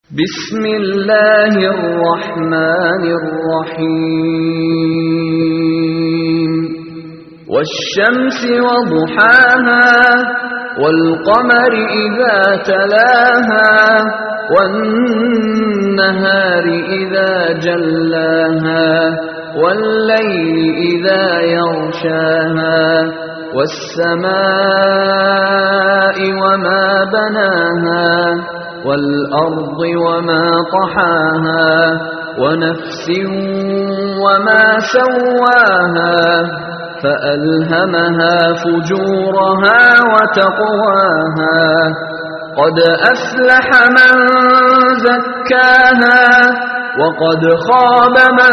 بسم الله الرحمن الرحيم والشمس وضحاها والقمر إذا تلاها والنهار إذا جلاها والليل إذا يغشاها والسماء وما بناها والأرض وما طحاها ونفس وما سواها فألهمها فجورها وتقواها قد أفلح من زكاها وقد خاب من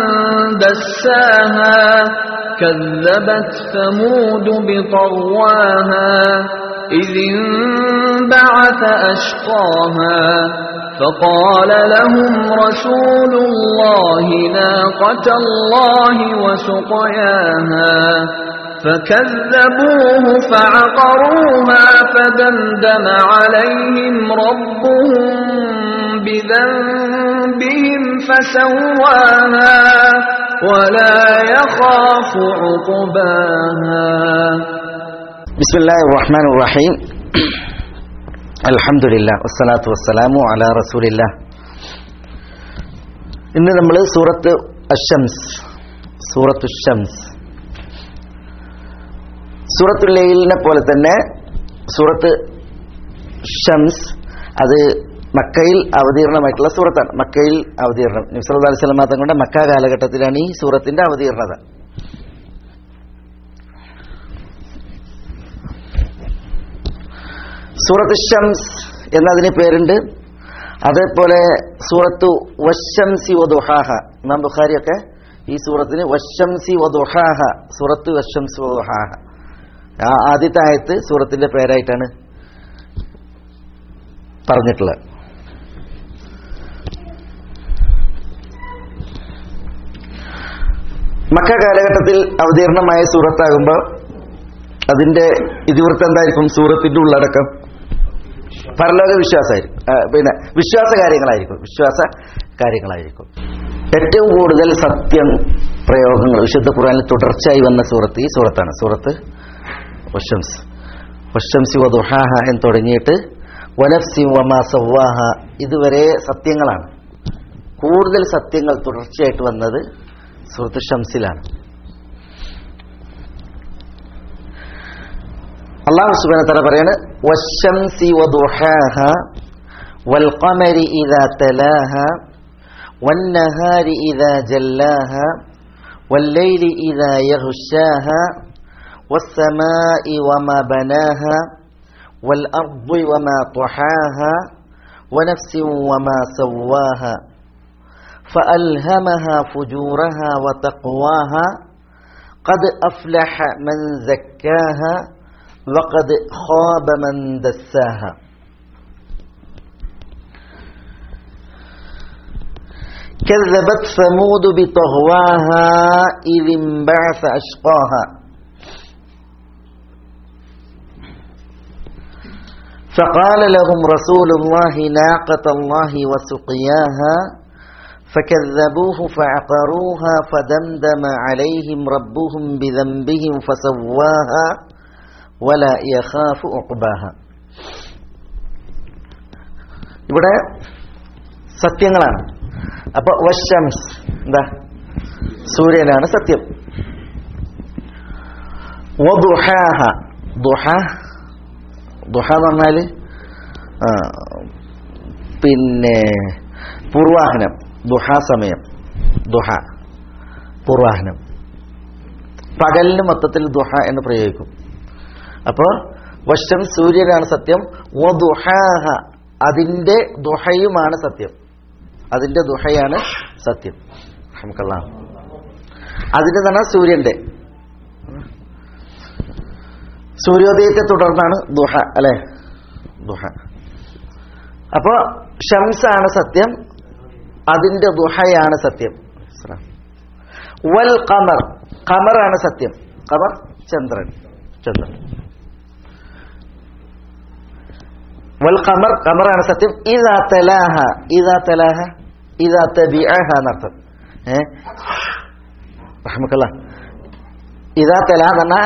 دساها كذبت ثمود بطغواها إذ انبعث أشقاها فقال لهم رسول الله ناقة الله وسقياها فكذبوه فعقروها فدمدم عليهم ربهم بذنبهم فسواها ولا يخاف عقباها بسم الله الرحمن الرحيم അൽഹംദുലില്ലാ വസ്സലാത്തു വസ്സലാമു അലാ റസൂലില്ലാ ഇന്ന് നമ്മൾ സൂറത്ത് അഷംസ് സൂറത്തു ഷംസ് സൂറത്തുൽ ലൈലിനെ പോലെ തന്നെ സൂറത്ത് ഷംസ് അത് മക്കയിൽ അവതീർണമായിട്ടുള്ള സൂറത്താണ് മക്കയിൽ അവതീർണം നബ്സല്ലാ അലൈഹി സ്വലം തങ്ങളുടെ മക്ക കാലഘട്ടത്തിലാണ് ഈ സൂറത്തിന്റെ അവതീർണത സൂറത്ത് ഷംസ് എന്നതിന് പേരുണ്ട് അതേപോലെ സൂറത്തു വശംസി വദുഹാഹ ഇമാം ബുഖാരിയൊക്കെ ഈ സൂറത്തിന് വശംസി വദുഹാഹ സൂറത്ത് വശംസി വദുഹാഹ ആദ്യത്തെ ആയത്ത് സൂറത്തിന്റെ പേരായിട്ടാണ് പറഞ്ഞിട്ടുള്ളത് മക്ക കാലഘട്ടത്തിൽ അവതീർണമായ സൂറത്താകുമ്പോൾ അതിന്റെ ഇതിവൃത്തം എന്തായിരിക്കും സൂറത്തിന്റെ ഉള്ളടക്കം പരലോക വിശ്വാസമായിരിക്കും പിന്നെ വിശ്വാസ കാര്യങ്ങളായിരിക്കും വിശ്വാസ കാര്യങ്ങളായിരിക്കും ഏറ്റവും കൂടുതൽ സത്യം പ്രയോഗങ്ങൾ വിശുദ്ധ ഖുറാനിൽ തുടർച്ചയായി വന്ന സൂറത്ത് ഈ സൂറത്താണ് സൂറത്ത് വഷംസ് വഷംസി വദുഹാഹ എന്ന് തുടങ്ങിയിട്ട് വനഫ്സി വമാ സവ്വാഹ ഇതുവരെ സത്യങ്ങളാണ് കൂടുതൽ സത്യങ്ങൾ തുടർച്ചയായിട്ട് വന്നത് സൂറത്ത് ഷംസിലാണ് അള്ളാഹു സുബാന തല പറയാണ് വശംസി വദുഹാഹ والقمر إذا تلاها والنهار إذا جلاها والليل إذا يغشاها والسماء وما بناها والأرض وما طحاها ونفس وما سواها فألهمها فجورها وتقواها قد أفلح من زكاها وقد خاب من دساها كذبت ثمود بطغواها إذ انبعث أشقاها فقال لهم رسول الله ناقة الله وسقياها فكذبوه فعقروها فدمدم عليهم ربهم بذنبهم فسواها ولا يخاف عقباها ഇവിടെ സത്യങ്ങളാണ് അപ്പൊ വശംസ് എന്താ സൂര്യനാണ് സത്യം വദുഹാഹ ദുഹ ദുഹ എന്ന് പറഞ്ഞാല് പിന്നെ പൂർവാഹനം ദുഹ സമയം ദുഹ പൂർവാഹനം പകലിന് മൊത്തത്തിൽ ദുഹ എന്ന് പ്രയോഗിക്കും അപ്പോൾ വശം സൂര്യനാണ് സത്യം വദുഹാഹ അതിന്റെ ദുഹയുമാണ് സത്യം അതിന്റെ ദുഹയാണ് സത്യം നമുക്കല്ല അതിന്റെ തന്നെ സൂര്യന്റെ സൂര്യോദയത്തെ തുടർന്നാണ് ദുഹ അല്ലെ ദുഹ അപ്പോ ഷംസാണ് സത്യം അതിന്റെ ദുഹയാണ് സത്യം വൽ കമർ കമറാണ് സത്യം കമർ ചന്ദ്രൻ ചന്ദ്രൻ വൽ ഖമർ ഖമറാണ് സത്യം ഇദാ തലാഹ ഇദാ തലാഹ ഇദാ തബിഅഹ എന്നർത്ഥം ഏ റഹ്മക്കല്ല ഇദാ തല എന്ന് പറഞ്ഞാൽ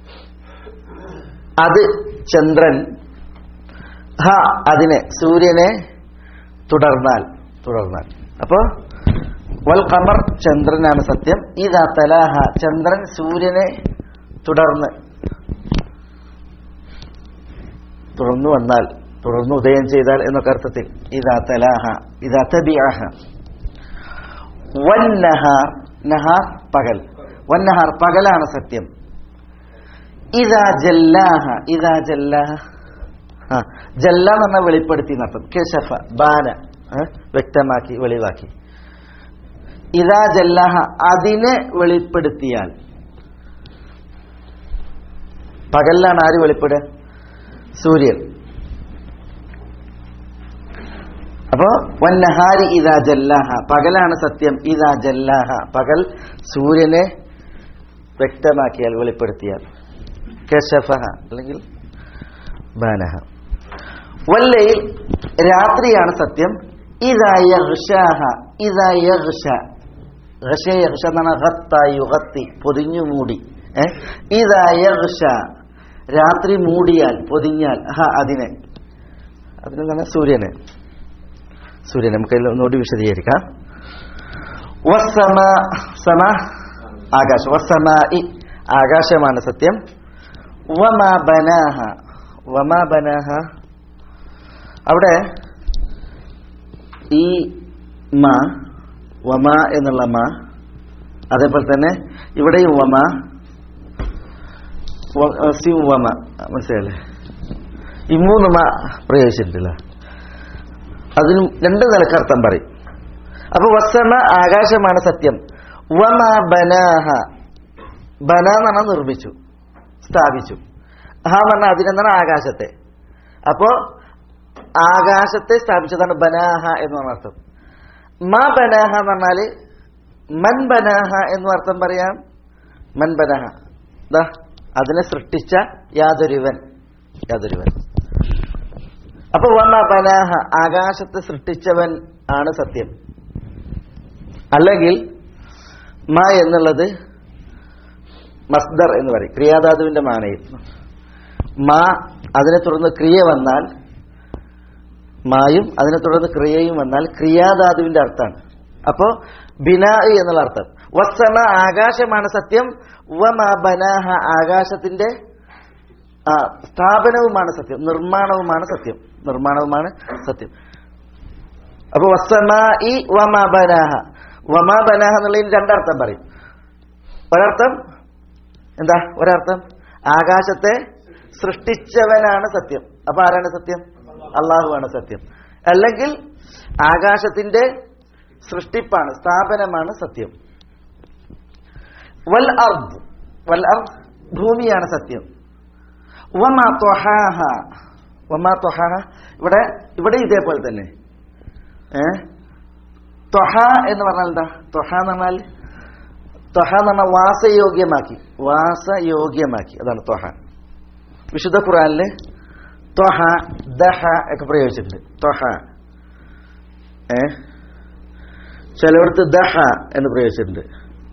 അത് ചന്ദ്രൻ ഹ അതിനെ സൂര്യനെ തുടർന്നാൽ തുടർന്നാൽ അപ്പോ വൽ ഖമർ ചന്ദ്രനാണ് സത്യം ഇതാ തലാഹ ചന്ദ്രൻ സൂര്യനെ തുടർന്ന് തുടർന്നു വന്നാൽ തുടർന്ന് ഉദയം ചെയ്താൽ എന്നൊക്കെ അർത്ഥത്തിൽ ഇതാ തലാഹ ഇതാ തബിഅഹ വന്നഹാർ നഹാർ പകൽ വന്നഹാർ പകലാണ് സത്യം ഇതാ ജല്ലാഹ ഇതാ ജല്ലാഹ ആ ജല്ല എന്ന് പറഞ്ഞാൽ വെളിപ്പെടുത്തി എന്നർത്ഥം കെശഫ ബാന ഏ, വ്യക്തമാക്കി വെളിവാക്കി ഇതാ ജല്ലാഹ അതിനെ വെളിപ്പെടുത്തിയാൽ പകലിലാണ് ആര് വെളിപ്പെടുക സൂര്യൻ അപ്പോ വന്നഹാരി ഇതാ ജല്ലാഹ പകലാണ് സത്യം ഇതാ ജല്ലാഹ പകൽ സൂര്യനെ വ്യക്തമാക്കിയാൽ വെളിപ്പെടുത്തിയാൽ കശഫഹ അല്ലെങ്കിൽ ബാനഹ വല്ലയിൽ രാത്രിയാണ് സത്യം ഇതാ യഗ്ഷാഹ ഇതാ യഗ്ഷ ഗഷ യഗ്ഷ എന്നാണ് ഗത്ത യുഗത്തി പൊതിഞ്ഞു മൂടി ഏ? ഇതാ യഗ്ഷ രാത്രി മൂടിയാൽ പൊതിഞ്ഞാൽ ഹ അതിനെ അതിനെന്താണ് സൂര്യനെ സൂര്യൻ നമുക്ക് അതിൽ ഒന്നുകൂടി വിശദീകരിക്കാം വസ്സമ സമ ആകാശം വസ്സമ ഇ ആകാശമാണ് സത്യം വമ ബനാഹ വമ ബനാഹ അവിടെ ഈ മ വമ എന്നുള്ള മ അതേപോലെ തന്നെ ഇവിടെയും വമ വ- ആ, സി വമ മനസ്സിലല്ലേ ഈ മൂന്ന് മ പ്രയോഗിച്ചിട്ടില്ല അതിനും രണ്ട് നിലക്ക് അർത്ഥം പറയും അപ്പൊ വസ്സമ ആകാശമാണ് സത്യം വമ ബനാഹ ബന എന്ന് പറഞ്ഞാൽ നിർമ്മിച്ചു സ്ഥാപിച്ചു ഹ എന്ന് പറഞ്ഞാൽ അതിനെന്താണ് ആകാശത്തെ അപ്പോ ആകാശത്തെ സ്ഥാപിച്ചതാണ് ബനാഹ എന്ന് പറഞ്ഞ അർത്ഥം മ ബനാഹ എന്ന് പറഞ്ഞാല് മൻ ബനാഹ എന്ന് അർത്ഥം പറയാം മൻ ബനാഹ ദാ അതിനെ സൃഷ്ടിച്ച യാതൊരുവൻ യാതൊരുവൻ അപ്പൊ വന്ന ബനാഹ ആകാശത്തെ സൃഷ്ടിച്ചവൻ ആണ് സത്യം അല്ലെങ്കിൽ മ എന്നുള്ളത് മസ്ദർ എന്ന് പറയും ക്രിയാധാതുവിന്റെ മാനയിൽ മാ അതിനെ തുടർന്ന് ക്രിയ വന്നാൽ മായും അതിനെ തുടർന്ന് ക്രിയയും വന്നാൽ ക്രിയാധാതുവിന്റെ അർത്ഥമാണ് അപ്പോ ബിനാ എന്നുള്ള അർത്ഥം വസ്സമ ആകാശമാണ് സത്യം വമ ബനാഹ ആകാശത്തിന്റെ ആ, സ്ഥാപനവുമാണ് സത്യം നിർമ്മാണവുമാണ് സത്യം നിർമ്മാണവുമാണ് സത്യം അപ്പൊ വസ്സമ ഇ വമ ബനാഹ വമ ബനാഹ എന്നുള്ളതിന് രണ്ടർത്ഥം പറയും ഒരർത്ഥം എന്താ ഒരർത്ഥം ആകാശത്തെ സൃഷ്ടിച്ചവനാണ് സത്യം അപ്പൊ ആരാണ് സത്യം അള്ളാഹുവാണ് സത്യം അല്ലെങ്കിൽ ആകാശത്തിന്റെ സൃഷ്ടിപ്പാണ് സ്ഥാപനമാണ് സത്യം വൽ അർദ് വൽ അർദ് ഭൂമിയാണ് സത്യം വമാ ത്വഹാഹ വമാ ത്വഹാഹ ഇവിടെ ഇവിടെ ഇതേപോലെ തന്നെ ഏ ത്വഹ എന്ന് പറഞ്ഞാൽ എന്താ ത്വഹ എന്ന് പറഞ്ഞാൽ ത്വഹ എന്ന് പറഞ്ഞാൽ വാസയോഗ്യമാക്കി വാസയോഗ്യമാക്കി അതാണ് ത്വഹ വിശുദ്ധ ഖുറാനില് ത്വഹ ദഹ ഒക്കെ പ്രയോഗിച്ചിട്ടുണ്ട് ത്വഹ ഏ ചിലയിടത്ത് ദഹ എന്ന് പ്രയോഗിച്ചിട്ടുണ്ട്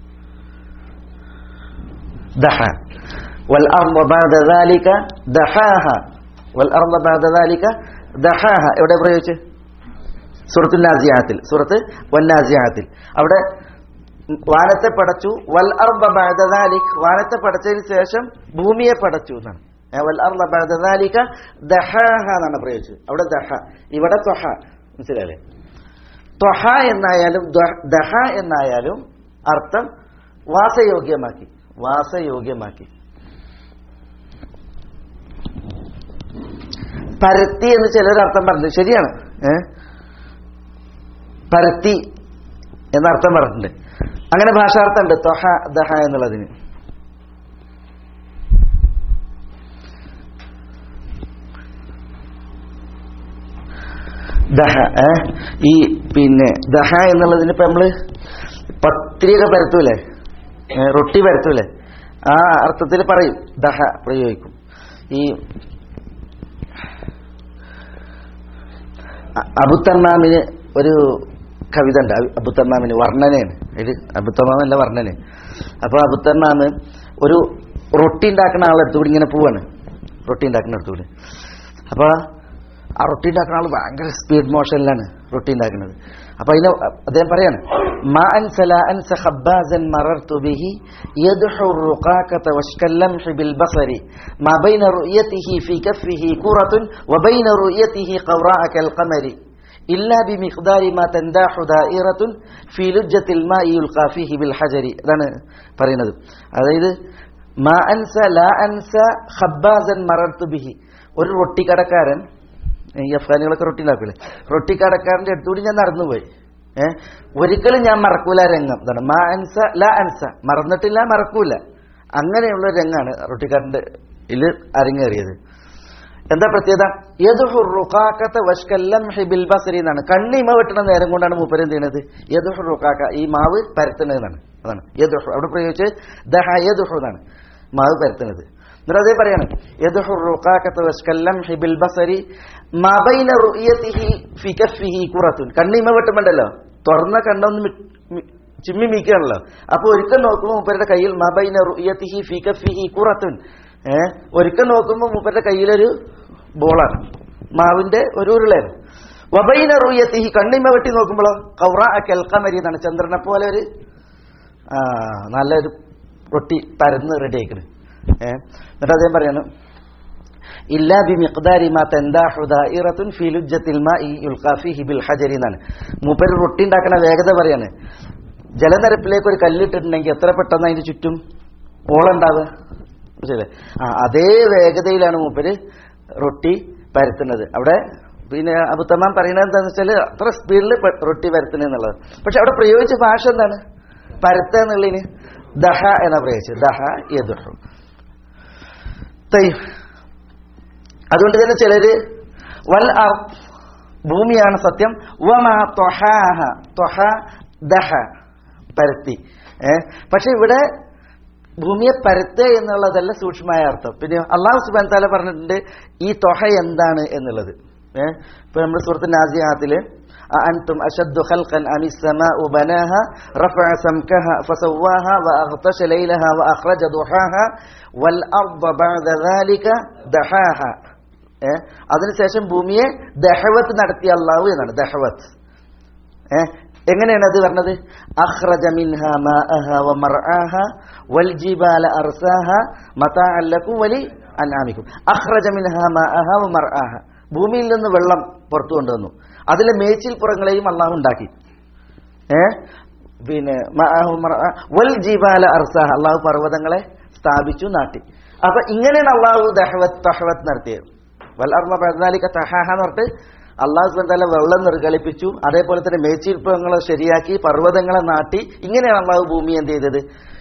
ദഹ والأرض بعد ذلك دحاها والأرض بعد ذلك دحاها എവിടെ പ്രയോഗിച്ച് സൂറത്തുൽ നാസിയാത്തിൽ സൂറത്ത് വന്നാസിയാത്തിൽ അവിടെ വാനത്തെ പടച്ചു വൽ അർബ ബഅദ ദാലിക് വാനത്തെ പടച്ചതിന് ശേഷം ഭൂമിയെ പടച്ചു എന്നാണ് ഏ, വൽ അർബ ബഅദ ദാലിക ദഹാഹ എന്നാണ് പ്രയോഗിച്ചത് അവിടെ ദഹ ഇവിടെ ത്വഹ മനസ്സിലായില്ലേ ത്വഹ എന്നായാലും ദ്വ- ദഹ എന്നായാലും അർത്ഥം വാസയോഗ്യമാക്കി വാസയോഗ്യമാക്കി പരത്തി എന്ന് ചിലർ അർത്ഥം പറഞ്ഞു ശരിയാണ് ഏ പരത്തി എന്നർത്ഥം പറഞ്ഞിട്ടുണ്ട് അങ്ങനെ ഭാഷാർത്ഥമുണ്ട് ത്വഹ ദഹ എന്നുള്ളതിന് ദഹ ഏ? ഈ പിന്നെ ദഹ എന്നുള്ളതിന് ഇപ്പൊ നമ്മള് പത്രിക പരത്തൂലേ ഏ, റൊട്ടി പരത്തൂലേ ആ അർത്ഥത്തിൽ പറയും ദഹ പ്രയോഗിക്കും ഈ അ- അബുത്തമ്മാമിന് ഒരു കവിത ഉണ്ട് അബു- അബുത്തമ്മാമിന് വർണ്ണനയാണ് ഇത് അബുത്തമ്മാമല്ല വർണ്ണന അപ്പോൾ അബുത്തമ്മാമ് ഒരു റൊട്ടി ഉണ്ടാക്കുന്ന ആളെടുത്തുകൂടി ഇങ്ങനെ പോവാണ് റൊട്ടി ഉണ്ടാക്കുന്ന അടുത്തുകൂടി അപ്പോൾ ആ റൊട്ടി ഉണ്ടാക്കുന്ന ആൾ ഭയങ്കര സ്പീഡ് മോഷനിലാണ് റൊട്ടി ഉണ്ടാക്കുന്നത് അപ്പൊ അതിന് അദ്ദേഹം പറയാണ് മാ അൻസല അൻസ ഖബ്ബാസൻ മറർതു ബിഹി യദ്ഹു റുഖാഖത വഷ്കല്ലംഹി ബിൽ ബസരി മാ ബൈന റുയതിഹി ഫീ കഫിഹി ഖുറത്തുൻ വബൈന റുയതിഹി ഖവറാഅ കൽ ഖമരി ഇല്ലാ ബിമിഖ്ദാരി മാ തൻദാഹു ദായിറത്തുൻ ഫീ ലുജ്ജത്തിൽ മാഇ യുൽഖാ ഫീഹി ബിൽ ഹജരി അതാണ് പറയുന്നത് അതായത് മാ അൻസ ലാ അൻസ ഖബ്ബാസൻ മറർതു ബിഹി ഒരു റൊട്ടിക്കടക്കാരൻ ഈ അഫ്ഗാനികളൊക്കെ റൊട്ടി ഉണ്ടാക്കൂലേ റൊട്ടിക്കടക്കാരൻ്റെ അടുത്തുകൂടി ഞാൻ നടന്നുപോയി ഏഹ് ഒരിക്കലും ഞാൻ മറക്കൂല ആ രംഗം ഇതാണ് മാ അൻസ ലാ അൻസ മറന്നിട്ടില്ല മറക്കൂല അങ്ങനെയുള്ള ഒരു രംഗാണ് റൊട്ടിക്കാരൻ്റെ ഇതിൽ അരങ്ങേറിയത് എന്താ പ്രത്യേകത യദുഹു റുഖാഖത വഷ്കല്ലംഹി ബിൽ ബസരി എന്നാണ് കണ്ണിമ വെട്ടുന്ന നേരം കൊണ്ടാണ് മൂപ്പര് എന്ത് ചെയ്യുന്നത് യദുഹു റുഖാഖ ഈ മാവ് പരത്തുന്നതെന്നാണ് അതാണ് യദുഹു അവിടെ പ്രയോഗിച്ച് ദഹ യദുഹു എന്നാണ് മാവ് പരത്തുന്നത് എന്നിട്ട് അതേ പറയാണ് യദുഹു റുഖാഖത വഷ്കല്ലംഹി ബിൽ ബസരി മാ ബൈന റുയതിഹി ഫി കഫിഹി ഖുറത്തുൻ കണ്ണിമ വെട്ടുമ്പോണ്ടല്ലോ തുറന്ന കണ്ണൊന്ന് മി- മി- ചിമ്മി മീക്കുകയാണല്ലോ അപ്പൊ ഒരിക്കൽ നോക്കുമ്പോൾ മൂപ്പരുടെ കയ്യിൽ മബൈന റുയതിഹി ഫി കഫിഹി ഖുറത്തുൻ ഏഹ് ഒരിക്കൽ നോക്കുമ്പോൾ മൂപ്പരുടെ കയ്യിലൊരു ബോളാണ് മാവിന്റെ ഒരു ഉരുളയാണ് വബൈന റുയത്തിഹി കണ്ണിമ വെട്ടി നോക്കുമ്പോഴോ കൗറ കെൽക്കമരി എന്നാണ് ചന്ദ്രനെ പോലെ ഒരു ആ നല്ലൊരു റൊട്ടി പരന്ന് റെഡി ആയിക്കണ് ഏഹ് എന്നിട്ട് അദ്ദേഹം പറയാണ് ഇല്ലാ ബി മിഖ്ദാരി മാ തൻദാഹു ദായിറത്തുൻ ഫീ ലുജ്ജത്തിൽ മാഇ യുൽഖാ ഫീഹി ബിൽ ഹജരി എന്നാണ് മൂപ്പര് റൊട്ടി ഉണ്ടാക്കുന്ന വേഗത പറയാണ് ജലനിരപ്പിലേക്ക് ഒരു കല്ലിട്ടിട്ടുണ്ടെങ്കിൽ എത്ര പെട്ടെന്ന് അതിന് ചുറ്റും ഓളുണ്ടാവുക മനസ്സിലായില്ലേ ആ അതേ വേഗതയിലാണ് മൂപ്പര് റൊട്ടി പരത്തുന്നത് അവിടെ പിന്നെ അബുത്തമാൻ പറയുന്നത് എന്താണെന്ന് വെച്ചാൽ അത്ര സ്പീഡിൽ റൊട്ടി പരത്തുന്നത് എന്നുള്ളത് പക്ഷെ അവിടെ പ്രയോഗിച്ച ഭാഷ എന്താണ് പരത്ത എന്നുള്ളതിന് ദഹ എന്നാ പ്രയോഗിച്ചത് ദഹ യദുഹു തയ്യ് അതുകൊണ്ട് തന്നെ ചിലര് വൽ അർദ് ഭൂമിയാണ് സത്യം വമാ ത്വഹാഹ ത്വഹ ദഹ പരത്തി ഏ പക്ഷെ ഇവിടെ ഭൂമിയെ പരത്ത എന്നുള്ളതല്ല സൂക്ഷ്മമായ അർത്ഥം പിന്നെ അള്ളാഹു സുബാൻ താല പറഞ്ഞിട്ടുണ്ട് ഈ ത്വഹ എന്താണ് എന്നുള്ളത് ഏഹ് ഇപ്പൊ നമ്മുടെ സുഹൃത്ത് നാസിയാത്തില് أأنتم أشد خلقا أم السماء بناها رفع سمكها فسواها وأغطش ليلها وأخرج ضحاها والأرض بعد ذلك دحاها ഏഹ് അതിനുശേഷം ഭൂമിയെ ദഹവത്ത് നടത്തിയ അള്ളാഹു എന്നാണ് ദഹവത്ത് ഏഹ് എങ്ങനെയാണ് അത് പറഞ്ഞത് അഖ്റജ മിൻഹ മാഅഹ വമർആഹ വൽജിബാല അർസാഹ മതാഅൻ ലക്കും വലി അൻആമിക്കും അഖ്റജ മിൻഹ മാഅഹ വമർആഹ ഭൂമിയിൽ നിന്ന് വെള്ളം പുറത്തു കൊണ്ടുവന്നു അതിലെ മേച്ചിൽപ്പുറങ്ങളെയും അള്ളാഹു ഉണ്ടാക്കി ഏ പിന്നെ മഅഹു മർആ വൽ ജിബാല അർസാഹ അള്ളാഹു പർവ്വതങ്ങളെ സ്ഥാപിച്ചു നാട്ടി അപ്പൊ ഇങ്ങനെയാണ് അള്ളാഹു ദഹവത്ത് തഹവത്ത് നടത്തിയത് വൽ അർമ ബദാലിക തഹാഹ എന്ന് പറഞ്ഞിട്ട് അള്ളാഹു സുബാല വെള്ളം നിർഗളിപ്പിച്ചു അതേപോലെ തന്നെ മേച്ചിൽപ്പങ്ങളെ ശരിയാക്കി പർവ്വതങ്ങളെ നാട്ടി ഇങ്ങനെയാണ് അള്ളാഹു ഭൂമി എന്ത് ചെയ്തത്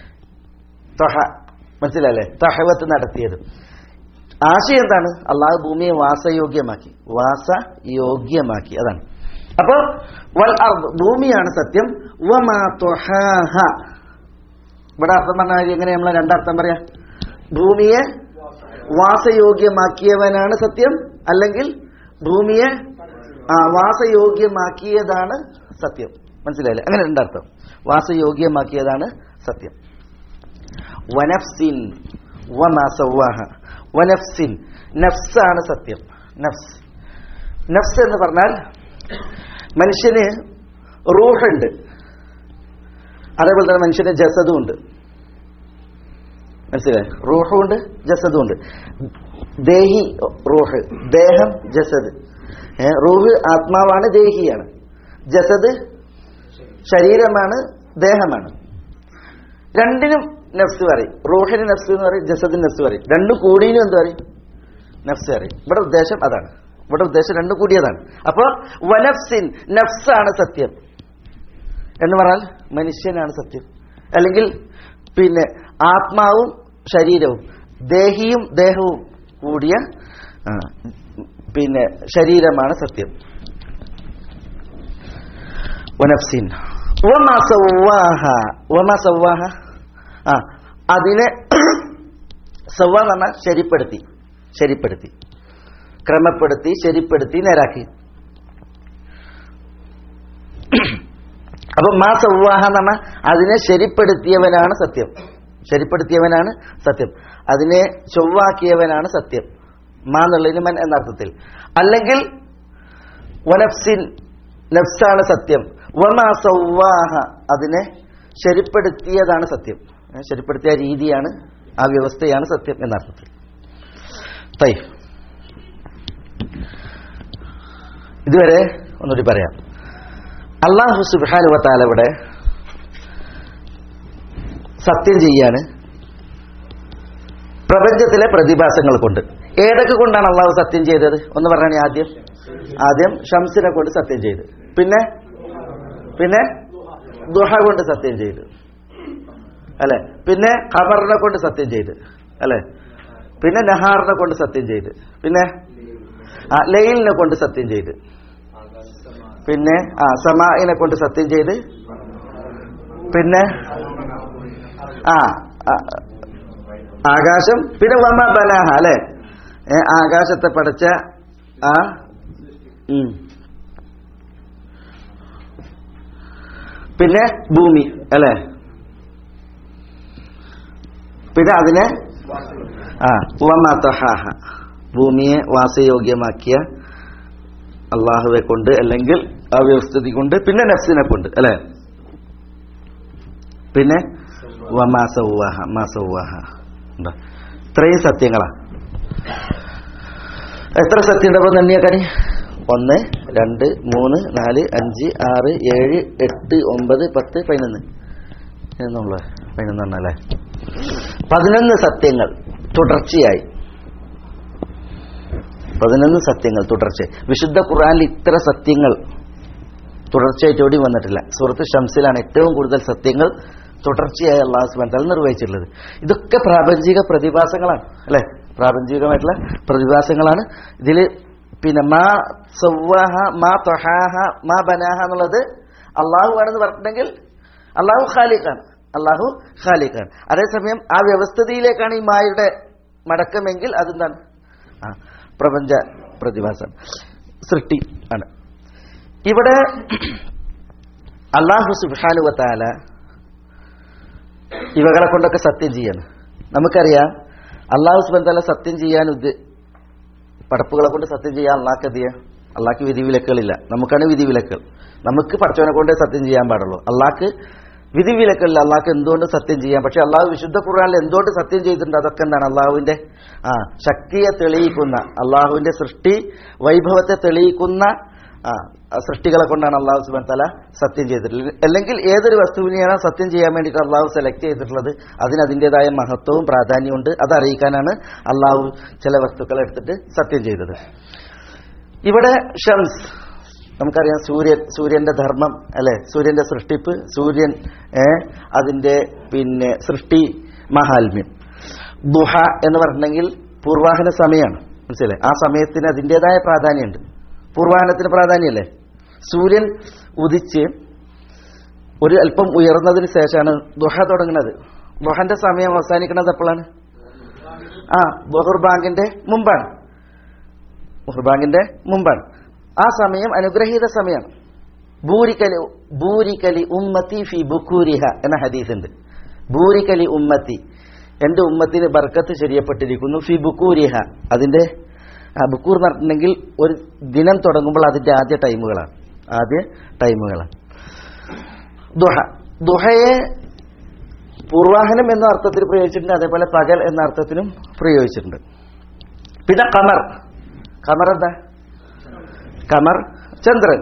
തഹ മനസ്സിലല്ലേ തഹവത്ത് നടത്തിയത് ആശയം എന്താണ് അള്ളാഹു ഭൂമിയെ വാസയോഗ്യമാക്കി വാസയോഗ്യമാക്കി അതാണ് അപ്പൊ വൽ അർദ് ഭൂമിയാണ് സത്യം വമാ ത്വഹാഹ ഇവിടെ അർത്ഥം പറഞ്ഞാൽ എങ്ങനെ നമ്മൾ രണ്ടർത്ഥം പറയാ ഭൂമിയെ വാസയോഗ്യമാക്കിയവനാണ് സത്യം അല്ലെങ്കിൽ ഭൂമിയെ ആ വാസയോഗ്യമാക്കിയതാണ് സത്യം മനസ്സിലായില്ലേ അങ്ങനെ രണ്ടർത്ഥം വാസയോഗ്യമാക്കിയതാണ് സത്യം വനഫ്സിൻ വമാ സവ്വാഹ വനഫ്സിൻ നഫ്സാണ് സത്യം നഫ്സ് നഫ്സ് എന്ന് പറഞ്ഞാൽ മനുഷ്യന് റൂഹുണ്ട് അതേപോലെ തന്നെ മനുഷ്യന് ജസദും ഉണ്ട് മനസ്സിലായി റൂഹുണ്ട് ജസദും ഉണ്ട് ദേഹി റൂഹ് ദേഹം ജസദ് ഏ, റൂഹ് ആത്മാവാണ് ദേഹിയാണ് ജസദ് ശരീരമാണ് ദേഹമാണ് രണ്ടിനും നഫ്സ് പറയും റൂഹിന് നഫ്സ് എന്ന് പറയും ജസദിന് നഫ്സ് പറയും രണ്ടും കൂടിയനും എന്ത് പറയും നഫ്സ് പറയും ഇവിടെ ഉദ്ദേശം അതാണ് ഇവിടെ ഉദ്ദേശം രണ്ടും കൂടിയതാണ് അപ്പൊ വനഫ്സിൻ നഫ്സാണ് സത്യം എന്ന് പറഞ്ഞാൽ മനുഷ്യനാണ് സത്യം അല്ലെങ്കിൽ പിന്നെ ആത്മാവും ശരീരവും ദേഹിയും ദേഹവും കൂടിയ ആ, പിന്നെ ശരീരമാണ് സത്യം വനഫ്സിൻ വമാ സവ്വാഹ വമാ സവ്വാഹ ആ അതിനെ സവ്വ എന്ന് പറഞ്ഞാൽ ശരിപ്പെടുത്തി ശരിപ്പെടുത്തി ക്രമപ്പെടുത്തി ശരിപ്പെടുത്തി നേരാക്കി അപ്പൊ മാ സൗവാഹ എന്ന് പറഞ്ഞാൽ അതിനെ ശരിപ്പെടുത്തിയവനാണ് സത്യം ശരിപ്പെടുത്തിയവനാണ് സത്യം അതിനെ ചൊവ്വാക്കിയവനാണ് സത്യം മാ എന്നുള്ളതിന് മൻ എന്ന അർത്ഥത്തിൽ അല്ലെങ്കിൽ വനഫ്സിൻ നഫ്സാണ് സത്യം വമാ സൗവാഹ അതിനെ ശരിപ്പെടുത്തിയതാണ് സത്യം ഏ, ശരിപ്പെടുത്തിയ രീതിയാണ് ആ വ്യവസ്ഥയാണ് സത്യം എന്നർത്ഥത്തിൽ തൈ ഇതുവരെ ഒന്നുകൂടി പറയാം അള്ളാഹു സുബാനുവത്താല ഇവിടെ സത്യം ചെയ്യാണ് പ്രപഞ്ചത്തിലെ പ്രതിഭാസങ്ങൾ കൊണ്ട് ഏതൊക്കെ കൊണ്ടാണ് അള്ളാഹു സത്യം ചെയ്തത് ഒന്ന് പറഞ്ഞാൽ ആദ്യം ആദ്യം ഷംസിനെ കൊണ്ട് സത്യം ചെയ്തു പിന്നെ പിന്നെ ദുഹ കൊണ്ട് സത്യം ചെയ്തു അല്ലെ പിന്നെ ഖമറിനെ കൊണ്ട് സത്യം ചെയ്ത് അല്ലെ പിന്നെ നഹാറിനെ കൊണ്ട് സത്യം ചെയ്ത് പിന്നെ ആ ലൈലിനെ കൊണ്ട് സത്യം ചെയ്ത് പിന്നെ ആ സമാഇനെ കൊണ്ട് സത്യം ചെയ്ത് പിന്നെ ആ ആ, ആകാശം പിന്നെ വമ ബനാഹ അല്ലെ ഏ, ആകാശത്തെ പടച്ച ആ ഉം. പിന്നെ ഭൂമി അല്ലെ പിന്നെ അതിനെ ആ വമതഹാഹ ഭൂമിയെ വാസയോഗ്യമാക്കിയ അള്ളാഹുവെ കൊണ്ട് അല്ലെങ്കിൽ ആ വ്യവസ്ഥിതി കൊണ്ട് പിന്നെ നഫ്സിനെ കൊണ്ട് അല്ലെ പിന്നെ വമാസവാഹ മാസവാഹ ഉണ്ടോ ഇത്രയും സത്യങ്ങളാ എത്ര സത്യം ഉണ്ടാവും നന്ദിയാക്കാനി ഒന്ന് രണ്ട് മൂന്ന് നാല് അഞ്ച് ആറ് ഏഴ് എട്ട് ഒമ്പത് പത്ത് പതിനൊന്ന് എന്നുള്ള പതിനൊന്നെണ്ണല്ലേ പതിനൊന്ന് സത്യങ്ങൾ തുടർച്ചയായി പതിനൊന്ന് സത്യങ്ങൾ തുടർച്ചയായി വിശുദ്ധ ഖുർആനിൽ ഇത്ര സത്യങ്ങൾ തുടർച്ചയായിട്ട് ഓടി വന്നിട്ടില്ല സൂറത്ത് ഷംസിലാണ് ഏറ്റവും കൂടുതൽ സത്യങ്ങൾ തുടർച്ചയായി അള്ളാഹു സുബാൻ തല നിർവഹിച്ചിട്ടുള്ളത് ഇതൊക്കെ പ്രാപഞ്ചിക പ്രതിഭാസങ്ങളാണ് അല്ലെ പ്രാപഞ്ചികമായിട്ടുള്ള പ്രതിഭാസങ്ങളാണ് ഇതിൽ പിന്നെ മാ സവ്വാഹ മാ തൊഹാഹ മാ ബനാഹ എന്നുള്ളത് അള്ളാഹു ആണെന്ന് പറഞ്ഞിട്ടുണ്ടെങ്കിൽ അള്ളാഹു ഖാലിഖാണ് അള്ളാഹു ഖാലിഖാണ് അതേസമയം ആ വ്യവസ്ഥിതിയിലേക്കാണ് ഈ മായുടെ മടക്കമെങ്കിൽ അതെന്താണ് ആ പ്രപഞ്ച പ്രതിഭാസം സൃഷ്ടി ആണ് ഇവിടെ അള്ളാഹു സുബാനുവത്താല ഇവകളെ കൊണ്ടൊക്കെ സത്യം ചെയ്യാണ് നമുക്കറിയാം അള്ളാഹു സുബാൻ സത്യം ചെയ്യാൻ ഉദ്ദേ പടപ്പുകളെ കൊണ്ട് സത്യം ചെയ്യാൻ അള്ളാഹ്ക്ക് എന്ത് ചെയ്യാം അള്ളാഹ്ക്ക് വിധിവിലക്കുകളില്ല നമുക്കാണ് വിധിവിലക്കുകൾ നമുക്ക് പഠിച്ചവനെ കൊണ്ടേ സത്യം ചെയ്യാൻ പാടുള്ളൂ അള്ളാഹ്ക്ക് വിധിവിലക്കല്ല അള്ളാഹ്ക്ക് എന്തുകൊണ്ട് സത്യം ചെയ്യാം പക്ഷെ അള്ളാഹു വിശുദ്ധ ഖുർആനിൽ എന്തുകൊണ്ട് സത്യം ചെയ്തിട്ടുണ്ട് അതൊക്കെ എന്താണ് അള്ളാഹുവിന്റെ ആ ശക്തിയെ തെളിയിക്കുന്ന അള്ളാഹുവിന്റെ സൃഷ്ടി വൈഭവത്തെ തെളിയിക്കുന്ന ആ ആ സൃഷ്ടികളെ കൊണ്ടാണ് അള്ളാഹു സുബാൻ തല സത്യം ചെയ്തിട്ടുള്ളത് അല്ലെങ്കിൽ ഏതൊരു വസ്തുവിനെയാണ് സത്യം ചെയ്യാൻ വേണ്ടിയിട്ട് അള്ളാഹു സെലക്ട് ചെയ്തിട്ടുള്ളത് അതിന് അതിൻ്റെതായ മഹത്വവും പ്രാധാന്യമുണ്ട് അത് അറിയിക്കാനാണ് അള്ളാഹു ചില വസ്തുക്കളെ എടുത്തിട്ട് സത്യം ചെയ്തത് ഇവിടെ ഷംസ് നമുക്കറിയാം സൂര്യൻ സൂര്യന്റെ ധർമ്മം അല്ലെ സൂര്യന്റെ സൃഷ്ടിപ്പ് സൂര്യൻ ഏ അതിന്റെ പിന്നെ സൃഷ്ടി മഹാത്മ്യം ദുഹ എന്ന് പറഞ്ഞിട്ടുണ്ടെങ്കിൽ പൂർവാഹന സമയമാണ് മനസ്സിലെ ആ സമയത്തിന് അതിൻ്റെതായ പ്രാധാന്യമുണ്ട് പൂർവാഹനത്തിന് പ്രാധാന്യമല്ലേ സൂര്യൻ ഉദിച്ച് ഒരു അല്പം ഉയർന്നതിന് ശേഷമാണ് ദുഹ തുടങ്ങുന്നത് ദുഹന്റെ സമയം അവസാനിക്കുന്നത് എപ്പോഴാണ് ആ ബഹുർ ബാങ്കിന്റെ മുമ്പാണ് ബഹുർ ബാങ്കിന്റെ മുമ്പാണ് ആ സമയം അനുഗ്രഹീത സമയമാണ് ഭൂരിക്കലി ഭൂരിക്കലി ഉമ്മത്തി ഫി ബുക്കൂരിഹ എന്ന ഹദീസ് ഉണ്ട് ഭൂരിക്കലി ഉമ്മത്തി എന്റെ ഉമ്മത്തിന് ബർക്കത്ത് ശരിയപ്പെട്ടിരിക്കുന്നു ഫി ബുക്കൂരിഹ അതിന്റെ ആ ബുക്കൂർ എന്ന് പറഞ്ഞിട്ടുണ്ടെങ്കിൽ ഒരു ദിനം തുടങ്ങുമ്പോൾ അതിന്റെ ആദ്യ ടൈമുകളാണ് ആദ്യ ടൈമുകളാണ് ദുഹ ദുഹയെ പൂർവാഹനം എന്ന അർത്ഥത്തിൽ പ്രയോഗിച്ചിട്ടുണ്ട് അതേപോലെ പകൽ എന്ന അർത്ഥത്തിലും പ്രയോഗിച്ചിട്ടുണ്ട് പിന്നെ കമർ കമർ എന്താ കമർ ചന്ദ്രൻ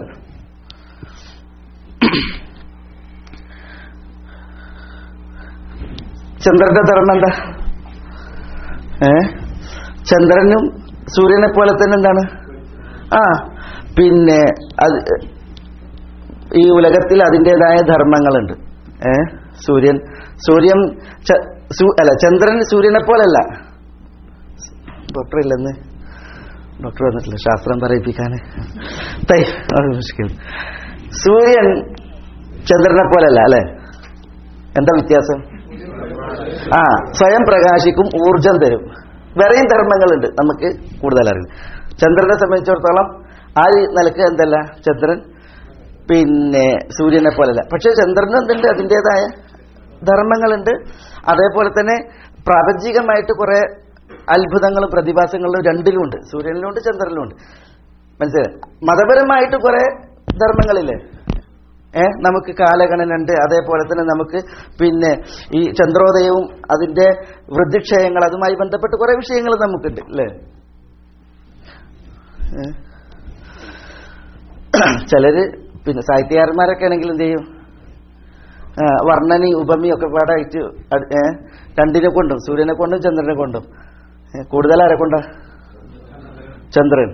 ചന്ദ്രന്റെ ധർമ്മം എന്താ ഏ ചന്ദ്രനും സൂര്യനെ പോലെ തന്നെ എന്താണ് ആ പിന്നെ അത് ഈ ഉലകത്തിൽ അതിൻ്റെതായ ധർമ്മങ്ങളുണ്ട് ഏ സൂര്യൻ സൂര്യൻ ച- സൂ- അല്ല ചന്ദ്രൻ സൂര്യനെ പോലല്ല ഡോക്ടർ ഇല്ലെന്ന് ഡോക്ടർ വന്നിട്ടില്ല ശാസ്ത്രം പറയിപ്പിക്കാൻ തൈ അത് മുഷ്കിൽ. സൂര്യൻ ചന്ദ്രനെ പോലല്ല അല്ലെ എന്താ വ്യത്യാസം ആ സ്വയം പ്രകാശിക്കും ഊർജം തരും വേറെയും ധർമ്മങ്ങളുണ്ട് നമുക്ക് കൂടുതൽ അറിയില്ല ചന്ദ്രനെ സംബന്ധിച്ചിടത്തോളം ആ നിലക്ക് എന്തല്ല ചന്ദ്രൻ പിന്നെ സൂര്യനെ പോലല്ല പക്ഷെ ചന്ദ്രനും എന്തുണ്ട് അതിൻ്റെതായ ധർമ്മങ്ങളുണ്ട് അതേപോലെ തന്നെ പ്രാപഞ്ചികമായിട്ട് കുറെ അത്ഭുതങ്ങളും പ്രതിഭാസങ്ങളും രണ്ടിലുമുണ്ട് സൂര്യനിലുണ്ട് ചന്ദ്രനിലുമുണ്ട് മനസ്സിലായി മതപരമായിട്ട് കുറെ ധർമ്മങ്ങളില്ലേ ഏ നമുക്ക് കാലഗണനുണ്ട് അതേപോലെ തന്നെ നമുക്ക് പിന്നെ ഈ ചന്ദ്രോദയവും അതിന്റെ വൃദ്ധിക്ഷയങ്ങൾ അതുമായി ബന്ധപ്പെട്ട് കുറെ വിഷയങ്ങൾ നമുക്കുണ്ട് അല്ലേ ഏ? ചിലര് പിന്നെ സാഹിത്യകാരന്മാരൊക്കെ ആണെങ്കിൽ എന്ത് ചെയ്യും ആ, വർണ്ണനി ഉപമി ഒക്കെ പാടായിട്ട് അട്- ഏ, രണ്ടിനെ കൊണ്ടും സൂര്യനെ കൊണ്ടും ചന്ദ്രനെ കൊണ്ടും ഏ, കൂടുതൽ ആരെ കൊണ്ടാ ചന്ദ്രൻ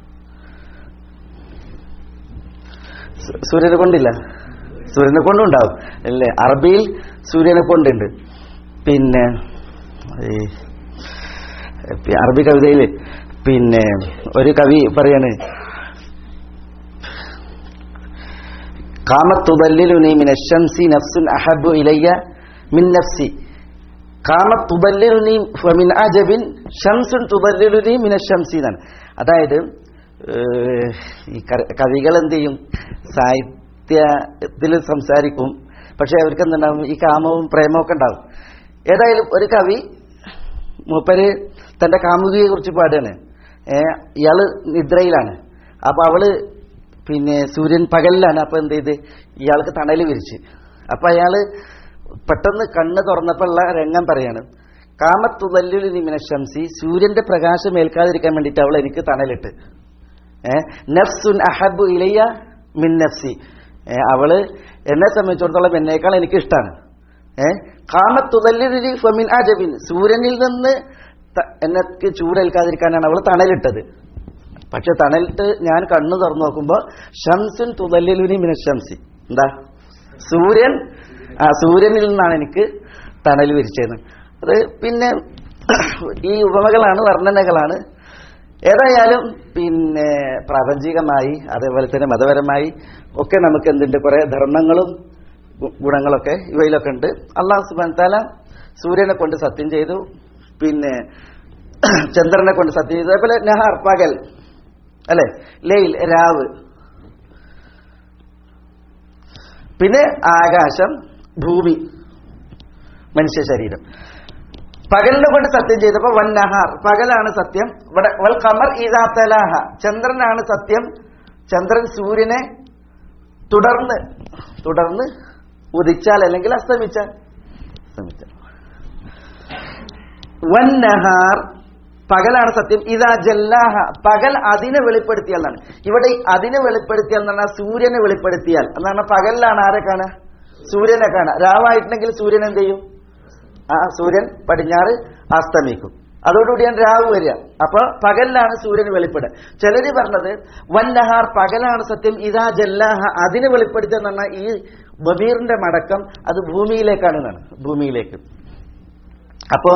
സു- സൂര്യനെ കൊണ്ടില്ല സൂര്യനെ കൊണ്ടുണ്ടാവും അല്ലേ അറബിയിൽ സൂര്യനെ കൊണ്ടുണ്ട് പിന്നെ ഈ പി- അറബി കവിതയിൽ പിന്നെ ഒരു കവി പറയാണ് കാമത്തുബല്ലിലുനി മിന ശംസി നഫ്സുൻ അഹബു ഇലയ്യ മിൻ നഫ്സി കാമത്തുബല്ലിലുനി മിൻ അജബിൻ ഷംസുൻ തുബല്ലിലുനി മിന ശംസി എന്നാണ് അതായത് ഏഹ്, ഈ ക- കവികൾ എന്ത് ചെയ്യും സാഹിത്യത്തിൽ സംസാരിക്കും പക്ഷെ അവർക്ക് എന്തുണ്ടാവും ഈ കാമവും പ്രേമവും ഒക്കെ ഉണ്ടാവും ഏതായാലും ഒരു കവി മൂപ്പര് തന്റെ കാമുകിയെ കുറിച്ച് പാടുകയാണ് ഏ, ഇയാള് നിദ്രയിലാണ് അപ്പൊ അവള് പിന്നെ സൂര്യൻ പകലിലാണ് അപ്പൊ എന്ത് ചെയ്ത് ഇയാൾക്ക് തണല് വിരിച്ച് അപ്പൊ അയാള് പെട്ടെന്ന് കണ്ണ് തുറന്നപ്പോഴുള്ള രംഗം പറയാണ് കാമത്തുതല്ലുലി നിമിന ശംസി സൂര്യന്റെ പ്രകാശം ഏൽക്കാതിരിക്കാൻ വേണ്ടിയിട്ട് അവൾ എനിക്ക് തണലിട്ട് ഏ, നഫ്സുൻ അഹബു ഇലയ്യ മിൻ നഫ്സി ഏ, അവള് എന്നെ സംബന്ധിച്ചിടത്തോളം എന്നേക്കാൾ എനിക്ക് ഇഷ്ടമാണ് ഏഹ് കാമത്തുതല്ലുലി ഫമിൻ അജബിൻ സൂര്യനിൽ നിന്ന് ത- എനിക്ക് ചൂടേൽക്കാതിരിക്കാനാണ് അവൾ തണലിട്ടത് പക്ഷെ തണലിട്ട് ഞാൻ കണ്ണു തുറന്നു നോക്കുമ്പോ ഷംസുൻ തുതല്ലുനി മിന ഷംസി എന്താ സൂര്യൻ ആ സൂര്യനിൽ നിന്നാണ് എനിക്ക് തണൽ വിരിച്ചത് അത് പിന്നെ ഈ ഉപമകളാണ് വർണ്ണനകളാണ് ഏതായാലും പിന്നെ പ്രാപഞ്ചികമായി അതേപോലെ തന്നെ മതപരമായി ഒക്കെ നമുക്ക് എന്തുണ്ട് കുറെ ധർമ്മങ്ങളും ഗു- ഗുണങ്ങളൊക്കെ ഇവയിലൊക്കെ ഉണ്ട് അള്ളാഹു സുബാൻ താല സൂര്യനെ കൊണ്ട് സത്യം ചെയ്തു പിന്നെ ചന്ദ്രനെ കൊണ്ട് സത്യം ചെയ്തു അതേപോലെ നെഹാർ പകൽ അല്ലെ ലെയിൽ രാവ് പിന്നെ ആകാശം ഭൂമി മനുഷ്യ ശരീരം പകലിനെ കൊണ്ട് സത്യം ചെയ്തപ്പോ വൻ നഹാർ പകലാണ് സത്യം ഇവിടെ വൽ ഖമർ ഇദാ തലാഹ ചന്ദ്രനാണ് സത്യം ചന്ദ്രൻ സൂര്യനെ തുടർന്ന് തുടർന്ന് ഉദിച്ചാൽ അല്ലെങ്കിൽ അസ്തമിച്ചാൽ അസ്തമിച്ചാൽ വൻ നഹാർ പകലാണ് സത്യം ഇതാ ജല്ലാഹ പകൽ അതിനെ വെളിപ്പെടുത്തിയാൽ എന്നാണ് ഇവിടെ ഈ അതിനെ വെളിപ്പെടുത്തിയാൽ എന്ന് പറഞ്ഞാൽ സൂര്യനെ വെളിപ്പെടുത്തിയാൽ എന്നാണ് പകലിലാണ് ആരെ കാണുക സൂര്യനെ കാണുക രാവായിട്ടുണ്ടെങ്കിൽ സൂര്യൻ എന്ത് ചെയ്യും ആ സൂര്യൻ പടിഞ്ഞാറ് അസ്തമിക്കും അതോടുകൂടിയാണ് രാവ് വരിക അപ്പൊ പകലിലാണ് സൂര്യൻ വെളിപ്പെടുക ചിലര് പറഞ്ഞത് വന്നഹാർ പകലാണ് സത്യം ഇതാ ജല്ലാഹ അതിനെ വെളിപ്പെടുത്തുക എന്ന് പറഞ്ഞാൽ ഈ ബബീറിന്റെ മടക്കം അത് ഭൂമിയിലേക്കാണ് എന്നാണ് ഭൂമിയിലേക്ക് അപ്പോ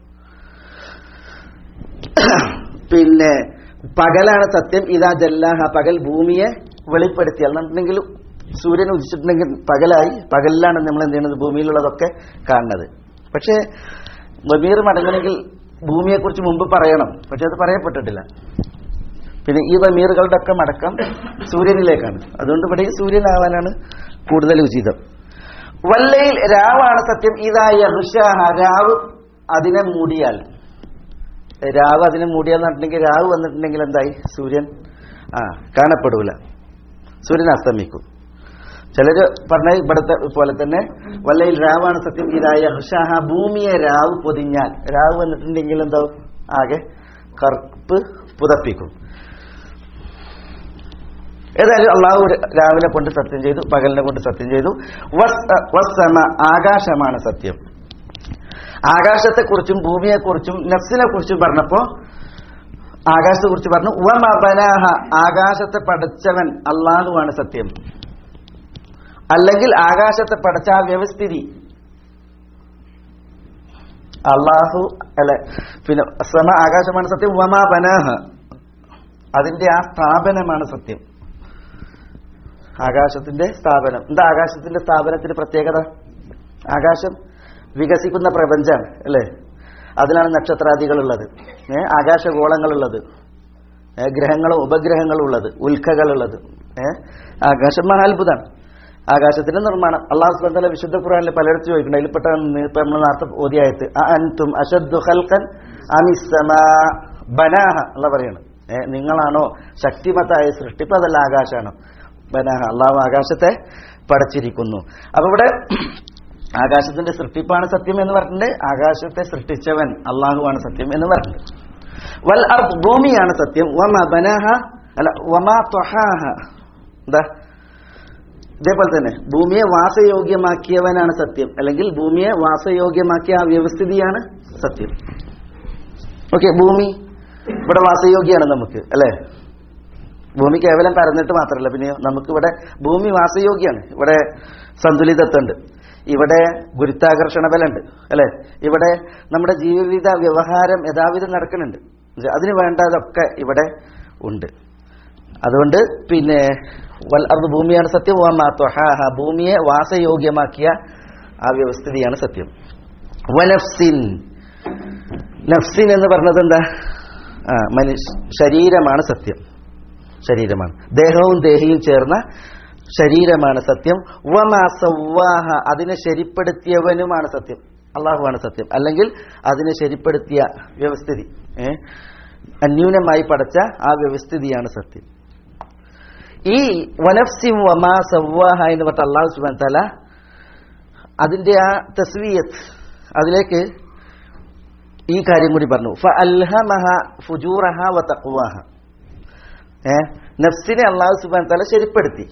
പിന്നെ പകലാണ് സത്യം ഇതാ ജല്ലാഹ പകൽ ഭൂമിയെ വെളിപ്പെടുത്തിയാൽ എന്നുണ്ടെങ്കിൽ സൂര്യൻ ഉദിച്ചിട്ടുണ്ടെങ്കിൽ പകലായി പകലിലാണ് നമ്മൾ എന്ത് ചെയ്യുന്നത് ഭൂമിയിലുള്ളതൊക്കെ കാണുന്നത് പക്ഷേ ബമീർ മടങ്ങണമെങ്കിൽ ഭൂമിയെക്കുറിച്ച് മുമ്പ് പറയണം പക്ഷെ അത് പറയപ്പെട്ടിട്ടില്ല പിന്നെ ഈ ബമീറുകളുടെ ഒക്കെ മടക്കം സൂര്യനിലേക്കാണ് അതുകൊണ്ട് ഇവിടെ ഈ സൂര്യനാവാനാണ് കൂടുതൽ ഉചിതം വല്ലയിൽ രാവാണ് സത്യം ഇതായ ഋഷാഹ രാവ് അതിനെ മൂടിയാൽ രാവ് അതിനെ മൂടിയാൽ എന്നിട്ടുണ്ടെങ്കിൽ രാവ് വന്നിട്ടുണ്ടെങ്കിൽ എന്തായി സൂര്യൻ ആ കാണപ്പെടൂല സൂര്യൻ അസ്തമിക്കും ചിലര് പറഞ്ഞ ഇവിടുത്തെ പോലെ തന്നെ വല്ലയിൽ രാവാണ് സത്യം ഇതായ ഹൃഷാഹ ഭൂമിയെ രാവ് പൊതിഞ്ഞാൽ രാവ് വന്നിട്ടുണ്ടെങ്കിൽ എന്താവും ആകെ കറുപ്പ് പുതപ്പിക്കും ഏതായാലും അള്ളാഹു രാവിലെ കൊണ്ട് സത്യം ചെയ്തു പകലിനെ കൊണ്ട് സത്യം ചെയ്തു വസ് വസ്സമ ആകാശമാണ് സത്യം ആകാശത്തെക്കുറിച്ചും ഭൂമിയെക്കുറിച്ചും നഫ്സിനെ കുറിച്ചും പറഞ്ഞപ്പോ ആകാശത്തെ കുറിച്ച് പറഞ്ഞു വമബനാഹ ആകാശത്തെ പടച്ചവൻ അള്ളാഹുവാണ് സത്യം അല്ലെങ്കിൽ ആകാശത്തെ പടച്ച ആ വ്യവസ്ഥിതി അള്ളാഹു അല്ലെ പിന്നെ സമ ആകാശമാണ് സത്യം വമാ ബനാഹ അതിന്റെ ആ സ്ഥാപനമാണ് സത്യം ആകാശത്തിന്റെ സ്ഥാപനം എന്താ ആകാശത്തിന്റെ സ്ഥാപനത്തിന്റെ പ്രത്യേകത ആകാശം വികസിക്കുന്ന പ്രപഞ്ചമാണ് അല്ലേ അതിലാണ് നക്ഷത്രാദികളുള്ളത് ഏ ആകാശഗോളങ്ങളുള്ളത് ഏ, ഗ്രഹങ്ങളും ഉപഗ്രഹങ്ങളും ഉള്ളത് ഉൽക്കകളുള്ളത് ഏ ആകാശം മഹാത്ഭുതമാണ് ആകാശത്തിന്റെ നിർമ്മാണം അള്ളാഹു സുബന്ധല വിശുദ്ധ ഖുറാനിൽ പലയിടത്തും ചോദിക്കുന്നുണ്ട് അതിൽപ്പെട്ട ഇപ്പൊ നമ്മൾ നേരത്തെ ഓതിയായത് അൻതും അഷദ്ദു ഖൽഖൻ അമിസ്സമാ ബനാഹ അല്ല പറയാണ് ഏ, നിങ്ങളാണോ ശക്തിമത്തായ സൃഷ്ടിപ്പ് അതല്ല ആകാശമാണ് ബനാഹ അള്ളാഹു ആകാശത്തെ പടച്ചിരിക്കുന്നു അപ്പൊ ഇവിടെ ആകാശത്തിന്റെ സൃഷ്ടിപ്പാണ് സത്യം എന്ന് പറഞ്ഞിട്ടുണ്ട് ആകാശത്തെ സൃഷ്ടിച്ചവൻ അള്ളാഹുവാണ് സത്യം എന്ന് പറഞ്ഞിട്ടുണ്ട് വൽ അർദ് ഭൂമിയാണ് സത്യം വമ ബനാഹ അല്ല വമാ ത്വഹാഹ എന്താ ഇതേപോലെ തന്നെ ഭൂമിയെ വാസയോഗ്യമാക്കിയവനാണ് സത്യം അല്ലെങ്കിൽ ഭൂമിയെ വാസയോഗ്യമാക്കിയ ആ വ്യവസ്ഥിതിയാണ് സത്യം ഓക്കെ ഭൂമി ഇവിടെ വാസയോഗ്യമാണ് നമുക്ക് അല്ലേ ഭൂമി കേവലം പരന്നിട്ട് മാത്രമല്ല പിന്നെ നമുക്ക് ഇവിടെ ഭൂമി വാസയോഗ്യമാണ് ഇവിടെ സന്തുലിതത്വമുണ്ട് ഇവിടെ ഗുരുത്വാകർഷണ ബലമുണ്ട് അല്ലെ ഇവിടെ നമ്മുടെ ജീവിത വ്യവഹാരം യഥാവിധം നടക്കുന്നുണ്ട് അതിന് വേണ്ടതൊക്കെ ഇവിടെ ഉണ്ട് അതുകൊണ്ട് പിന്നെ വൽ അർദ് ഭൂമിയാണ് സത്യം വമാ ത്വഹാഹ ഭൂമിയെ വാസയോഗ്യമാക്കിയ ആ വ്യവസ്ഥിതിയാണ് സത്യം വനഫ്സിൻ നഫ്സിൻ എന്ന് പറഞ്ഞത് എന്താ ആ മനുഷ്യ ശരീരമാണ് സത്യം ശരീരമാണ് ദേഹവും ദേഹിയും ചേർന്ന ശരീരമാണ് സത്യം വമാ സവ്വാഹ അതിനെ ശരിപ്പെടുത്തിയവനുമാണ് സത്യം അള്ളാഹുവാണ് സത്യം അല്ലെങ്കിൽ അതിനെ ശരിപ്പെടുത്തിയ വ്യവസ്ഥിതി ഏ അന്യൂനമായി പടച്ച ആ വ്യവസ്ഥിതിയാണ് സത്യം ഈ വനഫ്സിം വമാ സവ്വാഹ എന്ന് പറഞ്ഞ അള്ളാഹു സുബാൻ തല അതിന്റെ ആ തസ്വീയത്ത് അതിലേക്ക് ഈ കാര്യം കൂടി പറഞ്ഞു ഫ അൽഹമഹ ഫുജൂറഹ വ തഖ്വാഹ ഏ നഫ്സിനെ അള്ളാഹു സുബാൻ തല ശരിപ്പെടുത്തി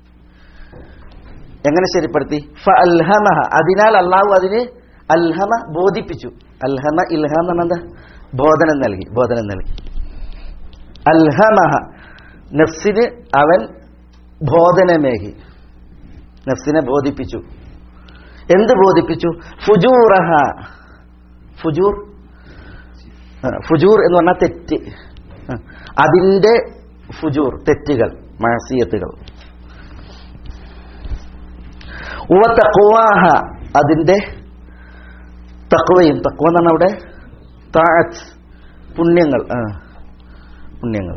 എങ്ങനെ ശരിപ്പെടുത്തി ഫ അൽഹമഹ അതിനാൽ അള്ളാഹു അതിന് അൽഹമ ബോധിപ്പിച്ചു അൽഹമ ഇൽഹാം എന്ന് പറഞ്ഞാൽ എന്താ ബോധനം നൽകി ബോധനം നൽകി അൽഹമഹ നഫ്സിന് അവൻ ബോധനമേകി നഫ്സിനെ ബോധിപ്പിച്ചു എന്ത് ബോധിപ്പിച്ചു ഫുജൂറഹ ഫുജൂർ ആ, ഫുജൂർ എന്ന് പറഞ്ഞാൽ തെറ്റ് ആ, അതിന്റെ ഫുജൂർ തെറ്റുകൾ മാസിയത്തുകൾ ഉവ തക്വാഹ അതിന്റെ തക്വയും തക്വ എന്ന് പറഞ്ഞാൽ അവിടെ താഴത്ത് പുണ്യങ്ങൾ ആ പുണ്യങ്ങൾ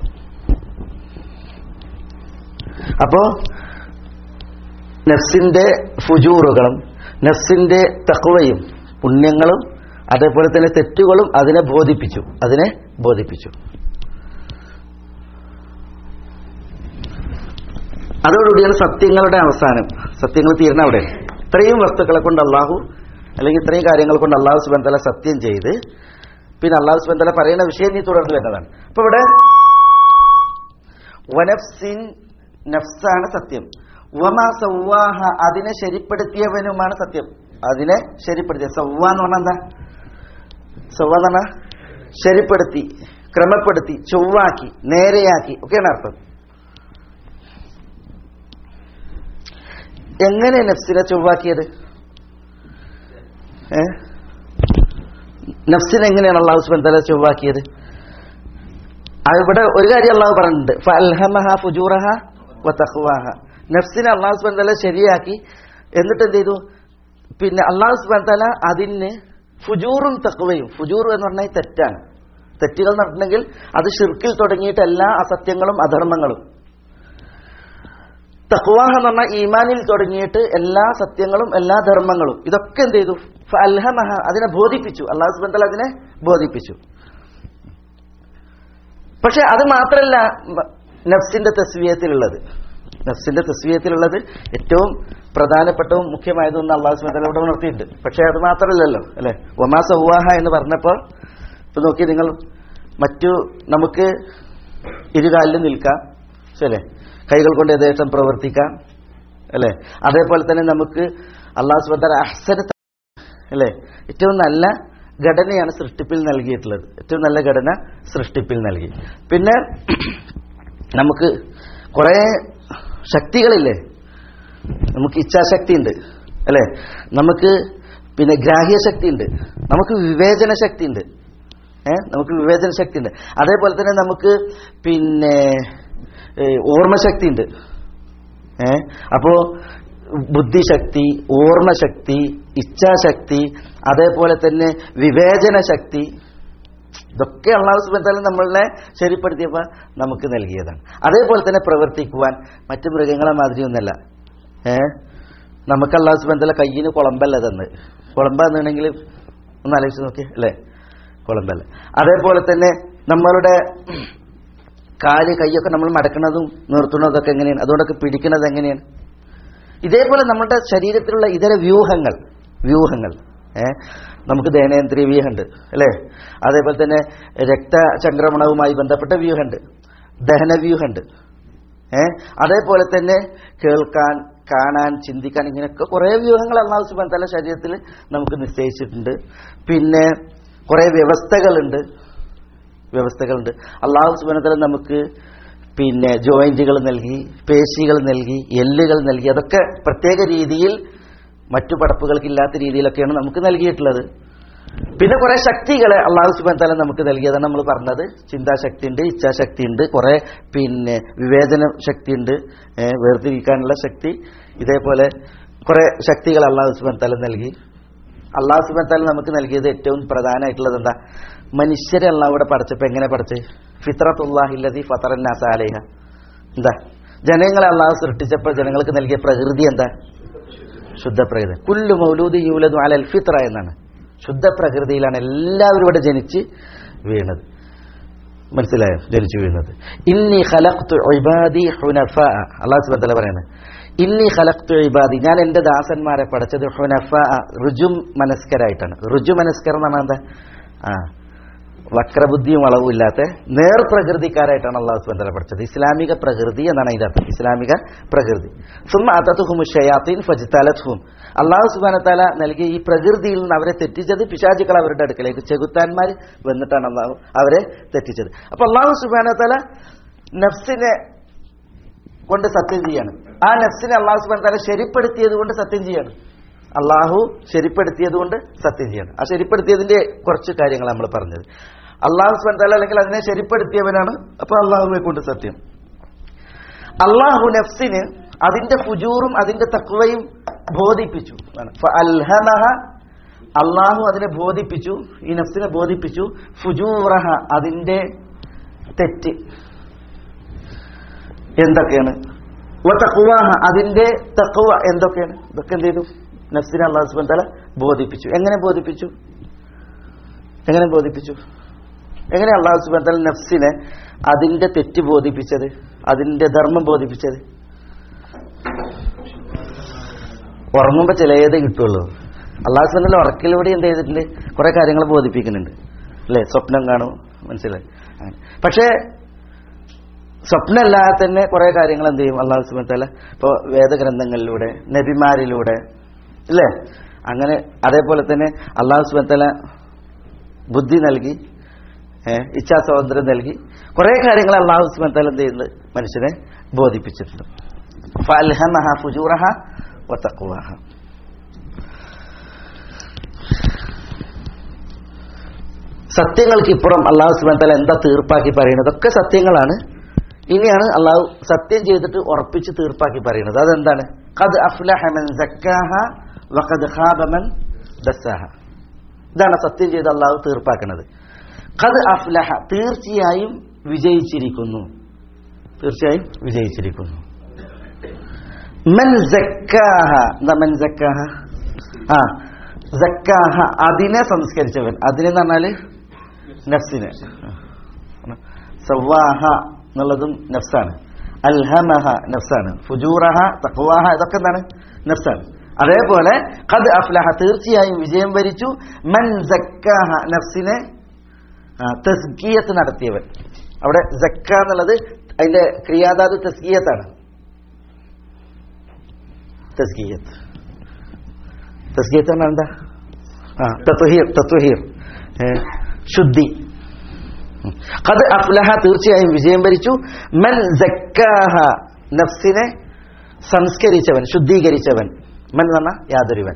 അപ്പോ നഫ്സിന്റെ ഫുജൂറുകളും നഫ്സിന്റെ തക്വയും പുണ്യങ്ങളും അതേപോലെ തന്നെ തെറ്റുകളും അതിനെ ബോധിപ്പിച്ചു അതിനെ ബോധിപ്പിച്ചു അതോടുകൂടിയാണ് സത്യങ്ങളുടെ അവസാനം സത്യങ്ങൾ തീരുന്ന അവിടെ ഇത്രയും വസ്തുക്കളെ കൊണ്ട് അള്ളാഹു അല്ലെങ്കിൽ ഇത്രയും കാര്യങ്ങൾ കൊണ്ട് അള്ളാഹു സുബൻ തല സത്യം ചെയ്ത് പിന്നെ അള്ളാഹു സുബൻ തല പറയുന്ന വിഷയം നീ തുടർന്ന് വരുന്നതാണ് അപ്പൊ ഇവിടെ വനഫ്സിൻ നഫ്സാണ് സത്യം വമാ സവ്വാഹ അതിനെ ശരിപ്പെടുത്തിയവനുമാണ് സത്യം അതിനെ ശരിപ്പെടുത്തിയ സവ്വ എന്ന് പറഞ്ഞാൽ എന്താ സവ്വ എന്ന് പറഞ്ഞാൽ ശരിപ്പെടുത്തി ക്രമപ്പെടുത്തി ചൊവ്വാക്കി നേരെയാക്കി ഒക്കെയാണ് അർത്ഥം എങ്ങനെ നഫ്സിനെ ചൊവ്വാക്കിയത് ഏ നഫ്സിനെ എങ്ങനെയാണ് അള്ളാഹു സുബൻ തല ചൊവ്വാക്കിയത് അത് ഇവിടെ ഒരു കാര്യം അള്ളാഹു പറഞ്ഞിട്ടുണ്ട് ഫഅൽഹമഹ ഫുജൂറഹ വ തഖ്വാഹ നഫ്സിനെ അള്ളാഹു സുബൻ തല ശരിയാക്കി എന്നിട്ട് എന്ത് ചെയ്തു പിന്നെ അള്ളാഹു സുബൻ തല അതിന് ഫുജൂറും തഖ്വയും ഫുജൂർ എന്ന് പറഞ്ഞാൽ തെറ്റാണ് തെറ്റുകൾ നടന്നിട്ടുണ്ടെങ്കിൽ അത് ഷിർക്കിൽ തുടങ്ങിയിട്ട് എല്ലാ അസത്യങ്ങളും അധർമ്മങ്ങളും തഖ്വാഹ എന്ന് പറഞ്ഞാൽ ഈമാനിൽ തുടങ്ങിയിട്ട് എല്ലാ സത്യങ്ങളും എല്ലാ ധർമ്മങ്ങളും ഇതൊക്കെ എന്ത് ചെയ്തു അൽഹമഹ അതിനെ ബോധിപ്പിച്ചു അള്ളാഹു സുബൻ തല അതിനെ ബോധിപ്പിച്ചു പക്ഷെ അത് മാത്രമല്ല മ- നഫ്സിന്റെ തസ്വീയത്തിലുള്ളത് നഫ്സിന്റെ തസ്വീയത്തിലുള്ളത് ഏറ്റവും പ്രധാനപ്പെട്ടവും മുഖ്യമായതൊന്ന് അള്ളാഹു സുബൻ ഇവിടെ ഉണർത്തിയിട്ടുണ്ട് പക്ഷെ അത് മാത്രമല്ലല്ലോ അല്ലെ ഒമാ സൗവാഹ എന്ന് പറഞ്ഞപ്പോൾ ഇപ്പൊ നോക്കി നിങ്ങൾ മറ്റു നമുക്ക് ഇരുകാലിൽ നിൽക്കാം ശരി കൈകൾ കൊണ്ട് യഥേഷ്ടം പ്രവർത്തിക്കാം അല്ലെ അതേപോലെ തന്നെ നമുക്ക് അള്ളാഹു സുബൻ അഹ്സന അല്ലെ ഏറ്റവും നല്ല ഘടനയാണ് സൃഷ്ടിപ്പിൽ നൽകിയിട്ടുള്ളത് ഏറ്റവും നല്ല ഘടന സൃഷ്ടിപ്പിൽ നൽകി പിന്നെ നമുക്ക് കുറെ ശക്തികളില്ലേ നമുക്ക് ഇച്ഛാശക്തി ഉണ്ട് അല്ലെ നമുക്ക് പിന്നെ ഗ്രാഹ്യശക്തി ഉണ്ട് നമുക്ക് വിവേചന ശക്തി ഉണ്ട് ഏ നമുക്ക് വിവേചന ശക്തി ഉണ്ട് അതേപോലെ തന്നെ നമുക്ക് പിന്നെ ഏ, ഓർമ്മശക്തി ഉണ്ട് ഏ അപ്പോ ബുദ്ധിശക്തി ഓർമ്മശക്തി ഇച്ഛാശക്തി അതേപോലെ തന്നെ വിവേചന ശക്തി ഇതൊക്കെ അള്ളാഹു സുബത്താല നമ്മളെ ശരിപ്പെടുത്തിയപ്പോൾ നമുക്ക് നൽകിയതാണ് അതേപോലെ തന്നെ പ്രവർത്തിക്കുവാൻ മറ്റു മൃഗങ്ങളെ മാതിരിയൊന്നല്ല ഏ നമുക്ക് അള്ളാഹു സുബത്താല കയ്യിന് കുളമ്പല്ല തന്ന് കുളമ്പ എന്നുണ്ടെങ്കിൽ ഒന്ന് ആലോചിച്ച് നോക്കി അല്ലേ കുളമ്പല്ല അതേപോലെ തന്നെ നമ്മളുടെ കാല് കൈയൊക്കെ നമ്മൾ മടക്കുന്നതും നിർത്തുന്നതൊക്കെ എങ്ങനെയാണ് അതുകൊണ്ടൊക്കെ പിടിക്കുന്നത് എങ്ങനെയാണ് ഇതേപോലെ നമ്മുടെ ശരീരത്തിലുള്ള ഇതര വ്യൂഹങ്ങൾ വ്യൂഹങ്ങൾ ഏ നമുക്ക് ദഹനേന്ദ്രിയ വ്യൂഹമുണ്ട് അല്ലേ അതേപോലെ തന്നെ രക്തചംക്രമണവുമായി ബന്ധപ്പെട്ട വ്യൂഹമുണ്ട് ദഹനവ്യൂഹമുണ്ട് ഏ അതേപോലെ തന്നെ കേൾക്കാൻ കാണാൻ ചിന്തിക്കാൻ ഇങ്ങനെയൊക്കെ കുറേ വ്യൂഹങ്ങൾ അള്ളാഹു സുബാൻ തല ശരീരത്തിൽ നമുക്ക് നിശ്ചയിച്ചിട്ടുണ്ട് പിന്നെ കുറേ വ്യവസ്ഥകളുണ്ട് വ്യവസ്ഥകളുണ്ട് അള്ളാഹു സുബാനത്തല നമുക്ക് പിന്നെ ജോയിന്റുകൾ നൽകി പേശികൾ നൽകി എല്ലുകൾ നൽകി അതൊക്കെ പ്രത്യേക രീതിയിൽ മറ്റു പടപ്പുകൾക്കില്ലാത്ത രീതിയിലൊക്കെയാണ് നമുക്ക് നൽകിയിട്ടുള്ളത് പിന്നെ കുറെ ശക്തികളെ അള്ളാഹു സുബാൻ തല നമുക്ക് നൽകിയതാണ് നമ്മൾ പറഞ്ഞത് ചിന്താശക്തി ഉണ്ട് ഇച്ഛാശക്തി ഉണ്ട് കുറെ പിന്നെ വിവേചന ശക്തി ഉണ്ട് ഏഹ് വേർതിരിക്കാനുള്ള ശക്തി ഇതേപോലെ കുറെ ശക്തികൾ അള്ളാഹു സുബാൻ തല നൽകി അള്ളാഹു സുബാൻ തല നമുക്ക് നൽകിയത് ഏറ്റവും പ്രധാനമായിട്ടുള്ളത് എന്താ മനുഷ്യരെ അള്ളാഹുവിടെ പഠിച്ചപ്പോൾ എങ്ങനെ പഠിച്ച് ഫിത്രത്തുല്ലാഹില്ലതി ഫത്തറന്നാസ അലേഹ എന്താ ജനങ്ങളെ അള്ളാഹു സൃഷ്ടിച്ചപ്പോൾ ജനങ്ങൾക്ക് നൽകിയ പ്രകൃതി എന്താ ശുദ്ധ പ്രകൃതി കുല്ലു മൗലൂദി യൂലതു അലൽ ഫിത്ര എന്നാണ് ശുദ്ധ പ്രകൃതിയിലാണ് എല്ലാവരും ഇവിടെ ജനിച്ച് വീണത് മനസ്സിലായോ ജനിച്ചു വീണത് ഇന്നി ഖലഖ്തു ഇബാദി ഹുനഫ അള്ളാഹു സുബ്ഹാനഹു വതആല പറയുന്നത് ഇന്നി ഖലഖ്തു ഇബാദി ഞാൻ എൻ്റെ ദാസന്മാരെ പഠിച്ചത് ഹുനഫ റുജു മനസ്കരായിട്ടാണ് റുജു മനസ്കർ എന്ന് പറഞ്ഞാൽ എന്താ ആ വക്രബുദ്ധിയും വളവും ഇല്ലാത്ത നേർപ്രകൃതിക്കാരായിട്ടാണ് അള്ളാഹു സുബന്ധല പഠിച്ചത് ഇസ്ലാമിക പ്രകൃതി എന്നാണ് അതിന്റെ അർത്ഥം ഇസ്ലാമിക പ്രകൃതി സുമ അതത്തുഹും ഷയാത്തീൻ ഫജിത്താലത്തുഹും അള്ളാഹു സുബാനത്താല നൽകിയ ഈ പ്രകൃതിയിൽ നിന്ന് അവരെ തെറ്റിച്ചത് പിശാചുക്കൾ അവരുടെ അടുക്കലേക്ക് ചെകുത്താന്മാർ വന്നിട്ടാണ് അള്ളാഹു അവരെ തെറ്റിച്ചത് അപ്പൊ അള്ളാഹു സുബാനത്താല നഫ്സിനെ കൊണ്ട് സത്യം ചെയ്യാണ് ആ നഫ്സിനെ അള്ളാഹു സുബാൻ താല ശരിപ്പെടുത്തിയത് കൊണ്ട് സത്യം ചെയ്യാണ് അള്ളാഹു ശരിപ്പെടുത്തിയത് കൊണ്ട് സത്യം ചെയ്യണം ആ ശരിപ്പെടുത്തിയതിന്റെ കുറച്ച് കാര്യങ്ങൾ നമ്മൾ പറഞ്ഞത് അള്ളാഹു സുബാൻ താല അല്ലെങ്കിൽ അതിനെ ശരിപ്പെടുത്തിയവനാണ് അപ്പൊ അള്ളാഹുവെ കൊണ്ട് സത്യം അള്ളാഹു നഫ്സിന് അതിന്റെ ഫുജൂറും അതിന്റെ തക്വയും ബോധിപ്പിച്ചു അൽഹമഹ അള്ളാഹു അതിനെ ബോധിപ്പിച്ചു ഈ നഫ്സിനെ ബോധിപ്പിച്ചു ഫുജൂറഹ അതിന്റെ തെറ്റ് എന്തൊക്കെയാണ് തക്വാഹ അതിന്റെ തക്വ എന്തൊക്കെയാണ് ഇതൊക്കെ എന്ത് ചെയ്തു നഫ്സിനെ അള്ളാഹു സുബാൻ തല ബോധിപ്പിച്ചു എങ്ങനെ ബോധിപ്പിച്ചു എങ്ങനെ ബോധിപ്പിച്ചു എങ്ങനെ അള്ളാഹു സുബാൻ തല നഫ്സിനെ അതിന്റെ തെറ്റ് ബോധിപ്പിച്ചത് അതിന്റെ ധർമ്മം ബോധിപ്പിച്ചത് ഉറങ്ങുമ്പോൾ ചിലത് കിട്ടുള്ളൂ അള്ളാഹു സുബാൻ ഉറക്കിലൂടെ എന്ത് ചെയ്തിട്ടുണ്ട് കുറെ കാര്യങ്ങൾ ബോധിപ്പിക്കുന്നുണ്ട് അല്ലേ സ്വപ്നം കാണും മനസ്സിലായി അങ്ങനെ. പക്ഷേ സ്വപ്നമല്ലാതെ തന്നെ കുറെ കാര്യങ്ങൾ എന്ത് ചെയ്യും അള്ളാഹു സുബാൻ തല ഇപ്പോൾ വേദഗ്രന്ഥങ്ങളിലൂടെ നബിമാരിലൂടെ അല്ലേ അങ്ങനെ അതേപോലെ തന്നെ അള്ളാഹു സുബാൻ തല ബുദ്ധി നൽകി ഏഹ് ഇച്ഛാ സ്വാതന്ത്ര്യം നൽകി കുറെ കാര്യങ്ങൾ അള്ളാഹു സുബാൻ തല എന്ത് ചെയ്യുന്നത് മനുഷ്യനെ ബോധിപ്പിച്ചിട്ടുണ്ട് ഫഅൽഹമഹ ഫുജൂറഹ വതഖ്വഹ സത്യങ്ങൾക്കിപ്പുറം അള്ളാഹു സുബാൻ തല എന്താ തീർപ്പാക്കി പറയുന്നത് അതൊക്കെ സത്യങ്ങളാണ് ഇനിയാണ് അള്ളാഹു സത്യം ചെയ്തിട്ട് ഉറപ്പിച്ച് തീർപ്പാക്കി പറയുന്നത് അതെന്താണ് ഖദ് അഫ്ലഹ മൻ സക്കാഹ വഖദ് ഖാബ മൻ ദസ്സാഹ ഇതാണ് സത്യം ചെയ്ത് അള്ളാഹു തീർപ്പാക്കുന്നത് ഖദ് അഫ്ലഹ തീർച്ചയായും വിജയിച്ചിരിക്കുന്നു തീർച്ചയായും വിജയിച്ചിരിക്കുന്നു മൻ സക്കാഹ എന്താ മൻ സക്കാഹ ആ സക്കാഹ അതിനെ സംസ്കരിച്ചവൻ അതിനെന്ന് പറഞ്ഞാല് നഫ്സിനെ സവാഹ എന്നുള്ളതും നഫ്സാണ് അൽഹമഹ നഫ്സാണ് ഫുജൂറഹ തഖ്വാഹ ഇതൊക്കെ എന്താണ് നഫ്സാണ് അതേപോലെ ഖദ് അഫ്ലഹ തീർച്ചയായും വിജയം വരിച്ചു മൻ സക്കാഹ നഫ്സിനെ ആ, തസ്കിയത്ത് നടത്തിയവൻ അവിടെ സക്ക എന്നുള്ളത് അതിന്റെ ക്രിയാധാതു തസ്കിയത്താണ് തസ്കിയത്ത് തസ്കിയത്ത് പറഞ്ഞാൽ എന്താ ആ തത്വഹീർ തത്വഹീർ ഏ, ശുദ്ധി ഖദ് അഫ്ലഹ തീർച്ചയായും വിജയം വരിച്ചു മൻ സക്കാഹ നഫ്സിനെ സംസ്കരിച്ചവൻ ശുദ്ധീകരിച്ചവൻ മൻ എന്ന് പറഞ്ഞാൽ യാതൊരുവൻ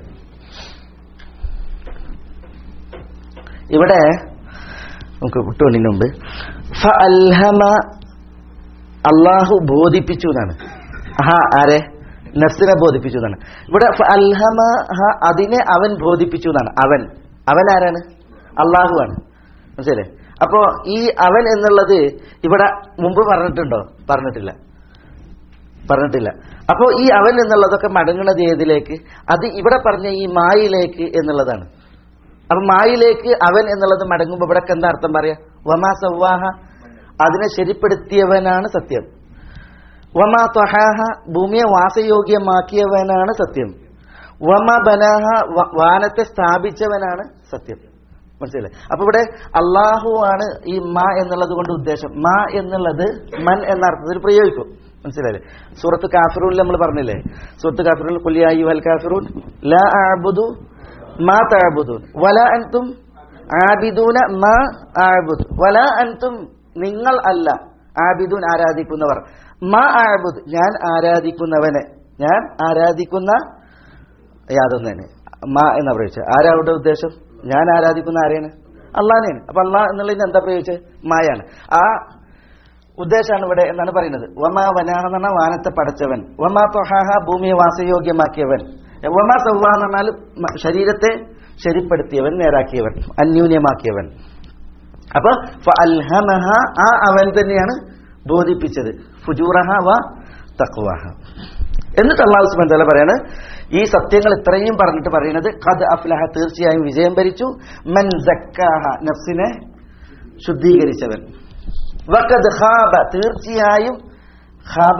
ഇവിടെ നമുക്ക് വിട്ടുകൊണ്ടിന് മുമ്പ് ഫ അൽഹമ അള്ളാഹു ബോധിപ്പിച്ചു എന്നാണ് ഹ ആരെ നഫ്സിനെ ബോധിപ്പിച്ചു എന്നാണ് ഇവിടെ ഫ അൽഹമ ഹ അതിനെ അവൻ ബോധിപ്പിച്ചു എന്നാണ് അവൻ അവൻ ആരാണ് അള്ളാഹു ആണ് മനസ്സിലെ അപ്പോ ഈ അവൻ എന്നുള്ളത് ഇവിടെ മുമ്പ് പറഞ്ഞിട്ടുണ്ടോ പറഞ്ഞിട്ടില്ല പറഞ്ഞിട്ടില്ല അപ്പോൾ ഈ അവൻ എന്നുള്ളതൊക്കെ മടങ്ങുന്നത് ഏതിലേക്ക് അത് ഇവിടെ പറഞ്ഞ ഈ മായിലേക്ക് എന്നുള്ളതാണ് അപ്പൊ മായിലേക്ക് അവൻ എന്നുള്ളത് മടങ്ങുമ്പോൾ ഇവിടെ എന്താ അർത്ഥം പറയാ വമാ സവ്വാഹ അതിനെ ശരിപ്പെടുത്തിയവനാണ് സത്യം വമാ ത്വഹാഹ ഭൂമിയെ വാസയോഗ്യമാക്കിയവനാണ് സത്യം വമ ബനാഹ വ- വാനത്തെ സ്ഥാപിച്ചവനാണ് സത്യം മനസ്സിലായി അപ്പൊ ഇവിടെ അള്ളാഹു ആണ് ഈ മാ എന്നുള്ളത് കൊണ്ട് ഉദ്ദേശം മാ എന്നുള്ളത് മൻ എന്ന അർത്ഥത്തിൽ പ്രയോഗിക്കും മനസ്സിലായില്ലേ സൂറത്ത് കാഫിറൂൽ നമ്മൾ പറഞ്ഞില്ലേ സൂറത്ത് കാഫിറൂൽ കുലിയായി വൽ കാഫിറൂൻ ലാ ആബുദു മാ തഅബുദൂൻ വല അൻതും ആബിദൂന മാ ആബുദ് വല അൻതും നിങ്ങൾ അല്ല ആബിദൂൻ ആരാധിക്കുന്നവർ മാ ആബുദ് ഞാൻ ആരാധിക്കുന്നവനെ ഞാൻ ആരാധിക്കുന്ന യാതൊന്നു തന്നെ മാ എന്ന പ്രയോഗിച്ചത് ആരാ അവിടെ ഉദ്ദേശം ഞാൻ ആരാധിക്കുന്ന ആരെയാണ് അള്ളാനെയാണ് അപ്പൊ അള്ളാഹ് എന്നുള്ളതിന് എന്താ പ്രയോഗിച്ചത് മായാണ് ആ ഉദ്ദേശമാണ് ഇവിടെ എന്നാണ് പറയുന്നത് വമാ വനാഹ എന്ന് പറഞ്ഞാൽ വാനത്തെ പടച്ചവൻ വമാ തൊഹാഹ ഭൂമിയെ വാസയോഗ്യമാക്കിയവൻ വമാ സവ്വാഹ എന്ന് പറഞ്ഞാൽ മ- ശരീരത്തെ ശരിപ്പെടുത്തിയവൻ നേരാക്കിയവൻ അന്യൂന്യമാക്കിയവൻ അപ്പൊ ഫഅൽഹമഹ ആ അവൻ തന്നെയാണ് ബോധിപ്പിച്ചത് ഫുജൂറഹ വ തഖ്വഹ എന്നിട്ട് അള്ളാഹു സുബ്ഹാനഹു വ തആല പറയാണ് ഈ സത്യങ്ങൾ ഇത്രയും പറഞ്ഞിട്ട് പറയുന്നത് ഖദ് അഫ്ലഹ തീർച്ചയായും വിജയം ഭരിച്ചു മൻ സക്കാഹ നഫ്സിനെ ശുദ്ധീകരിച്ചവൻ വഖദ് ഖാബ തീർച്ചയായും ഖാബ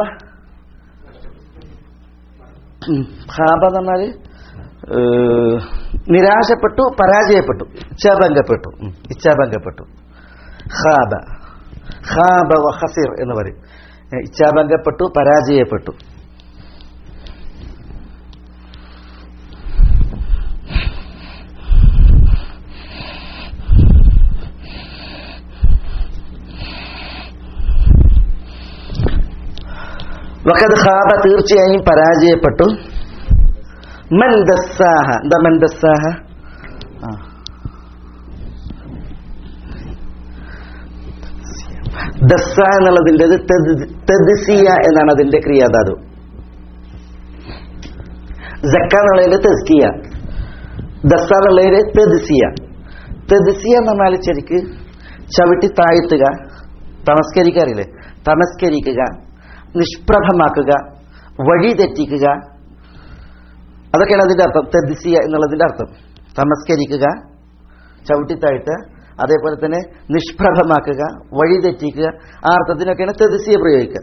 ഉം, ഖാബ എന്ന് പറഞ്ഞാല് ഏഹ്, നിരാശപ്പെട്ടു പരാജയപ്പെട്ടു ഇച്ഛാഭംഗപ്പെട്ടു ഉം, ഇച്ഛാഭംഗപ്പെട്ടു ഖാബ ഖാബ വ ഖസിർ എന്ന് പറയും ഏഹ്, ഇച്ഛാഭംഗപ്പെട്ടു പരാജയപ്പെട്ടു വഖദ് ഖാബ തീർച്ചയായും പരാജയപ്പെട്ടു മൻ ദസ്സാഹ എന്താ മൻ ദസ്സാഹ ആ. ദസ്സ എന്നുള്ളതിൻ്റെത് തെദ്സിയ എന്നാണ് അതിന്റെ ക്രിയാധാതു ജക്ക എന്നുള്ളതിന്റെ തെസ്കിയ ദസ്സ എന്നുള്ളതിന്റെ തെദ്സിയ തെദ്സിയ എന്ന് പറഞ്ഞാൽ ശരിക്ക് ചവിട്ടി താഴ്ത്തുക തമസ്കരിക്കാറില്ലേ തമസ്കരിക്കുക നിഷ്പ്രഭമാക്കുക വഴി തെറ്റിക്കുക അതൊക്കെയാണ് അതിന്റെ അർത്ഥം തെദ്സിയ എന്നുള്ളതിന്റെ അർത്ഥം തമസ്കരിക്കുക ചവിട്ടിത്താഴ്ത്തുക അതേപോലെ തന്നെ നിഷ്പ്രഭമാക്കുക വഴി തെറ്റിക്കുക ആ അർത്ഥത്തിനൊക്കെയാണ് തെദ്സിയ പ്രയോഗിക്കുക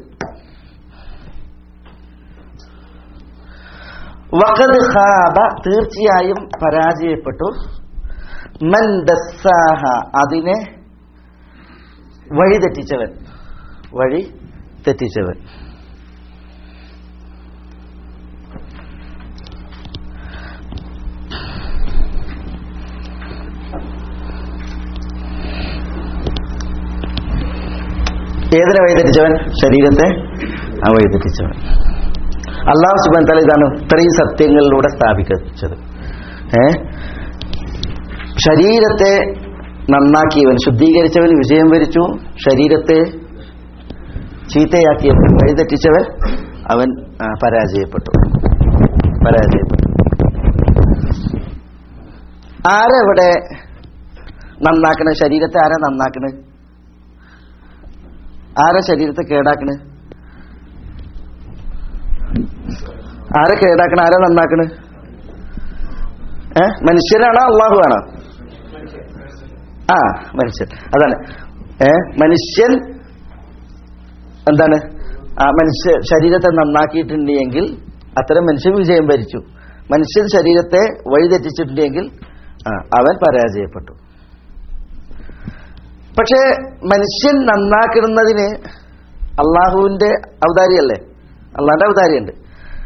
വഖദ് ഖാബ തീർച്ചയായും പരാജയപ്പെട്ടു മൻ ദസ്സാഹ അതിനെ വഴി തെറ്റിച്ചവൻ വഴി തെറ്റിച്ചവൻ ഏതിനെ വഴി തെറ്റിച്ചവൻ ശരീരത്തെ ആ വഴി തെറ്റിച്ചവൻ അള്ളാഹു സുബാൻ തല ഇതാണ് ഇത്രയും സത്യങ്ങളിലൂടെ സ്ഥാപിച്ചത് ഏ ശരീരത്തെ നന്നാക്കിയവൻ ശുദ്ധീകരിച്ചവൻ വിജയം വരിച്ചു ശരീരത്തെ ചീത്തയാക്കിയവൻ വഴിതെറ്റിച്ചവൻ അവൻ ആ, പരാജയപ്പെട്ടു പരാജയപ്പെട്ടു ആരെവിടെ നന്നാക്കണ ശരീരത്തെ ആരാ നന്നാക്കണ് ആരാ ശരീരത്തെ കേടാക്കണ് ആരെ കേടാക്കണ ആരാ നന്നാക്കണ് ഏ മനുഷ്യരാണോ അള്ളാഹു ആണോ ആ മനുഷ്യൻ അതാണ് ഏ മനുഷ്യൻ എന്താണ് ആ മനുഷ്യ ശരീരത്തെ നന്നാക്കിയിട്ടുണ്ടെങ്കിൽ അത്തരം മനുഷ്യൻ വിജയം ഭരിച്ചു മനുഷ്യൻ ശരീരത്തെ വഴിതെറ്റിച്ചിട്ടുണ്ടെങ്കിൽ ആ, അവൻ പരാജയപ്പെട്ടു പക്ഷേ മനുഷ്യൻ നന്നാക്കുന്നതിന് അള്ളാഹുവിന്റെ ഔദാര്യമല്ലേ അള്ളാന്റെ ഔദാര്യമുണ്ട്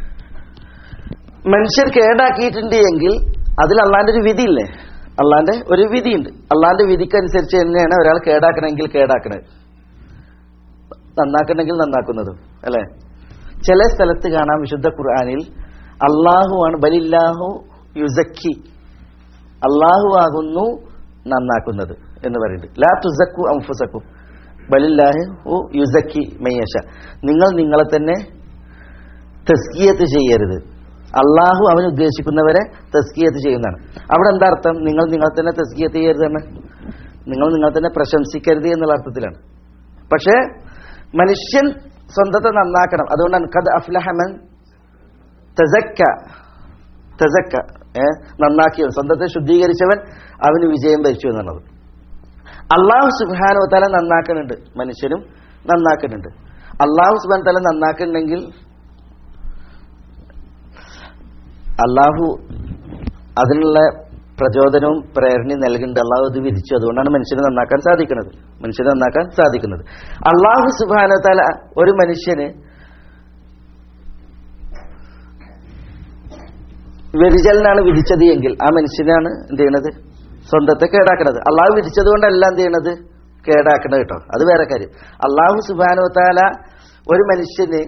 മനുഷ്യർ കേടാക്കിയിട്ടുണ്ട് എങ്കിൽ അതിൽ അള്ളാന്റെ ഒരു വിധിയില്ലേ അള്ളാന്റെ ഒരു വിധിയുണ്ട് അള്ളാന്റെ വിധിക്കനുസരിച്ച് തന്നെയാണ് ഒരാൾ കേടാക്കണമെങ്കിൽ കേടാക്കണത് നന്നാക്കണമെങ്കിൽ നന്നാക്കുന്നതും അല്ലെ ചില സ്ഥലത്ത് കാണാം വിശുദ്ധ ഖുർആാനിൽ അള്ളാഹു ആണ് ബലില്ലാഹു യുസക്കി അള്ളാഹു ആകുന്നു നന്നാക്കുന്നത് എന്ന് പറയുന്നുണ്ട് ലാ തുസക്കു അംഫുസക്കും ബലില്ലാഹു യുസക്കി മയ്യശ നിങ്ങൾ നിങ്ങളെ തന്നെ തസ്കിയത്ത് ചെയ്യരുത് അള്ളാഹു അവൻ ഉദ്ദേശിക്കുന്നവരെ തസ്കിയത്ത് ചെയ്യുന്നതാണ് അവിടെ എന്താ അർത്ഥം നിങ്ങൾ നിങ്ങളെ തന്നെ തസ്കിയത്ത് ചെയ്യരുതാണ് നിങ്ങൾ നിങ്ങൾ തന്നെ പ്രശംസിക്കരുത് എന്നുള്ള അർത്ഥത്തിലാണ് പക്ഷേ മനുഷ്യൻ സ്വന്തത്തെ നന്നാക്കണം അതുകൊണ്ടാണ് കത് അഫ്ലഹമൻ തസക്ക തസക്ക ഏ നന്നാക്കിയവൻ സ്വന്തത്തെ ശുദ്ധീകരിച്ചവൻ അവന് വിജയം വരിച്ചു എന്നുള്ളത് അള്ളാഹു സുബാനു തല നന്നാക്കുന്നുണ്ട് മനുഷ്യനും നന്നാക്കുന്നുണ്ട് അള്ളാഹു സുബാൻ തല നന്നാക്കുന്നുണ്ടെങ്കിൽ അള്ളാഹു അതിനുള്ള പ്രചോദനവും പ്രേരണയും നൽകുന്നുണ്ട് അള്ളാഹു ഇത് വിധിച്ചു അതുകൊണ്ടാണ് മനുഷ്യനെ നന്നാക്കാൻ സാധിക്കുന്നത് മനുഷ്യനെ നന്നാക്കാൻ സാധിക്കുന്നത് അള്ളാഹു സുബാന തല ഒരു മനുഷ്യന് വ്യതിചലനാണ് വിധിച്ചത് എങ്കിൽ ആ മനുഷ്യനാണ് എന്ത് ചെയ്യണത് സ്വന്തത്തെ കേടാക്കണത് അള്ളാഹു വിധിച്ചത് കൊണ്ടല്ല എന്ത് ചെയ്യണത് കേടാക്കണത് കേട്ടോ അത് വേറെ കാര്യം അള്ളാഹു സുബാനു താല ഒരു മനുഷ്യന്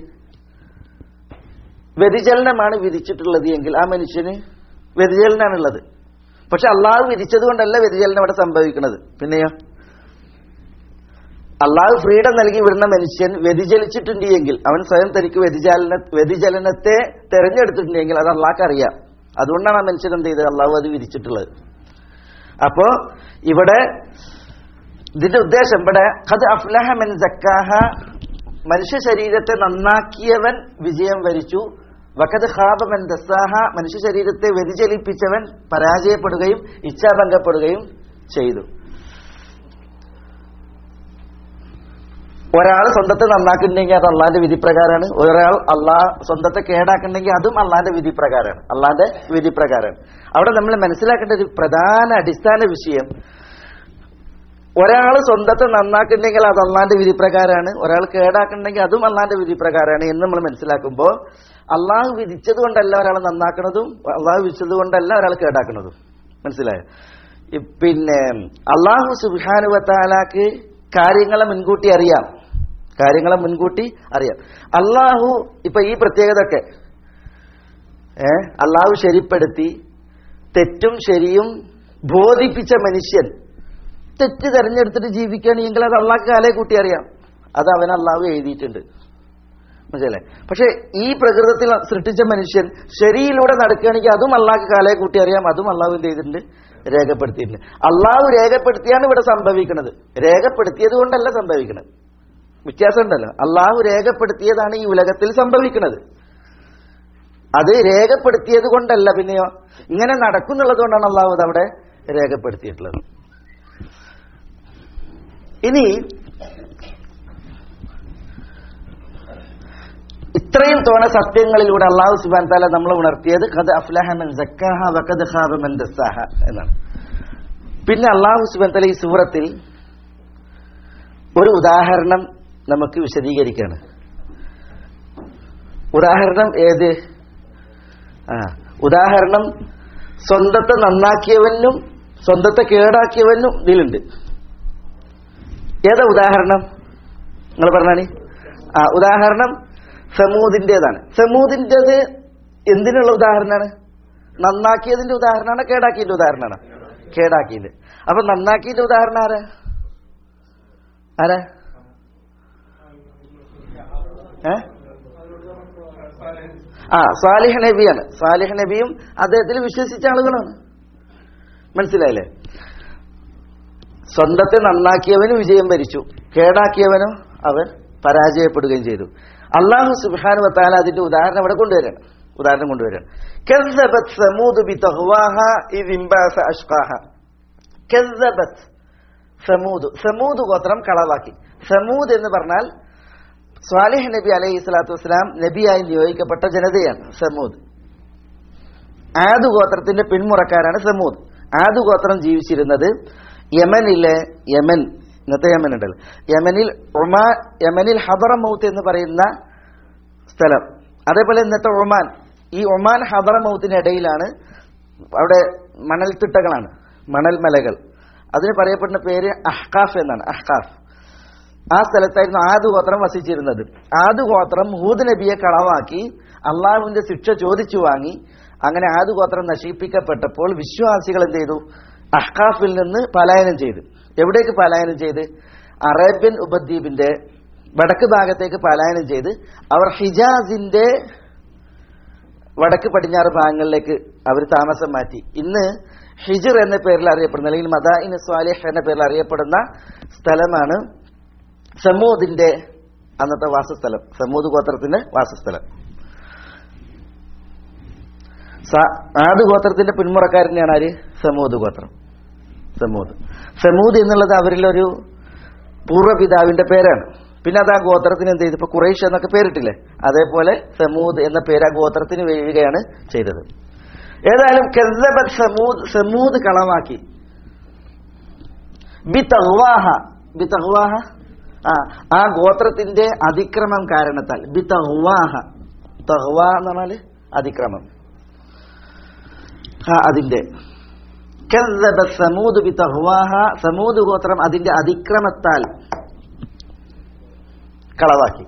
വ്യതിചലനമാണ് വിധിച്ചിട്ടുള്ളത് എങ്കിൽ ആ മനുഷ്യന് വ്യതിചലനാണുള്ളത് പക്ഷെ അള്ളാഹു വിധിച്ചത് കൊണ്ടല്ല വ്യതിചലനം അവിടെ സംഭവിക്കുന്നത് പിന്നെയോ അള്ളാഹു ഫ്രീഡം നൽകി വിടുന്ന മനുഷ്യൻ വ്യതിചലിച്ചിട്ടുണ്ട് എങ്കിൽ അവൻ സ്വയം തനിക്ക് വ്യതിചലന വ്യതിചലനത്തെ തെരഞ്ഞെടുത്തിട്ടുണ്ടെങ്കിൽ അത് അള്ളാഹ്ക്ക് അറിയാം അതുകൊണ്ടാണ് ആ മനുഷ്യൻ എന്ത് ചെയ്തത് അള്ളാഹു അത് വിധിച്ചിട്ടുള്ളത് അപ്പോ ഇവിടെ ഇതിന്റെ ഉദ്ദേശം ഇവിടെ ഖദ് അഫ്ലഹ മെൻ സക്കാഹ മനുഷ്യ ശരീരത്തെ നന്നാക്കിയവൻ വിജയം വരിച്ചു വക്കത് ഖാബമൻ ദസ്സാഹ മനുഷ്യ ശരീരത്തെ വ്യതിചലിപ്പിച്ചവൻ പരാജയപ്പെടുകയും ഇച്ഛാഭംഗപ്പെടുകയും ചെയ്തു ഒരാൾ സ്വന്തത്തെ നന്നാക്കുന്നുണ്ടെങ്കിൽ അത് അള്ളാന്റെ വിധി പ്രകാരമാണ് ഒരാൾ അള്ളാഹ് സ്വന്തത്തെ കേടാക്കുന്നുണ്ടെങ്കിൽ അതും അള്ളാന്റെ വിധി പ്രകാരമാണ് അള്ളാന്റെ വിധി പ്രകാരമാണ് അവിടെ നമ്മൾ മനസ്സിലാക്കേണ്ട ഒരു പ്രധാന അടിസ്ഥാന വിഷയം ഒരാൾ സ്വന്തത്തെ നന്നാക്കുന്നുണ്ടെങ്കിൽ അത് അള്ളാന്റെ വിധി പ്രകാരമാണ് ഒരാൾ കേടാക്കുന്നുണ്ടെങ്കിൽ അതും അള്ളാന്റെ വിധി പ്രകാരമാണ് എന്ന് നമ്മൾ മനസ്സിലാക്കുമ്പോൾ അള്ളാഹു വിധിച്ചത് കൊണ്ടല്ല ഒരാൾ നന്നാക്കുന്നതും അള്ളാഹു വിധിച്ചത് കൊണ്ടല്ല ഒരാൾ കേടാക്കുന്നതും മനസ്സിലായോ ഈ പിന്നെ അള്ളാഹു സുബാനുവത്താലാക്ക് കാര്യങ്ങളെ മുൻകൂട്ടി അറിയാം കാര്യങ്ങളെ മുൻകൂട്ടി അറിയാം അള്ളാഹു ഇപ്പൊ ഈ പ്രത്യേകത ഒക്കെ ഏ അള്ളാഹു ശരിപ്പെടുത്തി തെറ്റും ശരിയും ബോധിപ്പിച്ച മനുഷ്യൻ തെറ്റ് തെരഞ്ഞെടുത്തിട്ട് ജീവിക്കുകയാണെങ്കിൽ അത് അള്ളാഹ് കാലേ കൂട്ടി അറിയാം അത് അവൻ അള്ളാഹു എഴുതിയിട്ടുണ്ട് മനസ്സിലല്ലേ പക്ഷെ ഈ പ്രകൃതത്തിൽ സൃഷ്ടിച്ച മനുഷ്യൻ ശരിയിലൂടെ നടക്കുകയാണെങ്കിൽ അതും അള്ളാഹ് കാലയെ കൂട്ടി അറിയാം അതും അള്ളാഹു എന്ത് ചെയ്തിട്ടുണ്ട് രേഖപ്പെടുത്തിയിട്ടുണ്ട് അള്ളാഹു രേഖപ്പെടുത്തിയാണ് ഇവിടെ സംഭവിക്കുന്നത് രേഖപ്പെടുത്തിയത് കൊണ്ടല്ല സംഭവിക്കുന്നത് വ്യത്യാസം ഉണ്ടല്ലോ അള്ളാഹു രേഖപ്പെടുത്തിയതാണ് ഈ ഉലകത്തിൽ സംഭവിക്കുന്നത് അത് രേഖപ്പെടുത്തിയത് കൊണ്ടല്ല പിന്നെയോ ഇങ്ങനെ നടക്കുന്നുള്ളത് കൊണ്ടാണ് അള്ളാഹു അത് അവിടെ രേഖപ്പെടുത്തിയിട്ടുള്ളത് ഇനി ഇത്രയും തോണ സത്യങ്ങളിലൂടെ അള്ളാഹു സുബാൻ താല നമ്മൾ ഉണർത്തിയത് ഖദ് അഫ്ലഹമൻ സക്കാഹ വഖദ് ഖാബ മൻ ദസ്സാഹ എന്നാണ് പിന്നെ അള്ളാഹു സുബാൻ താല ഈ സൂറത്തിൽ ഒരു ഉദാഹരണം നമുക്ക് വിശദീകരിക്കാണ് ഉദാഹരണം ഏത് ആ ഉദാഹരണം സ്വന്തത്തെ നന്നാക്കിയവനും സ്വന്തത്തെ കേടാക്കിയവനും ഇതിലുണ്ട് ഏതാ ഉദാഹരണം നിങ്ങൾ പറഞ്ഞാണി ആ ഉദാഹരണം സമൂതിൻ്റെതാണ് സമൂതിൻ്റെത് എന്തിനുള്ള ഉദാഹരണമാണ് നന്നാക്കിയതിന്റെ ഉദാഹരണമാണ് കേടാക്കിയതിന്റെ ഉദാഹരണമാണ് കേടാക്കിയത് അപ്പൊ നന്നാക്കിയതിന്റെ ഉദാഹരണം ആരാ ആരാ ഏ ആ സാലിഹ് നബിയാണ് സാലിഹ് നബിയും അദ്ദേഹത്തിൽ വിശ്വസിച്ച ആളുകളാണ് മനസ്സിലായില്ലേ സ്വന്തത്തെ നന്നാക്കിയവന് വിജയം വരിച്ചു കേടാക്കിയവനോ അവൻ പരാജയപ്പെടുകയും ചെയ്തു അള്ളാഹു സുബാനു വത്താല അതിന്റെ ഉദാഹരണം ഇവിടെ കൊണ്ടുവരാണ് ഉദാഹരണം കൊണ്ടുവരാണ് കസ്സബത് സമൂദ് ബിതഹ്വാഹ ഇദ് ഇംബാസ അഷ്ഖാഹ കസ്സബത് സമൂദ് സമൂദ് ഗോത്രം കളവാക്കി സമൂദ് എന്ന് പറഞ്ഞാൽ സ്വാലിഹ് നബി അലൈഹി സ്വലാത്തു വസ്സലാം നബിയായി നിയോഗിക്കപ്പെട്ട ജനതയാണ് സമൂദ് ആദു ഗോത്രത്തിന്റെ പിന്മുറക്കാരാണ് സമൂദ് ആദു ഗോത്രം ജീവിച്ചിരുന്നത് യമനിലെ യമൻ ഇന്നത്തെ യമൻ ഉണ്ടല്ലോ യമനിൽ ഒമാ യമനിൽ ഹബറമൗത്ത് എന്ന് പറയുന്ന സ്ഥലം അതേപോലെ ഇന്നത്തെ ഒമാൻ ഈ ഒമാൻ ഹബറമൗത്തിനിടയിലാണ് അവിടെ മണൽത്തിട്ടകളാണ് മണൽ മലകൾ അതിന് പറയപ്പെടുന്ന പേര് അഹ്കാഫ് എന്നാണ് അഹ്കാഫ് ആ സ്ഥലത്തായിരുന്നു ആദു ഗോത്രം വസിച്ചിരുന്നത് ആദു ഗോത്രം ഹൂദ് നബിയെ കളവാക്കി അള്ളാഹുവിന്റെ ശിക്ഷ ചോദിച്ചു വാങ്ങി അങ്ങനെ ആദു ഗോത്രം നശിപ്പിക്കപ്പെട്ടപ്പോൾ വിശ്വാസികൾ എന്ത് ചെയ്തു അഹ്കാഫിൽ നിന്ന് പലായനം ചെയ്തു എവിടേക്ക് പലായനം ചെയ്ത് അറേബ്യൻ ഉപദ്വീപിന്റെ വടക്ക് ഭാഗത്തേക്ക് പലായനം ചെയ്ത് അവർ ഹിജാസിന്റെ വടക്ക് പടിഞ്ഞാറ് ഭാഗങ്ങളിലേക്ക് അവർ താമസം മാറ്റി ഇന്ന് ഹിജിർ എന്ന പേരിൽ അറിയപ്പെടുന്ന അല്ലെങ്കിൽ മദായിൻ സ്വാലിഹ് എന്ന പേരിൽ അറിയപ്പെടുന്ന സ്ഥലമാണ് സമൂദിന്റെ അന്നത്തെ വാസസ്ഥലം സമൂദ് ഗോത്രത്തിന്റെ വാസസ്ഥലം സ- ആദ് ഗോത്രത്തിന്റെ പിന്മുറക്കാരനെയാണ് ആര് സമൂദ് ഗോത്രം സമൂദ് സമൂദ് എന്നുള്ളത് അവരിലൊരു പൂർവ്വപിതാവിന്റെ പേരാണ് പിന്നെ അത് ആ ഗോത്രത്തിന് എന്ത് ചെയ്തു ഇപ്പൊ കുറേഷ് എന്നൊക്കെ പേരിട്ടില്ലേ അതേപോലെ സമൂദ് എന്ന പേര് ആ ഗോത്രത്തിന് വീഴുകയാണ് ചെയ്തത് ഏതായാലും കെസബത് സമൂദ് സമൂദ് കളവാക്കി ബി തഹ്വാഹ ബി തഹ്വാഹ ആ ആ ഗോത്രത്തിന്റെ അതിക്രമം കാരണത്താൽ ബി തഹ്വാഹ തഹ്വാ എന്ന് പറഞ്ഞാല് അതിക്രമം ആ അതിന്റെ കെസബ സമൂദ് ബി തഹ്വാഹ സമൂദ് ഗോത്രം അതിന്റെ അതിക്രമത്താൽ കളവാക്കി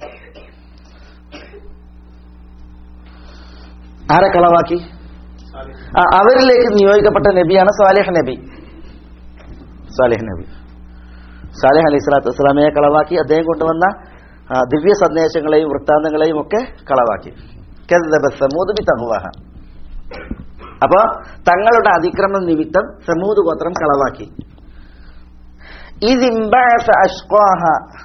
ആരെ കളവാക്കി ആ, അവരിലേക്ക് നിയോഗിക്കപ്പെട്ട നബിയാണ് സാലിഹ് നബി സാലിഹ് നബി സാലിഹ് അലൈഹി സ്വലാത്തു വസ്സലാമയെ കളവാക്കി അദ്ദേഹം കൊണ്ടുവന്ന ആ, ദിവ്യ സന്ദേശങ്ങളെയും വൃത്താന്തങ്ങളെയും ഒക്കെ കളവാക്കി കെദ്ദബ സമൂദ് ബി തഹ്വാഹ അപ്പൊ തങ്ങളുടെ അതിക്രമം നിമിത്തം സമൂദ് ഗോത്രം കളവാക്കി ഇതിംബഅസ അഷ്ഖാഹ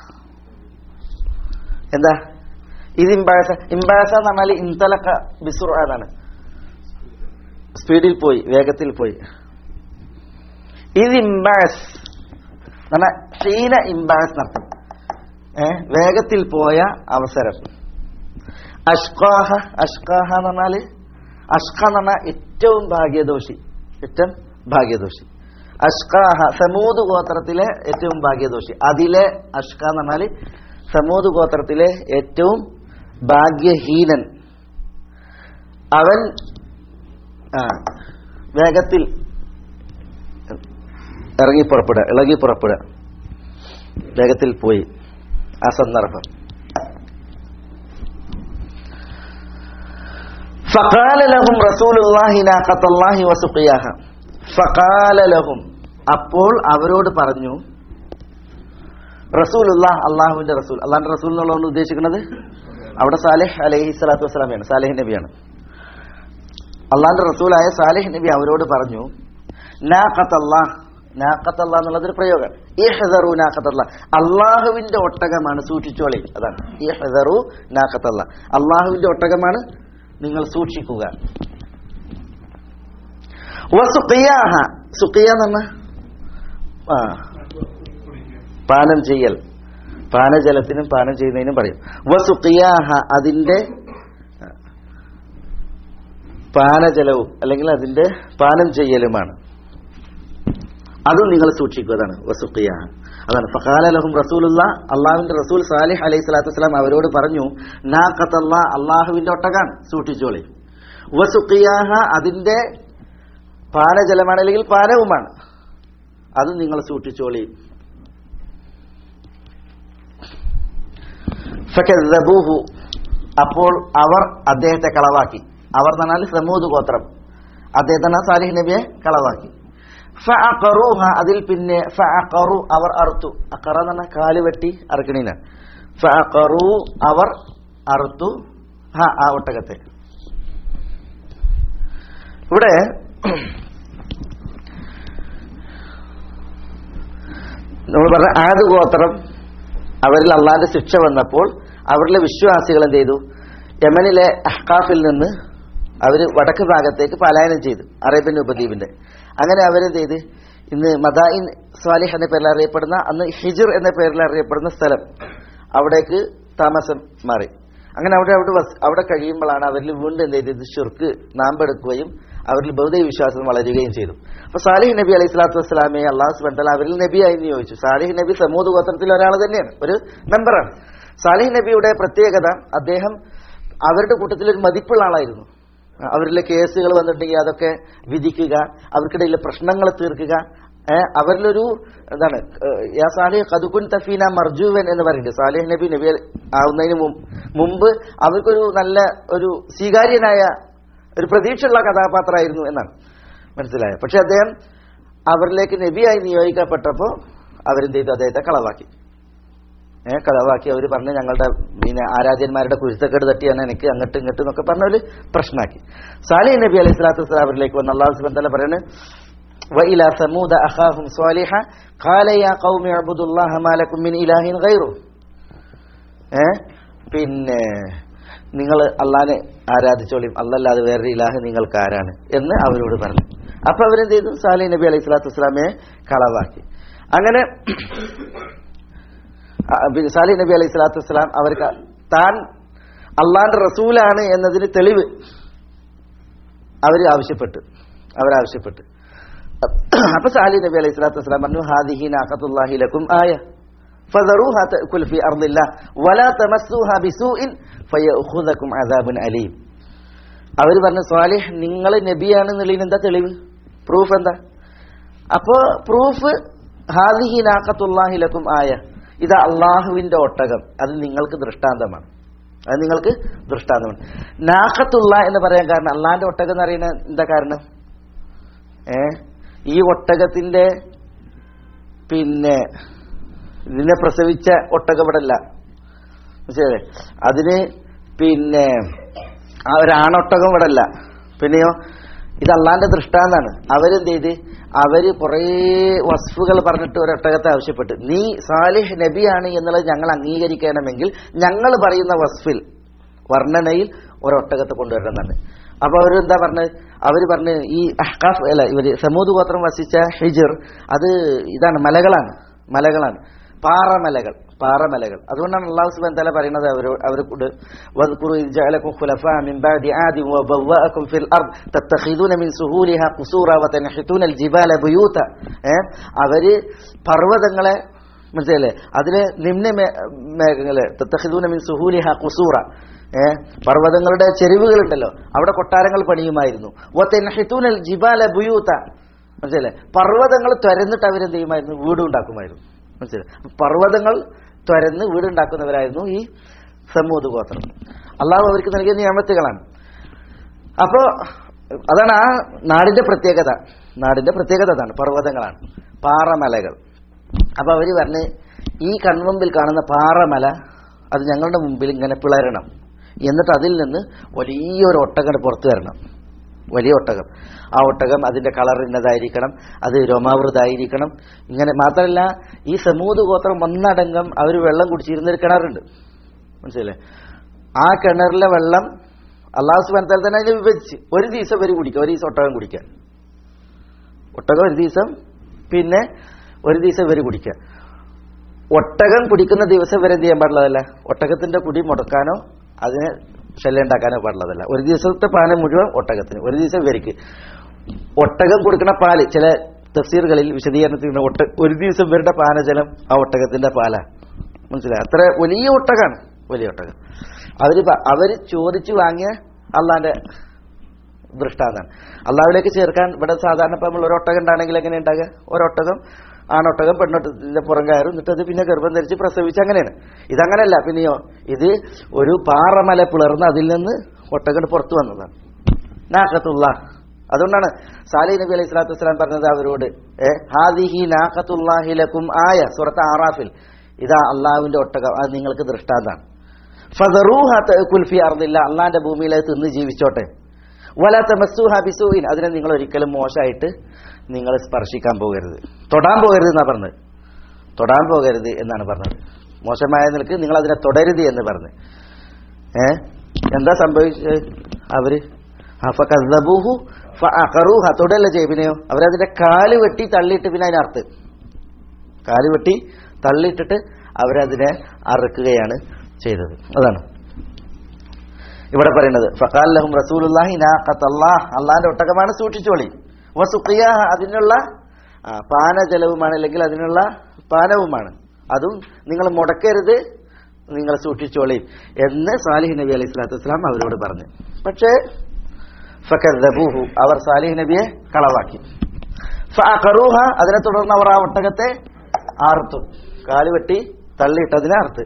എന്താ ഇത് ഇംബാസ ഇംബാസ എന്ന് പറഞ്ഞാൽ ഇന്തലക്ക ബിസുർ എന്നാണ് സ്പീഡിൽ പോയി വേഗത്തിൽ പോയി ഇത് ഇംബാസ് പറഞ്ഞാൽ ക്ഷീണ ഇംബാസ് നടത്തും ഏ വേഗത്തിൽ പോയ അവസരം അഷ്കാഹ അഷ്കാഹ എന്ന് പറഞ്ഞാല് അഷ്ക എന്ന് പറഞ്ഞാൽ ഏറ്റവും ഭാഗ്യദോഷി ഏറ്റവും ഭാഗ്യദോഷി അഷ്കാഹ സമൂത് ഗോത്രത്തിലെ ഏറ്റവും ഭാഗ്യദോഷി അതിലെ അഷ്ക എന്ന് പറഞ്ഞാല് സമൂത് ഗോത്രത്തിലെ ഏറ്റവും ഭാഗ്യഹീനൻ അവൻ ആ, വേഗത്തിൽ ഇറങ്ങി പുറപ്പെടുക ഇളകി പുറപ്പെടുക വേഗത്തിൽ പോയി ആ സന്ദർഭം فقال لهم رسول الله ناقة الله وسقياها فقال لهم അപ്പോൾ അവരോട് പറഞ്ഞു റസൂലുള്ള അള്ളാഹുവിന്റെ റസൂൽ അള്ളാഹിന്റെ റസൂൽ എന്നുള്ളതുകൊണ്ട് ഉദ്ദേശിക്കുന്നത് അവിടെ സാലിഹ് അലൈഹി സ്വലാത്തു വസ്സലാമയാണ് സാലിഹ് നബിയാണ് അള്ളാഹിന്റെ റസൂലായ സാലിഹ് നബി അവരോട് പറഞ്ഞു നാഖത്തല്ലാ നാഖത്തല്ല എന്നുള്ളതൊരു പ്രയോഗം ഈ ഹെദറു നാഖത്തല്ല അള്ളാഹുവിന്റെ ഒട്ടകമാണ് സൂക്ഷിച്ചോളി അതാണ് ഈ ഹെദറു നാഖത്തല്ല അള്ളാഹുവിന്റെ ഒട്ടകമാണ് നിങ്ങൾ സൂക്ഷിക്കുക വസുഖിയാഹ സുഖിയ എന്ന് പറഞ്ഞ ആ പാനം ചെയ്യൽ പാനജലത്തിനും പാനം ചെയ്യുന്നതിനും പറയും വസുഖിയാഹ അതിന്റെ പാനജലവും അല്ലെങ്കിൽ അതിന്റെ പാനം ചെയ്യലുമാണ് അതും നിങ്ങൾ സൂക്ഷിക്കുക അതാണ് വസുഖിയ അതാണ് ഫഖാലലഹും റസൂലുള്ള അള്ളാഹുവിന്റെ റസൂൽ സാലിഹ് അലൈഹി സ്വലാത്തു വസ്സലാം അവരോട് പറഞ്ഞു നാഖത്തല്ല അള്ളാഹുവിന്റെ ഒട്ടകാൻ സൂക്ഷിച്ചോളി വസുഖിയാഹ അതിന്റെ പാനജലമാണ് അല്ലെങ്കിൽ പാനവുമാണ് അതും നിങ്ങൾ സൂക്ഷിച്ചോളി ഫകദ്ദബൂഹു അപ്പോൾ അവർ അദ്ദേഹത്തെ കളവാക്കി അവർ എന്ന് പറഞ്ഞാൽ സമൂത് ഗോത്രം അദ്ദേഹത്തിന് സാലിഹ് നബിയെ കളവാക്കി ഫഅഖറൂഹ അതിൽ പിന്നെ ഫഅഖറു അവർ അറുത്തു അഖറ എന്ന് പറഞ്ഞാൽ കാല് വെട്ടി അറുക്കണീന ഫഅഖറു അവർ അറുത്തു ഹ ആ ഒട്ടകത്തെ ഇവിടെ നമ്മൾ പറഞ്ഞ ആദ് ഗോത്രം അവരിൽ അള്ളാന്റെ ശിക്ഷ വന്നപ്പോൾ അവരിലെ വിശ്വാസികൾ എന്ത് ചെയ്തു യമനിലെ അഹ്കാഫിൽ നിന്ന് അവർ വടക്ക് ഭാഗത്തേക്ക് പലായനം ചെയ്തു അറേബ്യൻ ഉപദ്വീപിന്റെ അങ്ങനെ അവരെന്ത് ചെയ്ത് ഇന്ന് മദായിൻ സ്വാലിഹ് എന്ന പേരിൽ അറിയപ്പെടുന്ന അന്ന് ഹിജിർ എന്ന പേരിൽ അറിയപ്പെടുന്ന സ്ഥലം അവിടേക്ക് താമസം മാറി അങ്ങനെ അവിടെ അവിടെ വസ്- അവിടെ കഴിയുമ്പോഴാണ് അവരിൽ വീണ്ടും എന്ത് ചെയ്തത് ഷിർക്ക് നാമ്പെടുക്കുകയും അവരിൽ ബൗദ്ധ വിശ്വാസം വളരുകയും ചെയ്തു അപ്പൊ സാലിഹ് നബി അലൈഹി സ്വലാത്തു വസ്സലാമയെ അള്ളാഹു സുബന്ധല അവരിൽ നബിയായി നിയോഗിച്ചു സാലിഹ് നബി സമൂത് ഗോത്രത്തിൽ ഒരാൾ തന്നെയാണ് ഒരു മെമ്പറാണ് സാലിഹ് നബിയുടെ പ്രത്യേകത അദ്ദേഹം അവരുടെ കൂട്ടത്തിൽ ഒരു മതിപ്പുള്ള ആളായിരുന്നു അവരിലെ കേസുകൾ വന്നിട്ടുണ്ടെങ്കിൽ അതൊക്കെ വിധിക്കുക അവർക്കിടയിലെ പ്രശ്നങ്ങൾ തീർക്കുക ഏഹ് അവരിലൊരു എന്താണ് ഏഹ് യാ സാലിഹ് കതുക്കുൻ തഫീന മർജുവൻ എന്ന് പറയുന്നുണ്ട് സാലിഹ് നബി നബി ആവുന്നതിന് മുമ്പ് മുമ്പ് അവർക്കൊരു നല്ല ഒരു സ്വീകാര്യനായ ഒരു പ്രതീക്ഷയുള്ള കഥാപാത്രമായിരുന്നു എന്നാണ് മനസ്സിലായത് പക്ഷെ അദ്ദേഹം അവരിലേക്ക് നബിയായി നിയോഗിക്കപ്പെട്ടപ്പോൾ അവരെന്ത് ചെയ്തു അദ്ദേഹത്തെ കളവാക്കി ഏഹ് കളവാക്കി അവർ പറഞ്ഞ് ഞങ്ങളുടെ പിന്നെ ആരാധ്യന്മാരുടെ കുരുത്തക്കേട് തട്ടിയാണ് എനിക്ക് അങ്ങോട്ട് ഇങ്ങോട്ട് എന്നൊക്കെ പറഞ്ഞ ഒരു പ്രശ്നമാക്കി സാലി നബി അലൈഹി സ്വലാത്തു വസ്സലാം അവരിലേക്ക് വന്ന അള്ളാഹു സുബൻ തല പറയുന്നത് وإلى ثمود أخاهم صالحا قال يا قوم اعبدوا الله ما لكم من إله غيره ഏ പിന്നെ നിങ്ങൾ അള്ളാനെ ആരാധിച്ചോളിയും അല്ലല്ലാതെ വേറൊരു ഇലാഹ് നിങ്ങൾക്ക് ആരാണ് എന്ന് അവരോട് പറഞ്ഞു അപ്പൊ അവരെന്ത് ചെയ്തു സാലി നബി അലൈഹി സ്വലാത്തു വസ്സലാമയെ കളവാക്കി അങ്ങനെ ആ, പിന്നെ സാലി നബി അലൈഹി സ്വലാത്തു വസ്സലാം അവർക്ക് താൻ അള്ളാന്റെ റസൂലാണ് എന്നതിന് തെളിവ് അവർ ആവശ്യപ്പെട്ടു അവരാവശ്യപ്പെട്ടു അപ്പൊ സാലി നബി അലൈഹി സ്വലാത്തു വസ്സലാം പറഞ്ഞു ഹാദിഹി നാഖത്തുല്ലാഹി ലക്കും ആയ فذروها تأكل في أرض الله ولا تمسوها بسوء فيأخذكم عذاب أليم അവർ പറഞ്ഞു സ്വാലിഹ് നിങ്ങൾ നബിയാണെന്നുള്ളതിന് എന്താ തെളിവ് പ്രൂഫ് എന്താ അപ്പോ പ്രൂഫ് ഹാദിഹി നാഖത്തുല്ലാഹി ലക്കും ആയ ഇത് അള്ളാഹുവിന്റെ ഒട്ടകം അത് നിങ്ങൾക്ക് ദൃഷ്ടാന്തമാണ് അത് നിങ്ങൾക്ക് ദൃഷ്ടാന്തമാണ് നാഖത്തുള്ള എന്ന് പറയാൻ കാരണം അള്ളാഹിന്റെ ഒട്ടകം എന്ന് പറയുന്ന എന്താ കാരണം ഏ ഈ ഒട്ടകത്തിന്റെ പിന്നെ ഇതിനെ പ്രസവിച്ച ഒട്ടകം ഇവിടെ അല്ല മനസ്സിലായില്ലേ അതിന് പിന്നെ ആ ഒരു ആണൊട്ടകം ഇവിടെ അല്ല പിന്നെയോ ഇത് അള്ളാന്റെ ദൃഷ്ടാന്താണ് അവരെന്ത് ചെയ്ത് അവര് കുറേ വസ്ഫുകൾ പറഞ്ഞിട്ട് ഒരു ഒട്ടകത്തെ ആവശ്യപ്പെട്ടു നീ സാലിഹ് നബിയാണ് എന്നുള്ളത് ഞങ്ങൾ അംഗീകരിക്കണമെങ്കിൽ ഞങ്ങൾ പറയുന്ന വസ്ഫിൽ വർണ്ണനയിൽ ഒരൊട്ടകത്തെ കൊണ്ടുവരണമെന്നാണ് അപ്പൊ അവരെന്താ പറഞ്ഞത് അവര് പറഞ്ഞ് ഈ അഹ്കാഫ് അല്ല ഇവര് സമൂത് ഗോത്രം വസിച്ച ഹിജർ അത് ഇതാണ് മലകളാണ് മലകളാണ് പാറമലകൾ പാറമലകൾ അതുകൊണ്ടാണ് അള്ളാഹു സുബാൻ തല പറയുന്നത് അവരോ അവരോട് വദ്കുറു ഇദ് ജഅലകും ഖുലഫാ മിൻ ബഅദി ആദി വബവ്വഅകും ഫിൽ അർദ് തത്തഖിദൂന മിൻ സുഹൂലിഹാ ഖുസൂറ വതൻഹിതൂന അൽ ജിബാല ബുയൂത ഏ അവര് പർവ്വതങ്ങളെ മനസ്സിലല്ലേ അതിലെ നിമ്ന മേ- മേഘങ്ങളെ തത്തഖിദൂന മിൻ സുഹൂലിഹാ ഖുസൂറ ഏ പർവ്വതങ്ങളുടെ ചെരിവുകളുണ്ടല്ലോ അവിടെ കൊട്ടാരങ്ങൾ പണിയുമായിരുന്നു വതൻഹിതൂന അൽ ജിബാല ബുയൂത മനസ്സിലല്ലേ പർവ്വതങ്ങൾ തുരന്നിട്ട് അവരെന്ത് ചെയ്യുമായിരുന്നു വീട് ഉണ്ടാക്കുമായിരുന്നു മനസ്സിലായി പർവ്വതങ്ങൾ തുരന്ന് വീടുണ്ടാക്കുന്നവരായിരുന്നു ഈ സമൂത് ഗോത്രം അള്ളാഹു അവർക്ക് നൽകിയ നിയമത്തുകളാണ് അപ്പോ അതാണ് ആ നാടിന്റെ പ്രത്യേകത നാടിന്റെ പ്രത്യേകത അതാണ് പർവ്വതങ്ങളാണ് പാറമലകൾ അപ്പൊ അവര് പറഞ്ഞ് ഈ കൺമുമ്പിൽ കാണുന്ന പാറമല അത് ഞങ്ങളുടെ മുമ്പിൽ ഇങ്ങനെ പിളരണം എന്നിട്ട് അതിൽ നിന്ന് വലിയൊരു ഒട്ടകം പുറത്തു വരണം വലിയ ഒട്ടകം ആ ഒട്ടകം അതിന്റെ കളർ ഇന്നതായിരിക്കണം അത് രോമാവൃതായിരിക്കണം ഇങ്ങനെ മാത്രമല്ല ഈ സമൂത് ഗോത്രം ഒന്നടങ്കം അവർ വെള്ളം കുടിച്ചിരുന്നൊരു കിണറുണ്ട് മനസ്സിലല്ലേ ആ കിണറിലെ വെള്ളം അള്ളാഹു സുബാനത്താൽ തന്നെ അതിനെ വിഭജിച്ച് ഒരു ദിവസം വരെ കുടിക്കുക ഒരു ദിവസം ഒട്ടകം കുടിക്കാൻ ഒട്ടകം ഒരു ദിവസം പിന്നെ ഒരു ദിവസം വരെ കുടിക്കുക ഒട്ടകം കുടിക്കുന്ന ദിവസം വരെ എന്ത് ചെയ്യാൻ പാടുള്ളതല്ല ഒട്ടകത്തിന്റെ കുടി മുടക്കാനോ അതിനെ ശല്യം ഉണ്ടാക്കാനോ പാടുള്ളതല്ല ഒരു ദിവസത്തെ പാനം മുഴുവൻ ഒട്ടകത്തിന് ഒരു ദിവസം വരിക്ക് ഒട്ടകം കൊടുക്കുന്ന പാല് ചില തഫ്സീറുകളിൽ വിശദീകരണത്തിൽ ഒട്ട ഒരു ദിവസം വരുടെ പാനജലം ആ ഒട്ടകത്തിന്റെ പാലാ മനസ്സിലായി അത്ര വലിയ ഒട്ടകാണ് വലിയ ഒട്ടകം അവര് പ- അവര് ചോദിച്ചു വാങ്ങിയ അള്ളാന്റെ ദൃഷ്ടാന്താണ് അള്ളാഹുവിലേക്ക് ചേർക്കാൻ ഇവിടെ സാധാരണ ഇപ്പം നമ്മൾ ഒരു ഒട്ടകം ഉണ്ടാണെങ്കിൽ എങ്ങനെ ഉണ്ടാകുക ഒരൊട്ടകം ആണൊട്ടകം പെണ്ണൊട്ടത്തിന്റെ പുറം കയറും എന്നിട്ട് അത് പിന്നെ ഗർഭം ധരിച്ച് പ്രസവിച്ച് അങ്ങനെയാണ് ഇതങ്ങനെയല്ല പിന്നെയോ ഇത് ഒരു പാറമല പിളർന്ന് അതിൽ നിന്ന് ഒട്ടകം പുറത്തു വന്നതാണ് നാക്കത്തുള്ള അതുകൊണ്ടാണ് സാലി നബി അലൈഹി സ്വലാത്തു വസ്സലാം പറഞ്ഞത് അവരോട് ഏ, ഹാദിഹി നാക്കത്തുല്ലാഹിലക്കും ആയ സുറത്ത് ആറാഫിൽ ഇതാ അള്ളാഹുവിന്റെ ഒട്ടകം അത് നിങ്ങൾക്ക് ദൃഷ്ടാന്താണ് ഫദറൂഹ തഅകുൽ ഫി അർദില്ല അള്ളാന്റെ ഭൂമിയിൽ അത് തിന്ന് ജീവിച്ചോട്ടെ വല തമസ്സുഹ ബിസൂഇൻ അതിനെ നിങ്ങൾ ഒരിക്കലും മോശമായിട്ട് നിങ്ങൾ സ്പർശിക്കാൻ പോകരുത് തൊടാൻ പോകരുത് എന്നാ പറഞ്ഞത് തൊടാൻ പോകരുത് എന്നാണ് പറഞ്ഞത് മോശമായ നിലക്ക് നിങ്ങൾ അതിനെ തുടരുത് എന്ന് പറഞ്ഞു ഏ എന്താ സംഭവിച്ചത് അവര് അഫകസ്സബൂഹു ഫഅഖറൂഹ തൊടല്ല ചെയ്പിനെയോ അവരതിന്റെ കാല് വെട്ടി തള്ളിയിട്ട് പിന്നെ അതിനർത്ത് കാല് വെട്ടി തള്ളിയിട്ടിട്ട് അവരതിനെ അറുക്കുകയാണ് ചെയ്തത് അതാണ് ഇവിടെ പറയുന്നത് ഫഖാൽ ലഹും റസൂലുള്ളാഹി നാഖത്തല്ലാഹ് അള്ളാഹിന്റെ ഒട്ടകമാണ് സൂക്ഷിച്ചോളി വസുഖിയാഹ അതിനുള്ള ആ, പാനജലവുമാണ് അല്ലെങ്കിൽ അതിനുള്ള പാനവുമാണ് അതും നിങ്ങൾ മുടക്കരുത് നിങ്ങൾ സൂക്ഷിച്ചോളി എന്ന് സാലിഹ് നബി അലൈഹി സ്വലാത്തു വസ്സലാം അവരോട് പറഞ്ഞു പക്ഷേ ഫക്കദ്ദബൂഹു അവർ സാലിഹ് നബിയെ കളവാക്കി ഫഅഖറൂഹ അതിനെ തുടർന്ന് അവർ ആ ഒട്ടകത്തെ ആർത്തു കാലുവെട്ടി തള്ളിയിട്ടതിനെ ആർത്ത്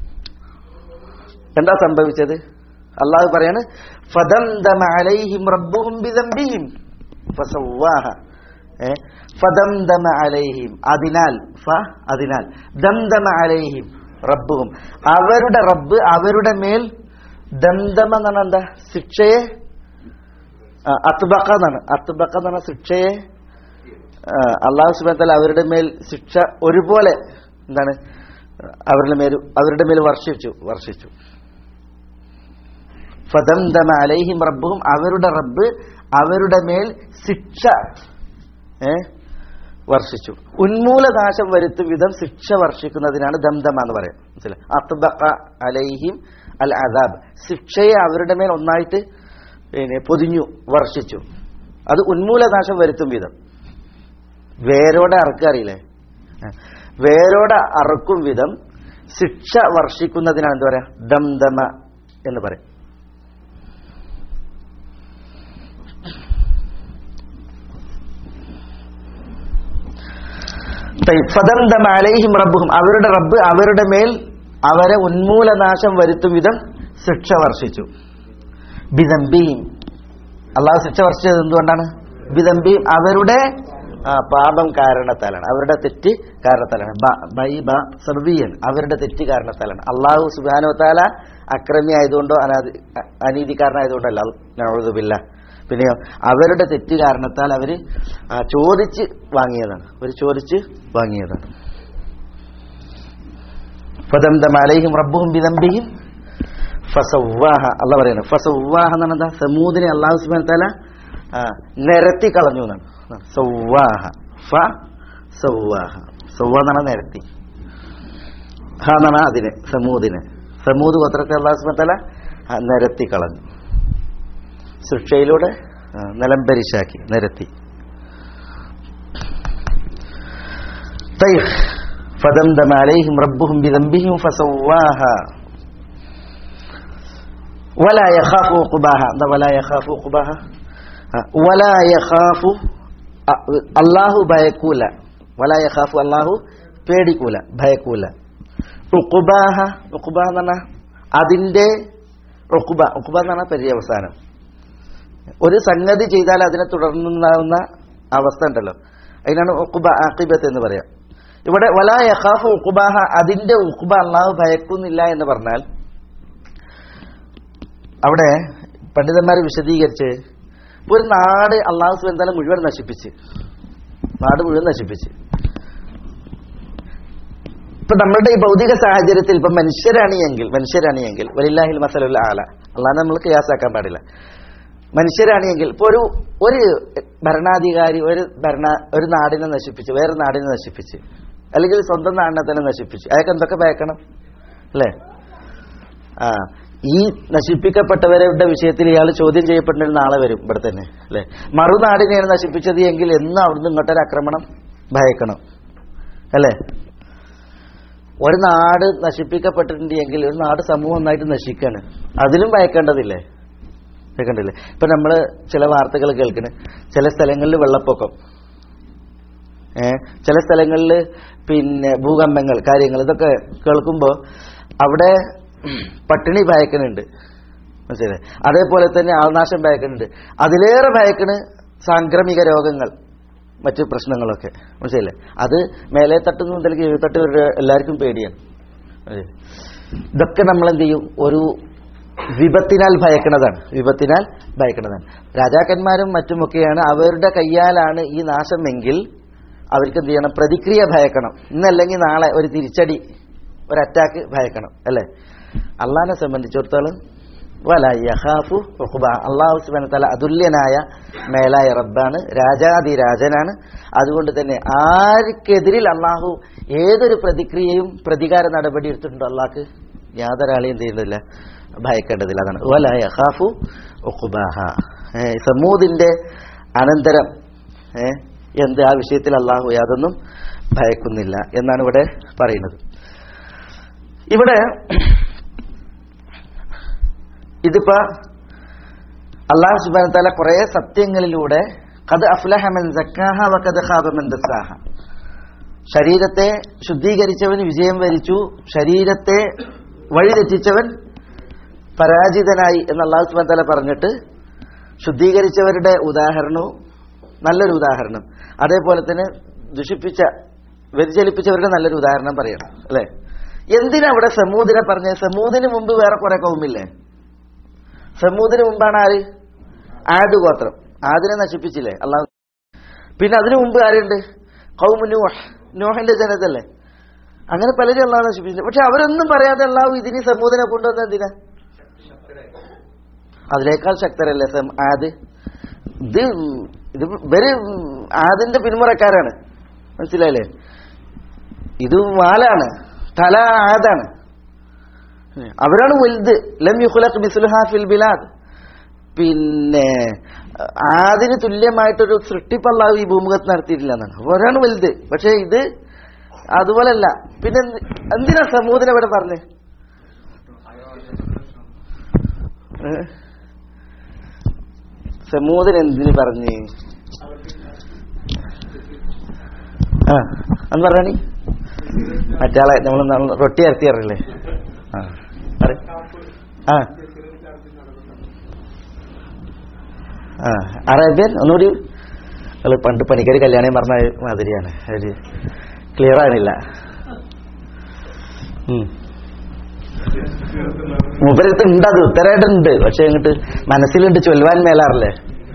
എന്താ സംഭവിച്ചത് അള്ളാഹു പറയാണ് ഫദംദമ അലൈഹിം റബ്ബുഹും ബിദംബിഹിം ഫസവ്വാഹ ഏ? ഫദംദമ അലൈഹിം അതിനാൽ ഫ അതിനാൽ ദംദമ അലൈഹിം റബ്ബുഹും അവരുടെ റബ്ബ് അവരുടെ മേൽ ദന്തമ എന്നാണ് എന്താ ശിക്ഷയെ ആ, അത്ബക്ക എന്നാണ് അത്ബക്ക എന്ന് പറഞ്ഞ ശിക്ഷയെ ആ, അള്ളാഹു സുബാൻ അവരുടെ മേൽ ശിക്ഷ ഒരുപോലെ എന്താണ് അവരുടെ മേൽ അവരുടെ മേൽ വർഷിച്ചു വർഷിച്ചു ഫദംദമ അലൈഹിം റബ്ബുഹും അവരുടെ റബ്ബ് അവരുടെ മേൽ ശിക്ഷ ഏ വർഷിച്ചു ഉന്മൂലനാശം വരുത്തും വിധം ശിക്ഷ വർഷിക്കുന്നതിനാണ് ദംദമ എന്ന് പറയാം മനസ്സിലായി അത്ബക്ക അലൈഹിം അൽ അദാബ് ശിക്ഷയെ അവരുടെ മേൽ ഒന്നായിട്ട് പിന്നെ പൊതിഞ്ഞു വർഷിച്ചു അത് ഉന്മൂലനാശം വരുത്തും വിധം വേരോടെ അറക്കുക അറിയില്ലേ ആ. വേരോടെ അറക്കും വിധം ശിക്ഷ വർഷിക്കുന്നതിനാണ് എന്താ പറയാ ദംദമ എന്ന് പറയും തയ്യ്. ഫദംദമ അലൈഹിം റബ്ബുഹും അവരുടെ റബ്ബ് അവരുടെ മേൽ അവരെ ഉന്മൂലനാശം വരുത്തും വിധം ശിക്ഷ വർഷിച്ചു ബിദംബിയും അള്ളാഹു ശിക്ഷ വർഷിച്ചത് എന്തുകൊണ്ടാണ് ബിദംബിയും അവരുടെ ആ, പാപം കാരണത്താലാണ് അവരുടെ തെറ്റ് കാരണത്താലാണ് ബ- ബൈ ബ സർവീയൻ അവരുടെ തെറ്റ് കാരണത്താലാണ് അള്ളാഹു സുബാനോ താല അക്രമി ആയതുകൊണ്ടോ അനാദി അ- അനീതിക്കാരനായതുകൊണ്ടല്ല നഴുതുമില്ല പിന്നെയോ അവരുടെ തെറ്റ് കാരണത്താൽ അവര് ആ, ചോദിച്ച് വാങ്ങിയതാണ് അവർ ചോദിച്ച് വാങ്ങിയതാണ് ഫദംദമ അലൈഹിം റബ്ബുഹും ബിദംബിഹിം ഫസവ്വാഹ അല്ല പറയുന്നത് ഫസവ്വാഹ എന്നാണ് എന്താ സമൂദിനെ അള്ളാഹു സുബാൻ താല ആ, നിരത്തി കളഞ്ഞു എന്നാണ് ആ, സവ്വാഹ ഫ സവ്വാഹ സവ്വ എന്നാണ് നിരത്തി ഹ എന്നാണ് അതിനെ സമൂദിനെ സമൂദ് ഗോത്രത്തെ അള്ളാഹു സുബാൻ താല ആ, നിരത്തി കളഞ്ഞു ശിക്ഷയിലൂടെ ആ, നിലംപരിശാക്കി നിരത്തി طيب فدمدم عليهم ربهم بذنبهم فسواها ولا يخاف عقباها ده ولا يخاف عقباها ആ, ولا يخاف അ- അള്ളാഹു ഭയക്കൂല ولا يخاف അള്ളാഹു പേടിക്കൂല ഭയക്കൂല ഉഖുബാഹ ഉഖുബ എന്ന് പറഞ്ഞാൽ അതിന്റെ ഉഖുബ ഉഖുബ എന്ന് പറഞ്ഞാൽ പര്യവസാനം ഒരു സംഗതി ചെയ്താൽ അതിനെ തുടർന്നുണ്ടാവുന്ന അവസ്ഥ ഉണ്ടല്ലോ അതിനാണ് ഉഖുബ ആഖിബത്ത് എന്ന് പറയാം ഇവിടെ വലാ യഖാഫു ഉഖുബാഹ അതിന്റെ ഉഖുബ അള്ളാഹു ഭയക്കുന്നില്ല എന്ന് പറഞ്ഞാൽ അവിടെ പണ്ഡിതന്മാർ വിശദീകരിച്ച് ഒരു നാട് അള്ളാഹു സുബന്താല മുഴുവൻ നശിപ്പിച്ച് നാട് മുഴുവൻ നശിപ്പിച്ച് ഇപ്പൊ നമ്മളുടെ ഈ ഭൗതിക സാഹചര്യത്തിൽ ഇപ്പൊ മനുഷ്യരാണ് എങ്കിൽ മനുഷ്യരാണ് എങ്കിൽ വലില്ലാഹിൽ മസലുള്ള ആല അള്ളാഹ് നമ്മൾ ക്യാസാക്കാൻ പാടില്ല മനുഷ്യരാണ് എങ്കിൽ ഇപ്പൊ ഒരു ഒരു ഭരണാധികാരി ഒരു ഭരണ ഒരു നാടിനെ നശിപ്പിച്ച് വേറെ നാടിനെ നശിപ്പിച്ച് അല്ലെങ്കിൽ സ്വന്തം നാടിനെ തന്നെ നശിപ്പിച്ച് അയാൾക്ക് എന്തൊക്കെ ഭയക്കണം അല്ലേ ആ ഈ നശിപ്പിക്കപ്പെട്ടവരുടെ വിഷയത്തിൽ ഇയാൾ ചോദ്യം ചെയ്യപ്പെട്ടിട്ട് നാളെ വരും ഇവിടെ തന്നെ അല്ലെ മറുനാടിനെയാണ് നശിപ്പിച്ചത് എങ്കിൽ എന്ന് അവിടുന്ന് ഇങ്ങോട്ടൊരു ആക്രമണം ഭയക്കണം അല്ലേ ഒരു നാട് നശിപ്പിക്കപ്പെട്ടിട്ടുണ്ട് എങ്കിൽ ഒരു നാട് സമൂഹം ഒന്നായിട്ട് നശിക്കാണ് അതിലും ഭയക്കേണ്ടതില്ലേ ഭയക്കേണ്ടില്ലേ ഇപ്പൊ നമ്മള് ചില വാർത്തകൾ കേൾക്കണ് ചില സ്ഥലങ്ങളിൽ വെള്ളപ്പൊക്കം ഏ ചില സ്ഥലങ്ങളിൽ പിന്നെ ഭൂകമ്പങ്ങൾ കാര്യങ്ങൾ ഇതൊക്കെ കേൾക്കുമ്പോൾ അവിടെ പട്ടിണി ഭയക്കണുണ്ട് മനസ്സിലായി അതേപോലെ തന്നെ ആൾനാശം ഭയക്കണുണ്ട് അതിലേറെ ഭയക്കണ് സാംക്രമിക രോഗങ്ങൾ മറ്റു പ്രശ്നങ്ങളൊക്കെ മനസ്സിലെ അത് മേലെ തട്ട് മുതൽ കീഴ്ത്തട്ട് വരെ എല്ലാവർക്കും പേടിയാണ് മനസ്സിലായില്ലേ? ഇതൊക്കെ നമ്മൾ എന്ത് ചെയ്യും ഒരു വിപത്തിനാൽ ഭയക്കണതാണ് വിപത്തിനാൽ ഭയക്കണതാണ് രാജാക്കന്മാരും മറ്റുമൊക്കെയാണ് അവരുടെ കയ്യാലാണ് ഈ നാശമെങ്കിൽ അവർക്ക് എന്ത് ചെയ്യണം പ്രതിക്രിയ ഭയക്കണം ഇന്നല്ലെങ്കിൽ നാളെ ഒരു തിരിച്ചടി ഒരു അറ്റാക്ക് ഭയക്കണം അല്ലേ അള്ളാഹിനെ സംബന്ധിച്ചിടത്തോളം വല യഹാഫു ഉഖ്ബ അള്ളാഹു സുബ്ഹാനഹു തആല അതുല്യനായ മേലായ റബ്ബാണ് രാജാതിരാജനാണ് അതുകൊണ്ട് തന്നെ ആർക്കെതിരിൽ അള്ളാഹു ഏതൊരു പ്രതിക്രിയയും പ്രതികാര നടപടി എടുത്തിട്ടുണ്ടോ അള്ളാഹ്ക്ക് യാതൊരാളെയും ചെയ്യുന്നില്ല ഭയക്കേണ്ടതില്ല അതാണ് വല യഹാഫു ഉഖ്ബാഹ ഏ, സമൂദിന്റെ അനന്തരം ഏ, എന്ത് ആ വിഷയത്തിൽ അള്ളാഹു യാതൊന്നും ഭയക്കുന്നില്ല എന്നാണ് ഇവിടെ പറയുന്നത് ഇവിടെ ഇതിപ്പോ അള്ളാഹു സുബാന താല കുറെ സത്യങ്ങളിലൂടെ കത് അഫ്ലഹമൻ സക്കാഹ വക്കത് ഖാബമൻ ദസ്സാഹ ശരീരത്തെ ശുദ്ധീകരിച്ചവൻ വിജയം വരിച്ചു ശരീരത്തെ വഴിതെറ്റിച്ചവൻ പരാജിതനായി എന്ന് അള്ളാഹു സുബാൻ താല പറഞ്ഞിട്ട് ശുദ്ധീകരിച്ചവരുടെ ഉദാഹരണവും നല്ലൊരു ഉദാഹരണം അതേപോലെ തന്നെ ദുഷിപ്പിച്ച വ്യതിചലിപ്പിച്ചവരുടെ നല്ലൊരു ഉദാഹരണം പറയണം അല്ലേ എന്തിനാ അവിടെ സമൂദിനെ പറഞ്ഞത് സമൂദിന് മുമ്പ് വേറെ കുറെ കൗമില്ലേ സമൂദിന് മുമ്പാണ് ആര് ആദ് ഗോത്രം ആദിനെ നശിപ്പിച്ചില്ലേ അള്ളാഹു പിന്നെ അതിനു മുമ്പ് ആരുണ്ട് കൗമ് നൂഹ് നൂഹിന്റെ ജനതല്ലേ അങ്ങനെ പലരും അള്ളാഹു നശിപ്പിച്ചില്ല പക്ഷെ അവരൊന്നും പറയാതെ അള്ളാഹു ഇതിന് സമൂദിനെ കൊണ്ടുവന്ന എന്തിനാ അതിനേക്കാൾ ശക്തരല്ലേ സം ആദ് ഇത് ഇത് ഇവര് ആദിന്റെ പിന്മുറക്കാരാണ് മനസ്സിലായില്ലേ ഇത് വാലാണ് തല ആദാണ് അവരാണ് വലുത് ലം യുഖ്ലഖ് മിസ്ലുഹാ ഫിൽ ബിലാദ് പിന്നെ ആദിന് തുല്യമായിട്ടൊരു സൃഷ്ടിപ്പ് അല്ലാഹു ഈ ഭൂമുഖത്ത് നടത്തിയിട്ടില്ല എന്നാണ് അവരാണ് വലുത് പക്ഷെ ഇത് അതുപോലല്ല പിന്നെ എന്ത്- എന്തിനാ സമൂഹത്തിന് ഇവിടെ പറഞ്ഞേ ഏ? സമൂഹത്തിന് എന്തിന് പറഞ്ഞ് ആ അന്ന് പറഞ്ഞാണി മറ്റാളെ നമ്മൾ റൊട്ടി ഇറത്തി അറിയില്ലേ ആ പറയ്. ആ ആ അറേബ്യൻ ഒന്നുകൂടി അല്ല പണ്ട് പണിക്കാർ കല്യാണം പറഞ്ഞ മാതിരിയാണ് ഒരു ക്ലിയർ ആണില്ല മൂപ്പരത്ത് ഉണ്ട് അത് ഉത്തരമായിട്ടുണ്ട് പക്ഷെ അങ്ങോട്ട് മനസ്സിലുണ്ട് ചൊല്ലുവാൻ മേലാറില്ലേ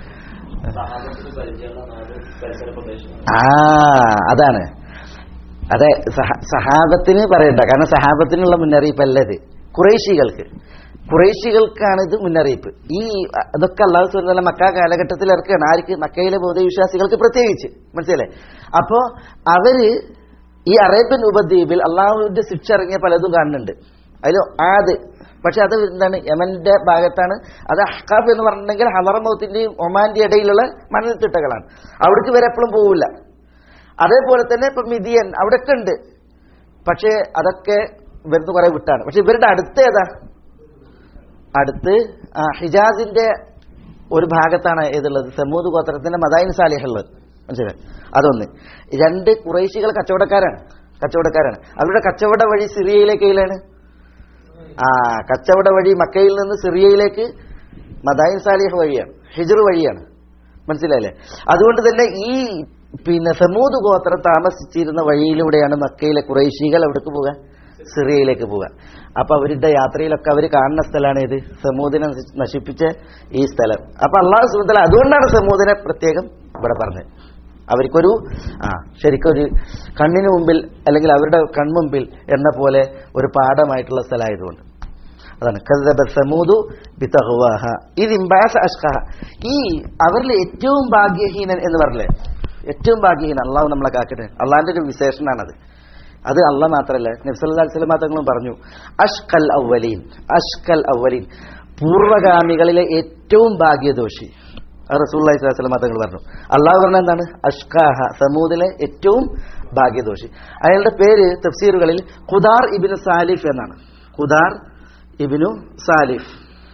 ആ അതാണ് അതെ സഹ- സഹാബത്തിന് പറയണ്ട കാരണം സഹാബത്തിനുള്ള മുന്നറിയിപ്പല്ല ഇത് കുറേശികൾക്ക് കുറേശികൾക്കാണ് ഇത് മുന്നറിയിപ്പ് ഈ അ- അതൊക്കെ അള്ളാഹു സുബ്ഹാനഹു മക്ക കാലഘട്ടത്തിൽ ഇറക്കുകയാണ് ആർക്ക് മക്കയിലെ ബോധവിശ്വാസികൾക്ക് പ്രത്യേകിച്ച് മനസ്സിലല്ലേ അപ്പോ അവര് ഈ അറേബ്യൻ ഉപദ്വീപിൽ അള്ളാഹുവിന്റെ ശിക്ഷ ഇറങ്ങിയ പലതും കാണുന്നുണ്ട് അതിൽ ആദ് പക്ഷെ അത് എന്താണ് യമന്റെ ഭാഗത്താണ് അത് അഹ്കാഫ് എന്ന് പറഞ്ഞിട്ടുണ്ടെങ്കിൽ ഹലറമൗത്തിന്റെയും ഒമാന്റെ ഇടയിലുള്ള മണൽത്തിട്ടകളാണ് അവിടേക്ക് വരെ എപ്പോഴും പോവില്ല അതേപോലെ തന്നെ ഇപ്പൊ മിതിയൻ അവിടെയൊക്കെ ഉണ്ട് പക്ഷേ അതൊക്കെ ഇവരുന്ന് കുറെ വിട്ടാണ് പക്ഷെ ഇവരുടെ അടുത്ത് ഏതാ അടുത്ത് ആ, ഹിജാസിന്റെ ഒരു ഭാഗത്താണ് ഏതുള്ളത് സമൂത് ഗോത്രത്തിന്റെ മദായിൻ സാലിഹുള്ളത് മനസ്സിലായി അതൊന്ന് രണ്ട് കുറേശികൾ കച്ചവടക്കാരാണ് കച്ചവടക്കാരാണ് അവരുടെ കച്ചവട വഴി സിറിയയിലേക്കയിലാണ് ആ കച്ചവട വഴി മക്കയിൽ നിന്ന് സിറിയയിലേക്ക് മദായിൻ സാലിഹ് വഴിയാണ് ഹിജർ വഴിയാണ് മനസ്സിലായില്ലേ അതുകൊണ്ട് തന്നെ ഈ പിന്നെ സമൂത് ഗോത്രം താമസിച്ചിരുന്ന വഴിയിലൂടെയാണ് മക്കയിലെ കുറേശികൾ എവിടേക്ക് പോവുക സിറിയയിലേക്ക് പോവുക അപ്പൊ അവരുടെ യാത്രയിലൊക്കെ അവർ കാണുന്ന സ്ഥലമാണ് ഇത് സമൂദിനെ നശി- നശിപ്പിച്ച ഈ സ്ഥലം അപ്പൊ അള്ളാഹു സുഹൃത്തല അതുകൊണ്ടാണ് സമൂദിനെ പ്രത്യേകം ഇവിടെ പറഞ്ഞത് അവർക്കൊരു ആ ശരിക്കൊരു കണ്ണിന് മുമ്പിൽ അല്ലെങ്കിൽ അവരുടെ കൺമുമ്പിൽ എന്ന പോലെ ഒരു പാഠമായിട്ടുള്ള സ്ഥലമായതുകൊണ്ട് അതാണ് കذب സമൂദു ബിതഖ്വാഹ ഇത് ഇംബാസ അഷ്ഖഹ ഈ അവരിൽ ഏറ്റവും ഭാഗ്യഹീനൻ എന്ന് പറഞ്ഞില്ലേ ഏറ്റവും ഭാഗ്യഹീനൻ അള്ളാഹു നമ്മളെ കാക്കട്ടെ അള്ളാഹിന്റെ ഒരു വിശേഷണാണത് അത് അള്ള മാത്രല്ല നബ്സല്ലാ സ്വലം തങ്ങളും പറഞ്ഞു അഷ്കൽ അവലീൻ അഷ്കൽ അവലീൻ പൂർവ്വഗാമികളിലെ ഏറ്റവും ഭാഗ്യദോഷി അത് റസൂള്ളി സ്വലം തങ്ങൾ പറഞ്ഞു അള്ളാഹു പറഞ്ഞ എന്താണ് അഷ്കാഹ സമൂദിലെ ഏറ്റവും ഭാഗ്യദോഷി അയാളുടെ പേര് തഫ്സീറുകളിൽ ഖുദാർ ഇബിന് സാലിഫ് എന്നാണ് ഖുദാർ ഇബിനു സാലിഫ്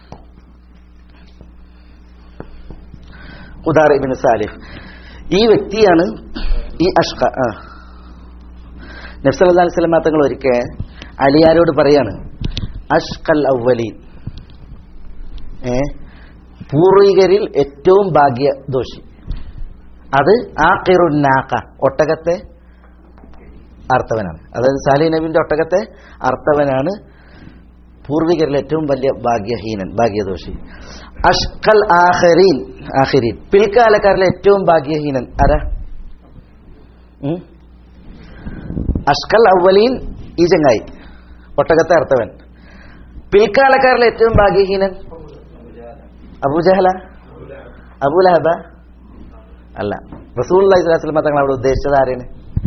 ഖുദാർ ഇബിന് സാലിഫ് ഈ വ്യക്തിയാണ് ഈ അഷ്ക ആ നബ്സല്ലാ സ്വലം തങ്ങൾ ഒരിക്കൽ അലിയാരോട് പറയാണ് അഷ്കൽ അവലീൻ ഏ പൂർവികരിൽ ഏറ്റവും ഭാഗ്യദോഷി അത് ആക്കിറുന്നാക്ക ഒട്ടകത്തെ അർത്ഥവനാണ് അതായത് സാലി നബിന്റെ ഒട്ടകത്തെ അർത്ഥവനാണ് പൂർവികരിൽ ഏറ്റവും വലിയ ഭാഗ്യഹീനൻ ഭാഗ്യദോഷി അഷ്കൽ ആഹരീൻ ആഹിരീൻ പിൽക്കാലക്കാരിലെ ഏറ്റവും ഭാഗ്യഹീനൻ ആരാ ഉം? അഷ്കൽ അവലീൻ ഈ ചങ്ങായി ഒട്ടകത്തെ അർത്ഥവൻ പിൽക്കാലക്കാരിലെ ഏറ്റവും ഭാഗ്യഹീനൻ അബൂജഹല അബൂലഹബ അല്ല റസൂൽ അലൈഹിസ്ലാം തങ്ങൾ അവിടെ ഉദ്ദേശിച്ചത് ആരാണ്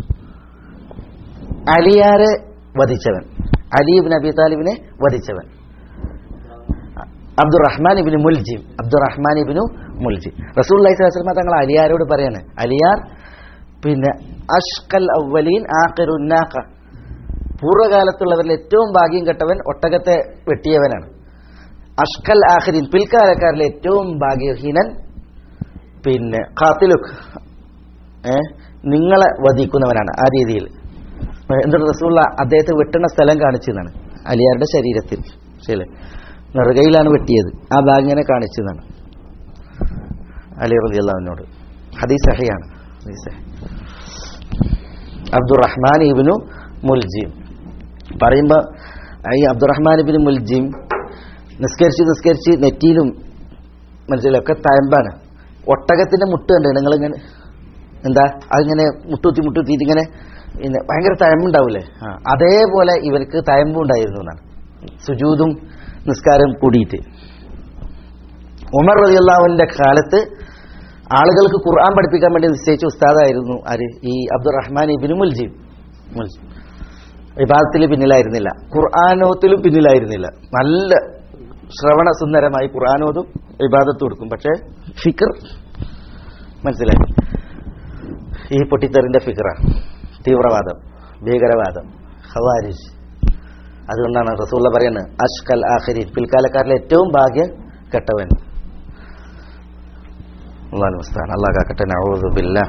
അലിയാരെ വധിച്ചവൻ അലീബിൻ അബി താലിബിനെ വധിച്ചവൻ അബ്ദുറഹ്മാൻ ഇബിന് മുൽജിം അബ്ദുറഹ്മാൻ ഇബിനു മുൽജിം റസൂൽ അലൈഹിസ്ലാം തങ്ങൾ അലിയാരോട് പറയാണ് അലിയാർ പിന്നെ അഷ്കൽ അവലീൻ ആഖിറുന്നാഖ പൂർവ്വകാലത്തുള്ളവരിൽ ഏറ്റവും ഭാഗ്യം കെട്ടവൻ ഒട്ടകത്തെ വെട്ടിയവനാണ് അഷ്കൽ ആഖിരീൻ പിൽക്കാലക്കാരിലെ ഏറ്റവും ഭാഗ്യഹീനൻ പിന്നെ ഖാത്തിലുഖ് ഏ നിങ്ങളെ വധിക്കുന്നവനാണ് ആ രീതിയിൽ എന്നിട്ട് റസൂള്ള അദ്ദേഹത്തെ വെട്ടുന്ന സ്ഥലം കാണിച്ചതാണ് അലിയാരുടെ ശരീരത്തിൽ ശരി നെറുകയിലാണ് വെട്ടിയത് ആ ഭാഗ്യനെ കാണിച്ചതാണ് അലി റലി അള്ളാഹുവിനോട് ഹദീസ് സഹിയാണ് ഹദീസ് സഹി. അബ്ദുറഹ്മാൻ ഇബിനു മുൽജീം പറയുമ്പോൾ ഈ അബ്ദുറഹ്മാൻ ബിൻ മുൽജിം നിസ്കരിച്ച് നിസ്കരിച്ച് നെറ്റിയിലും മനസ്സിലൊക്കെ തയമ്പാണ് ഒട്ടകത്തിന്റെ മുട്ട് കണ്ടേ നിങ്ങളിങ്ങനെ എന്താ അതിങ്ങനെ മുട്ടുത്തി മുട്ടുത്തിയിട്ട് ഇങ്ങനെ പിന്നെ ഭയങ്കര തയമ്പുണ്ടാവില്ലേ ആ അതേപോലെ ഇവർക്ക് തയമ്പുണ്ടായിരുന്നു എന്നാണ് സുജൂതും നിസ്കാരം കൂടിയിട്ട് ഉമർ റളിയല്ലാഹുവിന്റെ കാലത്ത് ആളുകൾക്ക് ഖുർആൻ പഠിപ്പിക്കാൻ വേണ്ടി നിശ്ചയിച്ച ഉസ്താദായിരുന്നു ആര് ഈ അബ്ദുറഹ്മാൻ ഇബിന് മുൽജീം മുൽജീം വിഭാഗത്തിൽ പിന്നിലായിരുന്നില്ല ഖുർആാനോത്തിലും പിന്നിലായിരുന്നില്ല നല്ല ശ്രവണ സുന്ദരമായി ഖുർആാനോതും വിവാദത്ത് കൊടുക്കും പക്ഷേ ഫിക്കർ മനസ്സിലായി ഈ പൊട്ടിത്തെറിന്റെ ഫിക്കറ തീവ്രവാദം ഭീകരവാദം ഹവാരിജ് അതുകൊണ്ടാണ് റസൂള്ള പറയുന്നത് അഷ്കൽ ആഖിരി പിൽക്കാലക്കാരിലെ ഏറ്റവും ഭാഗ്യ കെട്ടവൻ അള്ളാഹു മുസ്താൻ അള്ളാഹ് കാക്കട്ടെ നഊദു ബില്ലാ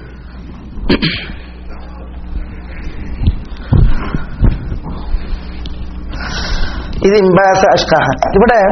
ഇത് ഇംബാസ അഷ്കാഹ ഇവിടെ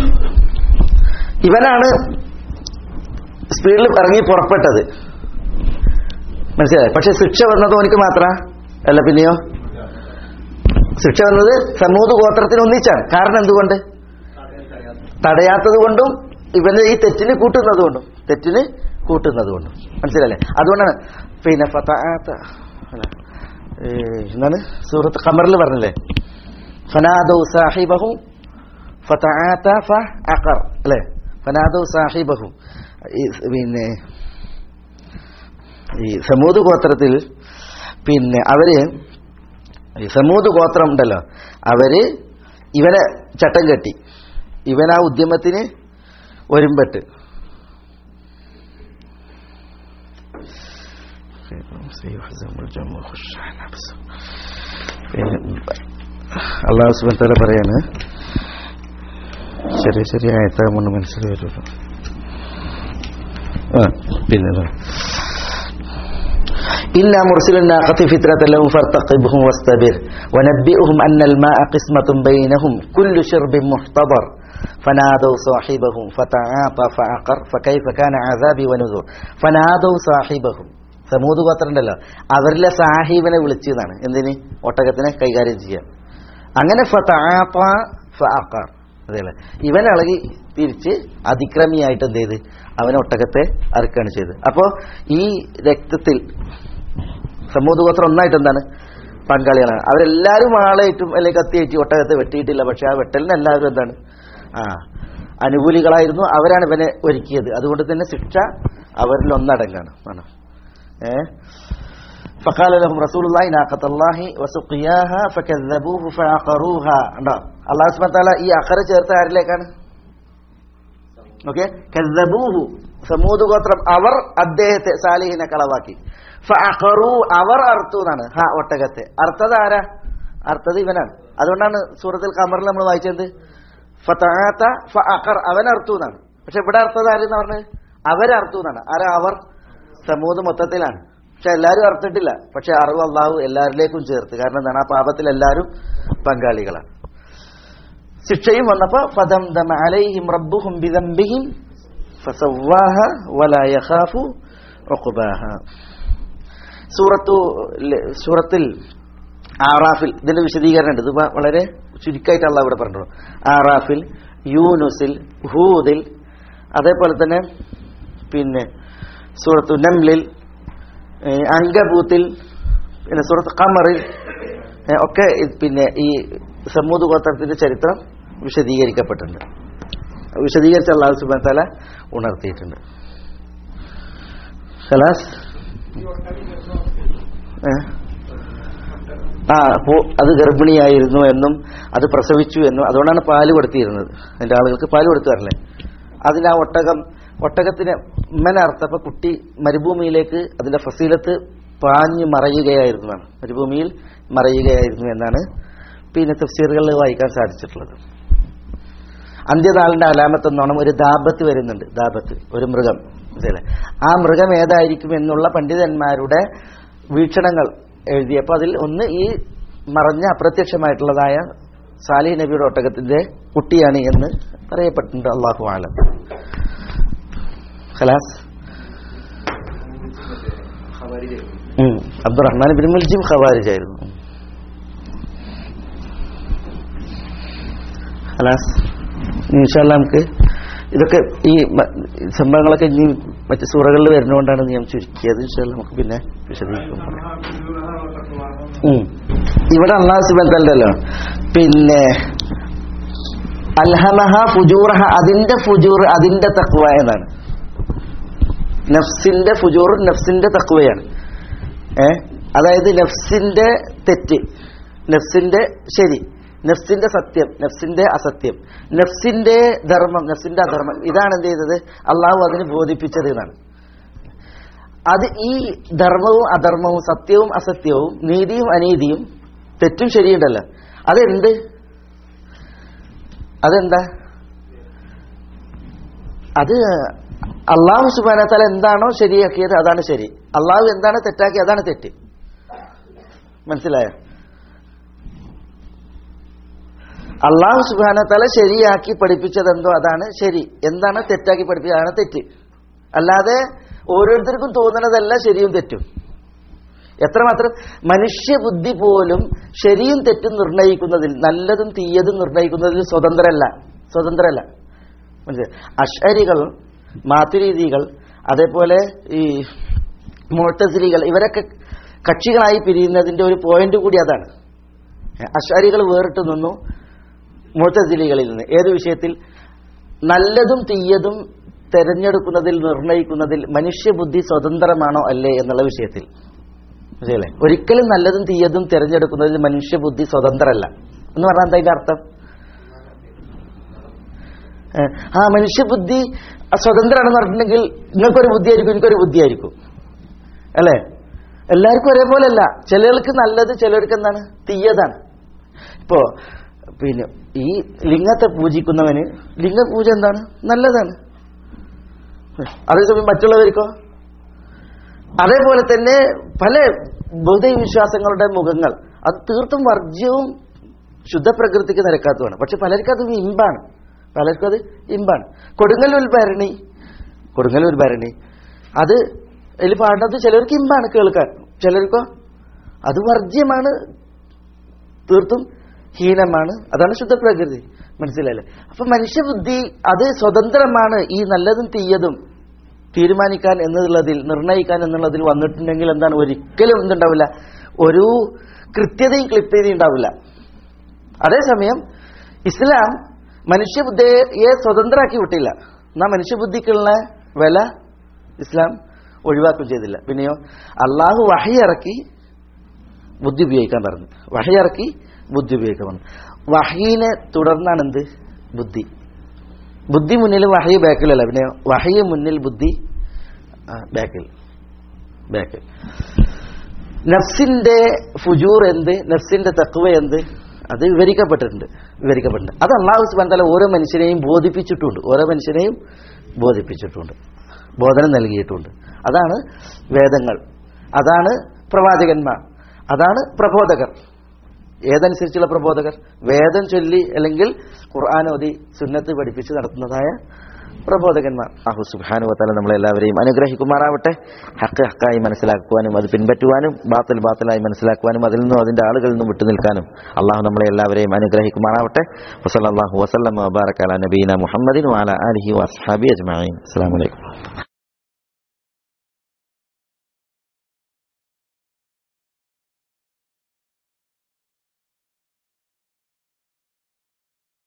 ഇവനാണ് സ്പീഡിൽ ഇറങ്ങി പുറപ്പെട്ടത് മനസ്സിലായി പക്ഷെ ശിക്ഷ വന്നത് ഓനിക്ക് മാത്ര അല്ല പിന്നെയോ ശിക്ഷ വന്നത് സമൂത് ഗോത്രത്തിന് ഒന്നിച്ചാണ് കാരണം എന്തുകൊണ്ട് തടയാത്തത് കൊണ്ടും ഇവന് ഈ തെറ്റിന് കൂട്ടുന്നത് കൊണ്ടും തെറ്റിന് കൂട്ടുന്നത് കൊണ്ടും മനസ്സിലല്ലേ അതുകൊണ്ടാണ് പിന്നെ ഫതാഅത്ത അല്ല, ഏ, എന്താണ് സൂറത്ത് ഖമറിൽ പറഞ്ഞില്ലേ ഫനാദൗ സാഹിബഹു ഫതആത ഫഅഖർ അല്ലേ ഫനാദൗ സാഹിബഹു ഈ പിന്നെ ഈ സമൂത് ഗോത്രത്തിൽ പിന്നെ അവര് ഈ സമൂത് ഗോത്രം ഉണ്ടല്ലോ അവര് ഇവനെ ചട്ടം കെട്ടി ഇവൻ ആ ഉദ്യമത്തിന് ഒരുമ്പെട്ട് അള്ളാഹു സുബത്തല പറയാണ് ചെറിയ ചെറിയ ആയത്താകുമ്പോൾ മനസ്സിൽ വരുള്ളൂ ആ പിന്നെ إلا مرسل الناقة فترة لهم فارتقبهم واستبر ونبئهم أن الماء قسمة بينهم كل شرب محتضر فنادوا صاحبهم فتعاطى فعقر فكيف كان عذابي ونذر فنادوا صاحبهم സമൂത് ഗോത്രണ്ടല്ലോ അവരിലെ സാഹിബിനെ വിളിച്ചതാണ് എന്തിന് ഒട്ടകത്തിനെ കൈകാര്യം ചെയ്യാൻ അങ്ങനെ ഫതആത്ത ഫഅഖർ അതേല്ലേ ഇവൻ ഇളകി തിരിച്ച് അതിക്രമിയായിട്ട് എന്ത് ചെയ്ത് അവൻ ഒട്ടകത്തെ അറുക്കുകയാണ് ചെയ്തത് അപ്പോൾ ഈ രക്തത്തിൽ സമൂത് ഗോത്രം ഒന്നായിട്ട് എന്താണ് പങ്കാളികളാണ് അവരെല്ലാവരും ആളായിട്ടും അല്ലെങ്കിൽ കത്തിയേറ്റി ഒട്ടകത്തെ വെട്ടിയിട്ടില്ല പക്ഷെ ആ വെട്ടലിന് എല്ലാവരും എന്താണ് ആ അനുകൂലികളായിരുന്നു അവരാണ് ഇവനെ ഒരുക്കിയത് അതുകൊണ്ട് തന്നെ ശിക്ഷ അവരിൽ ഒന്നടങ്കാണ് ആണ് ഏ فقال لهم رسول الله ناقة الله وسقياها فكذبوه فعقروها ഉണ്ടോ അള്ളാഹു സുബ്ഹാനഹു വ തആല ഈ അഖറ ചേർത്ത ആരിലേക്കാണ് ഓക്കെ കذبوه സമൂത് ഗോത്രം അവർ അദ്ദേഹത്തെ സാലിഹിനെ കളവാക്കി ഫഅഖറു അവർ അർത്തു എന്നാണ് ഹാ ഒട്ടകത്തെ അർത്ഥത് ആരാ അർത്ഥത് ഇവനാണ് അതുകൊണ്ടാണ് സൂറത്തുൽ ഖമറിൽ നമ്മൾ വായിച്ചത് ഫതആത ഫഅഖർ അവൻ അർത്തു എന്നാണ് പക്ഷെ ഇവിടെ അർത്ഥത് ആരെന്ന് പറഞ്ഞത് അവരർത്തു എന്നാണ് ആരാ അവർ സമൂത് മൊത്തത്തിലാണ് പക്ഷെ എല്ലാവരും അർത്ഥിട്ടില്ല പക്ഷെ അറിവ് അള്ളാഹു എല്ലാവരിലേക്കും ചേർത്ത് കാരണം എന്താണ് ആ പാപത്തിൽ എല്ലാവരും പങ്കാളികളാണ് ശിക്ഷയും വന്നപ്പോ ഫദം ദമ അലൈഹിം റബ്ബുഹും ബിദംബിഹിം ഫസവ്വാഹ വലാ യഖാഫു ഉഖ്ബാഹ സൂറത്തു സൂറത്തിൽ ആറാഫിൽ ഇതിന്റെ വിശദീകരണം ഉണ്ട് ഇത് വ- വളരെ ചുരുക്കമായിട്ട് അള്ളാഹ് ഇവിടെ പറഞ്ഞു ആറാഫിൽ യൂനുസിൽ ഹൂദിൽ അതേപോലെ തന്നെ പിന്നെ സൂറത്തു നംലിൽ ഏ, അങ്കബൂത്തിൽ പിന്നെ സൂറത്ത് ഖമറിൽ ഏ, ഒക്കെ ഇത് പിന്നെ ഈ സമൂത് ഗോത്രത്തിന്റെ ചരിത്രം വിശദീകരിക്കപ്പെട്ടിട്ടുണ്ട് വിശദീകരിച്ച അള്ളാഹു സുബാൻ തല ഉണർത്തിയിട്ടുണ്ട് ഖലാസ് ഏ? ആ അപ്പോ അത് ഗർഭിണിയായിരുന്നു എന്നും അത് പ്രസവിച്ചു എന്നും അതുകൊണ്ടാണ് പാല് കൊടുത്തിരുന്നത് അതിന്റെ ആളുകൾക്ക് പാല് കൊടുക്കാറില്ലേ അതിന് ആ ഒട്ടകം ഒട്ടകത്തിന് ഉമ്മനെ അർത്ഥപ്പോ കുട്ടി മരുഭൂമിയിലേക്ക് അതിന്റെ ഫസീലത്ത് പാഞ്ഞു മറയുകയായിരുന്നു എന്നാണ് മരുഭൂമിയിൽ മറയുകയായിരുന്നു എന്നാണ് പിന്നെ തഫ്സീറുകളിൽ വായിക്കാൻ സാധിച്ചിട്ടുള്ളത് അന്ത്യനാളിന്റെ അലാമത്ത് എന്നോണം ഒരു ദാബത്ത് വരുന്നുണ്ട് ദാബത്ത് ഒരു മൃഗം മനസ്സിലായില്ലേ? ആ മൃഗം ഏതായിരിക്കും എന്നുള്ള പണ്ഡിതന്മാരുടെ വീക്ഷണങ്ങൾ എഴുതിയപ്പോൾ അതിൽ ഒന്ന് ഈ മറഞ്ഞ അപ്രത്യക്ഷമായിട്ടുള്ളതായ സാലിഹ് നബിയുടെ ഒട്ടകത്തിന്റെ കുട്ടിയാണ് എന്ന് പറയപ്പെട്ടിട്ടുണ്ട് അള്ളാഹു ആലം ഖലാസ് ഉം. അബ്ദുറഹ്മാൻ ബിൻ മുൽജിം ഖവാരിജായിരുന്നു ഖലാസ് ഇൻഷാല്ല നമുക്ക് ഇതൊക്കെ ഈ മ- സംഭവങ്ങളൊക്കെ ഇനി മറ്റ് സൂറകളിൽ വരുന്നതുകൊണ്ടാണ് ഞാൻ ചുരുക്കിയത് ഇൻഷാല്ല നമുക്ക് പിന്നെ വിശദീകരിക്കും പറയാം ഉം. ഇവിടെ അള്ളാഹു സുബത്തല്ലോ പിന്നെ അൽഹമഹ ഫുജൂറഹ അതിന്റെ ഫുജൂർ അതിന്റെ തക്വ എന്നാണ് നഫ്സിന്റെ ഫുജൂർ നഫ്സിന്റെ തക്വയാണ് ഏ അതായത് നഫ്സിന്റെ തെറ്റ് നഫ്സിന്റെ ശരി നഫ്സിന്റെ സത്യം നഫ്സിന്റെ അസത്യം നഫ്സിന്റെ ധർമ്മം നഫ്സിന്റെ അധർമ്മം ഇതാണ് എന്ത് ചെയ്തത് അള്ളാഹു അതിന് ബോധിപ്പിച്ചത് എന്നാണ് അത് ഈ ധർമ്മവും അധർമ്മവും സത്യവും അസത്യവും നീതിയും അനീതിയും തെറ്റും ശരിയുണ്ടല്ലോ അതെന്ത് അതെന്താ അത് അള്ളാഹു സുബാനത്താൽ എന്താണോ ശരിയാക്കിയത് അതാണ് ശരി അള്ളാഹു എന്താണ് തെറ്റാക്കിയത് അതാണ് തെറ്റ് മനസ്സിലായോ അള്ളാഹു സുബാനത്താല ശരിയാക്കി പഠിപ്പിച്ചത് എന്തോ അതാണ് ശരി എന്താണ് തെറ്റാക്കി പഠിപ്പിച്ചത് അതാണ് തെറ്റ് അല്ലാതെ ഓരോരുത്തർക്കും തോന്നുന്നതല്ല ശരിയും തെറ്റും എത്രമാത്രം മനുഷ്യബുദ്ധി പോലും ശരിയും തെറ്റും നിർണ്ണയിക്കുന്നതിൽ നല്ലതും തീയതും നിർണ്ണയിക്കുന്നതിൽ സ്വതന്ത്രമല്ല സ്വതന്ത്രമല്ല മനസ്സിലായി അഷരികൾ മാതുരീതികൾ അതേപോലെ ഈ മുഴത്തസിലികൾ ഇവരൊക്കെ കക്ഷികളായി പിരിയുന്നതിന്റെ ഒരു പോയിന്റ് കൂടി അതാണ് അഷാരികൾ വേറിട്ട് നിന്നു മുഴത്തസിലികളിൽ നിന്ന് ഏത് വിഷയത്തിൽ നല്ലതും തീയതും തെരഞ്ഞെടുക്കുന്നതിൽ നിർണ്ണയിക്കുന്നതിൽ മനുഷ്യബുദ്ധി സ്വതന്ത്രമാണോ അല്ലേ എന്നുള്ള വിഷയത്തിൽ മനസ്സിലല്ലേ ഒരിക്കലും നല്ലതും തീയതും തിരഞ്ഞെടുക്കുന്നതിൽ മനുഷ്യബുദ്ധി സ്വതന്ത്രമല്ല എന്ന് പറഞ്ഞാൽ എന്താ അതിന്റെ അർത്ഥം ഏഹ്, ആ മനുഷ്യബുദ്ധി സ്വതന്ത്രമാണെന്ന് പറഞ്ഞിട്ടുണ്ടെങ്കിൽ നിങ്ങൾക്കൊരു ബുദ്ധിയായിരിക്കും എനിക്കൊരു ബുദ്ധിയായിരിക്കും അല്ലേ എല്ലാവർക്കും ഒരേപോലെ അല്ല ചിലർക്ക് നല്ലത് ചിലർക്ക് എന്താണ് തീയതാണ് ഇപ്പോ പിന്നെ ഈ ലിംഗത്തെ പൂജിക്കുന്നവന് ലിംഗപൂജ എന്താണ് നല്ലതാണ് അതേസമയം മറ്റുള്ളവർക്കോ അതേപോലെ തന്നെ പല ബൗദ്ധ വിശ്വാസങ്ങളുടെ മുഖങ്ങൾ അത് തീർത്തും വർജ്യവും ശുദ്ധപ്രകൃതിക്ക് നിരക്കാത്തതാണ് പക്ഷെ പലർക്കും അത് ഇമ്പാണ് പലർക്കും അത് ഇമ്പാണ് കൊടുങ്ങല്ലൂർ ഭരണി കൊടുങ്ങല്ലൂർ ഭരണി അത് അതിൽ പാടുന്നത് ചിലർക്ക് ഇമ്പാണ് കേൾക്കാൻ ചിലർക്കോ അത് വർജ്യമാണ് തീർത്തും ഹീനമാണ് അതാണ് ശുദ്ധപ്രകൃതി മനസ്സിലായില്ലേ അപ്പൊ മനുഷ്യബുദ്ധി അത് സ്വതന്ത്രമാണ് ഈ നല്ലതും തീയതും തീരുമാനിക്കാൻ എന്നുള്ളതിൽ നിർണ്ണയിക്കാൻ എന്നുള്ളതിൽ വന്നിട്ടുണ്ടെങ്കിൽ എന്താണ് ഒരിക്കലും എന്തുണ്ടാവില്ല ഒരു കൃത്യതയും ക്ലിപ്തതയും ഉണ്ടാവില്ല അതേസമയം ഇസ്ലാം മനുഷ്യബുദ്ധിയെ സ്വതന്ത്രമാക്കി വിട്ടില്ല എന്നാ മനുഷ്യബുദ്ധിക്കുള്ള വില ഇസ്ലാം ഒഴിവാക്കുകയും ചെയ്തില്ല പിന്നെയോ അള്ളാഹു വഹയിറക്കി ബുദ്ധി ഉപയോഗിക്കാൻ പറഞ്ഞു വഹയിറക്കി ബുദ്ധി ഉപയോഗിക്കാൻ പറഞ്ഞു വഹീനെ തുടർന്നാണ് എന്ത് ബുദ്ധി ബുദ്ധി മുന്നിൽ വഹയി ബാക്കിലല്ല പിന്നെ വഹയ മുന്നിൽ ബുദ്ധി ആ, ബാക്കിൽ ബാക്കിൽ നഫ്സിന്റെ ഫുജൂർ എന്ത് നഫ്സിന്റെ തക്വ എന്ത് അത് വിവരിക്കപ്പെട്ടിട്ടുണ്ട് വിവരിക്കപ്പെട്ടിട്ടുണ്ട് അത് അള്ളാഹു സുബാൻ തല ഓരോ മനുഷ്യനെയും ബോധിപ്പിച്ചിട്ടുണ്ട് ഓരോ മനുഷ്യനെയും ബോധിപ്പിച്ചിട്ടുണ്ട് ബോധനം നൽകിയിട്ടുണ്ട് അതാണ് വേദങ്ങൾ അതാണ് പ്രവാചകന്മാർ അതാണ് പ്രബോധകർ ഏതനുസരിച്ചുള്ള പ്രബോധകർ വേദം ചൊല്ലി അല്ലെങ്കിൽ ഖുർആൻ ഓതി സുന്നത്ത് പഠിപ്പിച്ച് നടത്തുന്നതായ പ്രബോധകന്മാർ അഹു സുബാനു വത്താല നമ്മളെല്ലാവരെയും അനുഗ്രഹിക്കുമാറാവട്ടെ ഹക്ക് ഹക്കായി മനസ്സിലാക്കുവാനും അത് പിൻപറ്റുവാനും ബാത്തിൽ ബാത്തിലായി മനസ്സിലാക്കുവാനും അതിൽ നിന്നും അതിന്റെ ആളുകളിൽ നിന്നും വിട്ടുനിൽക്കാനും അള്ളാഹു നമ്മളെ എല്ലാവരെയും അനുഗ്രഹിക്കുമാറാവട്ടെ വസല്ലാഹു വസ്ലം വബാറക്കാല നബീന മുഹമ്മദിൻ വാല അലഹി വസ്ഹാബി അജ്മാൻ അസ്സാം വലൈക്കും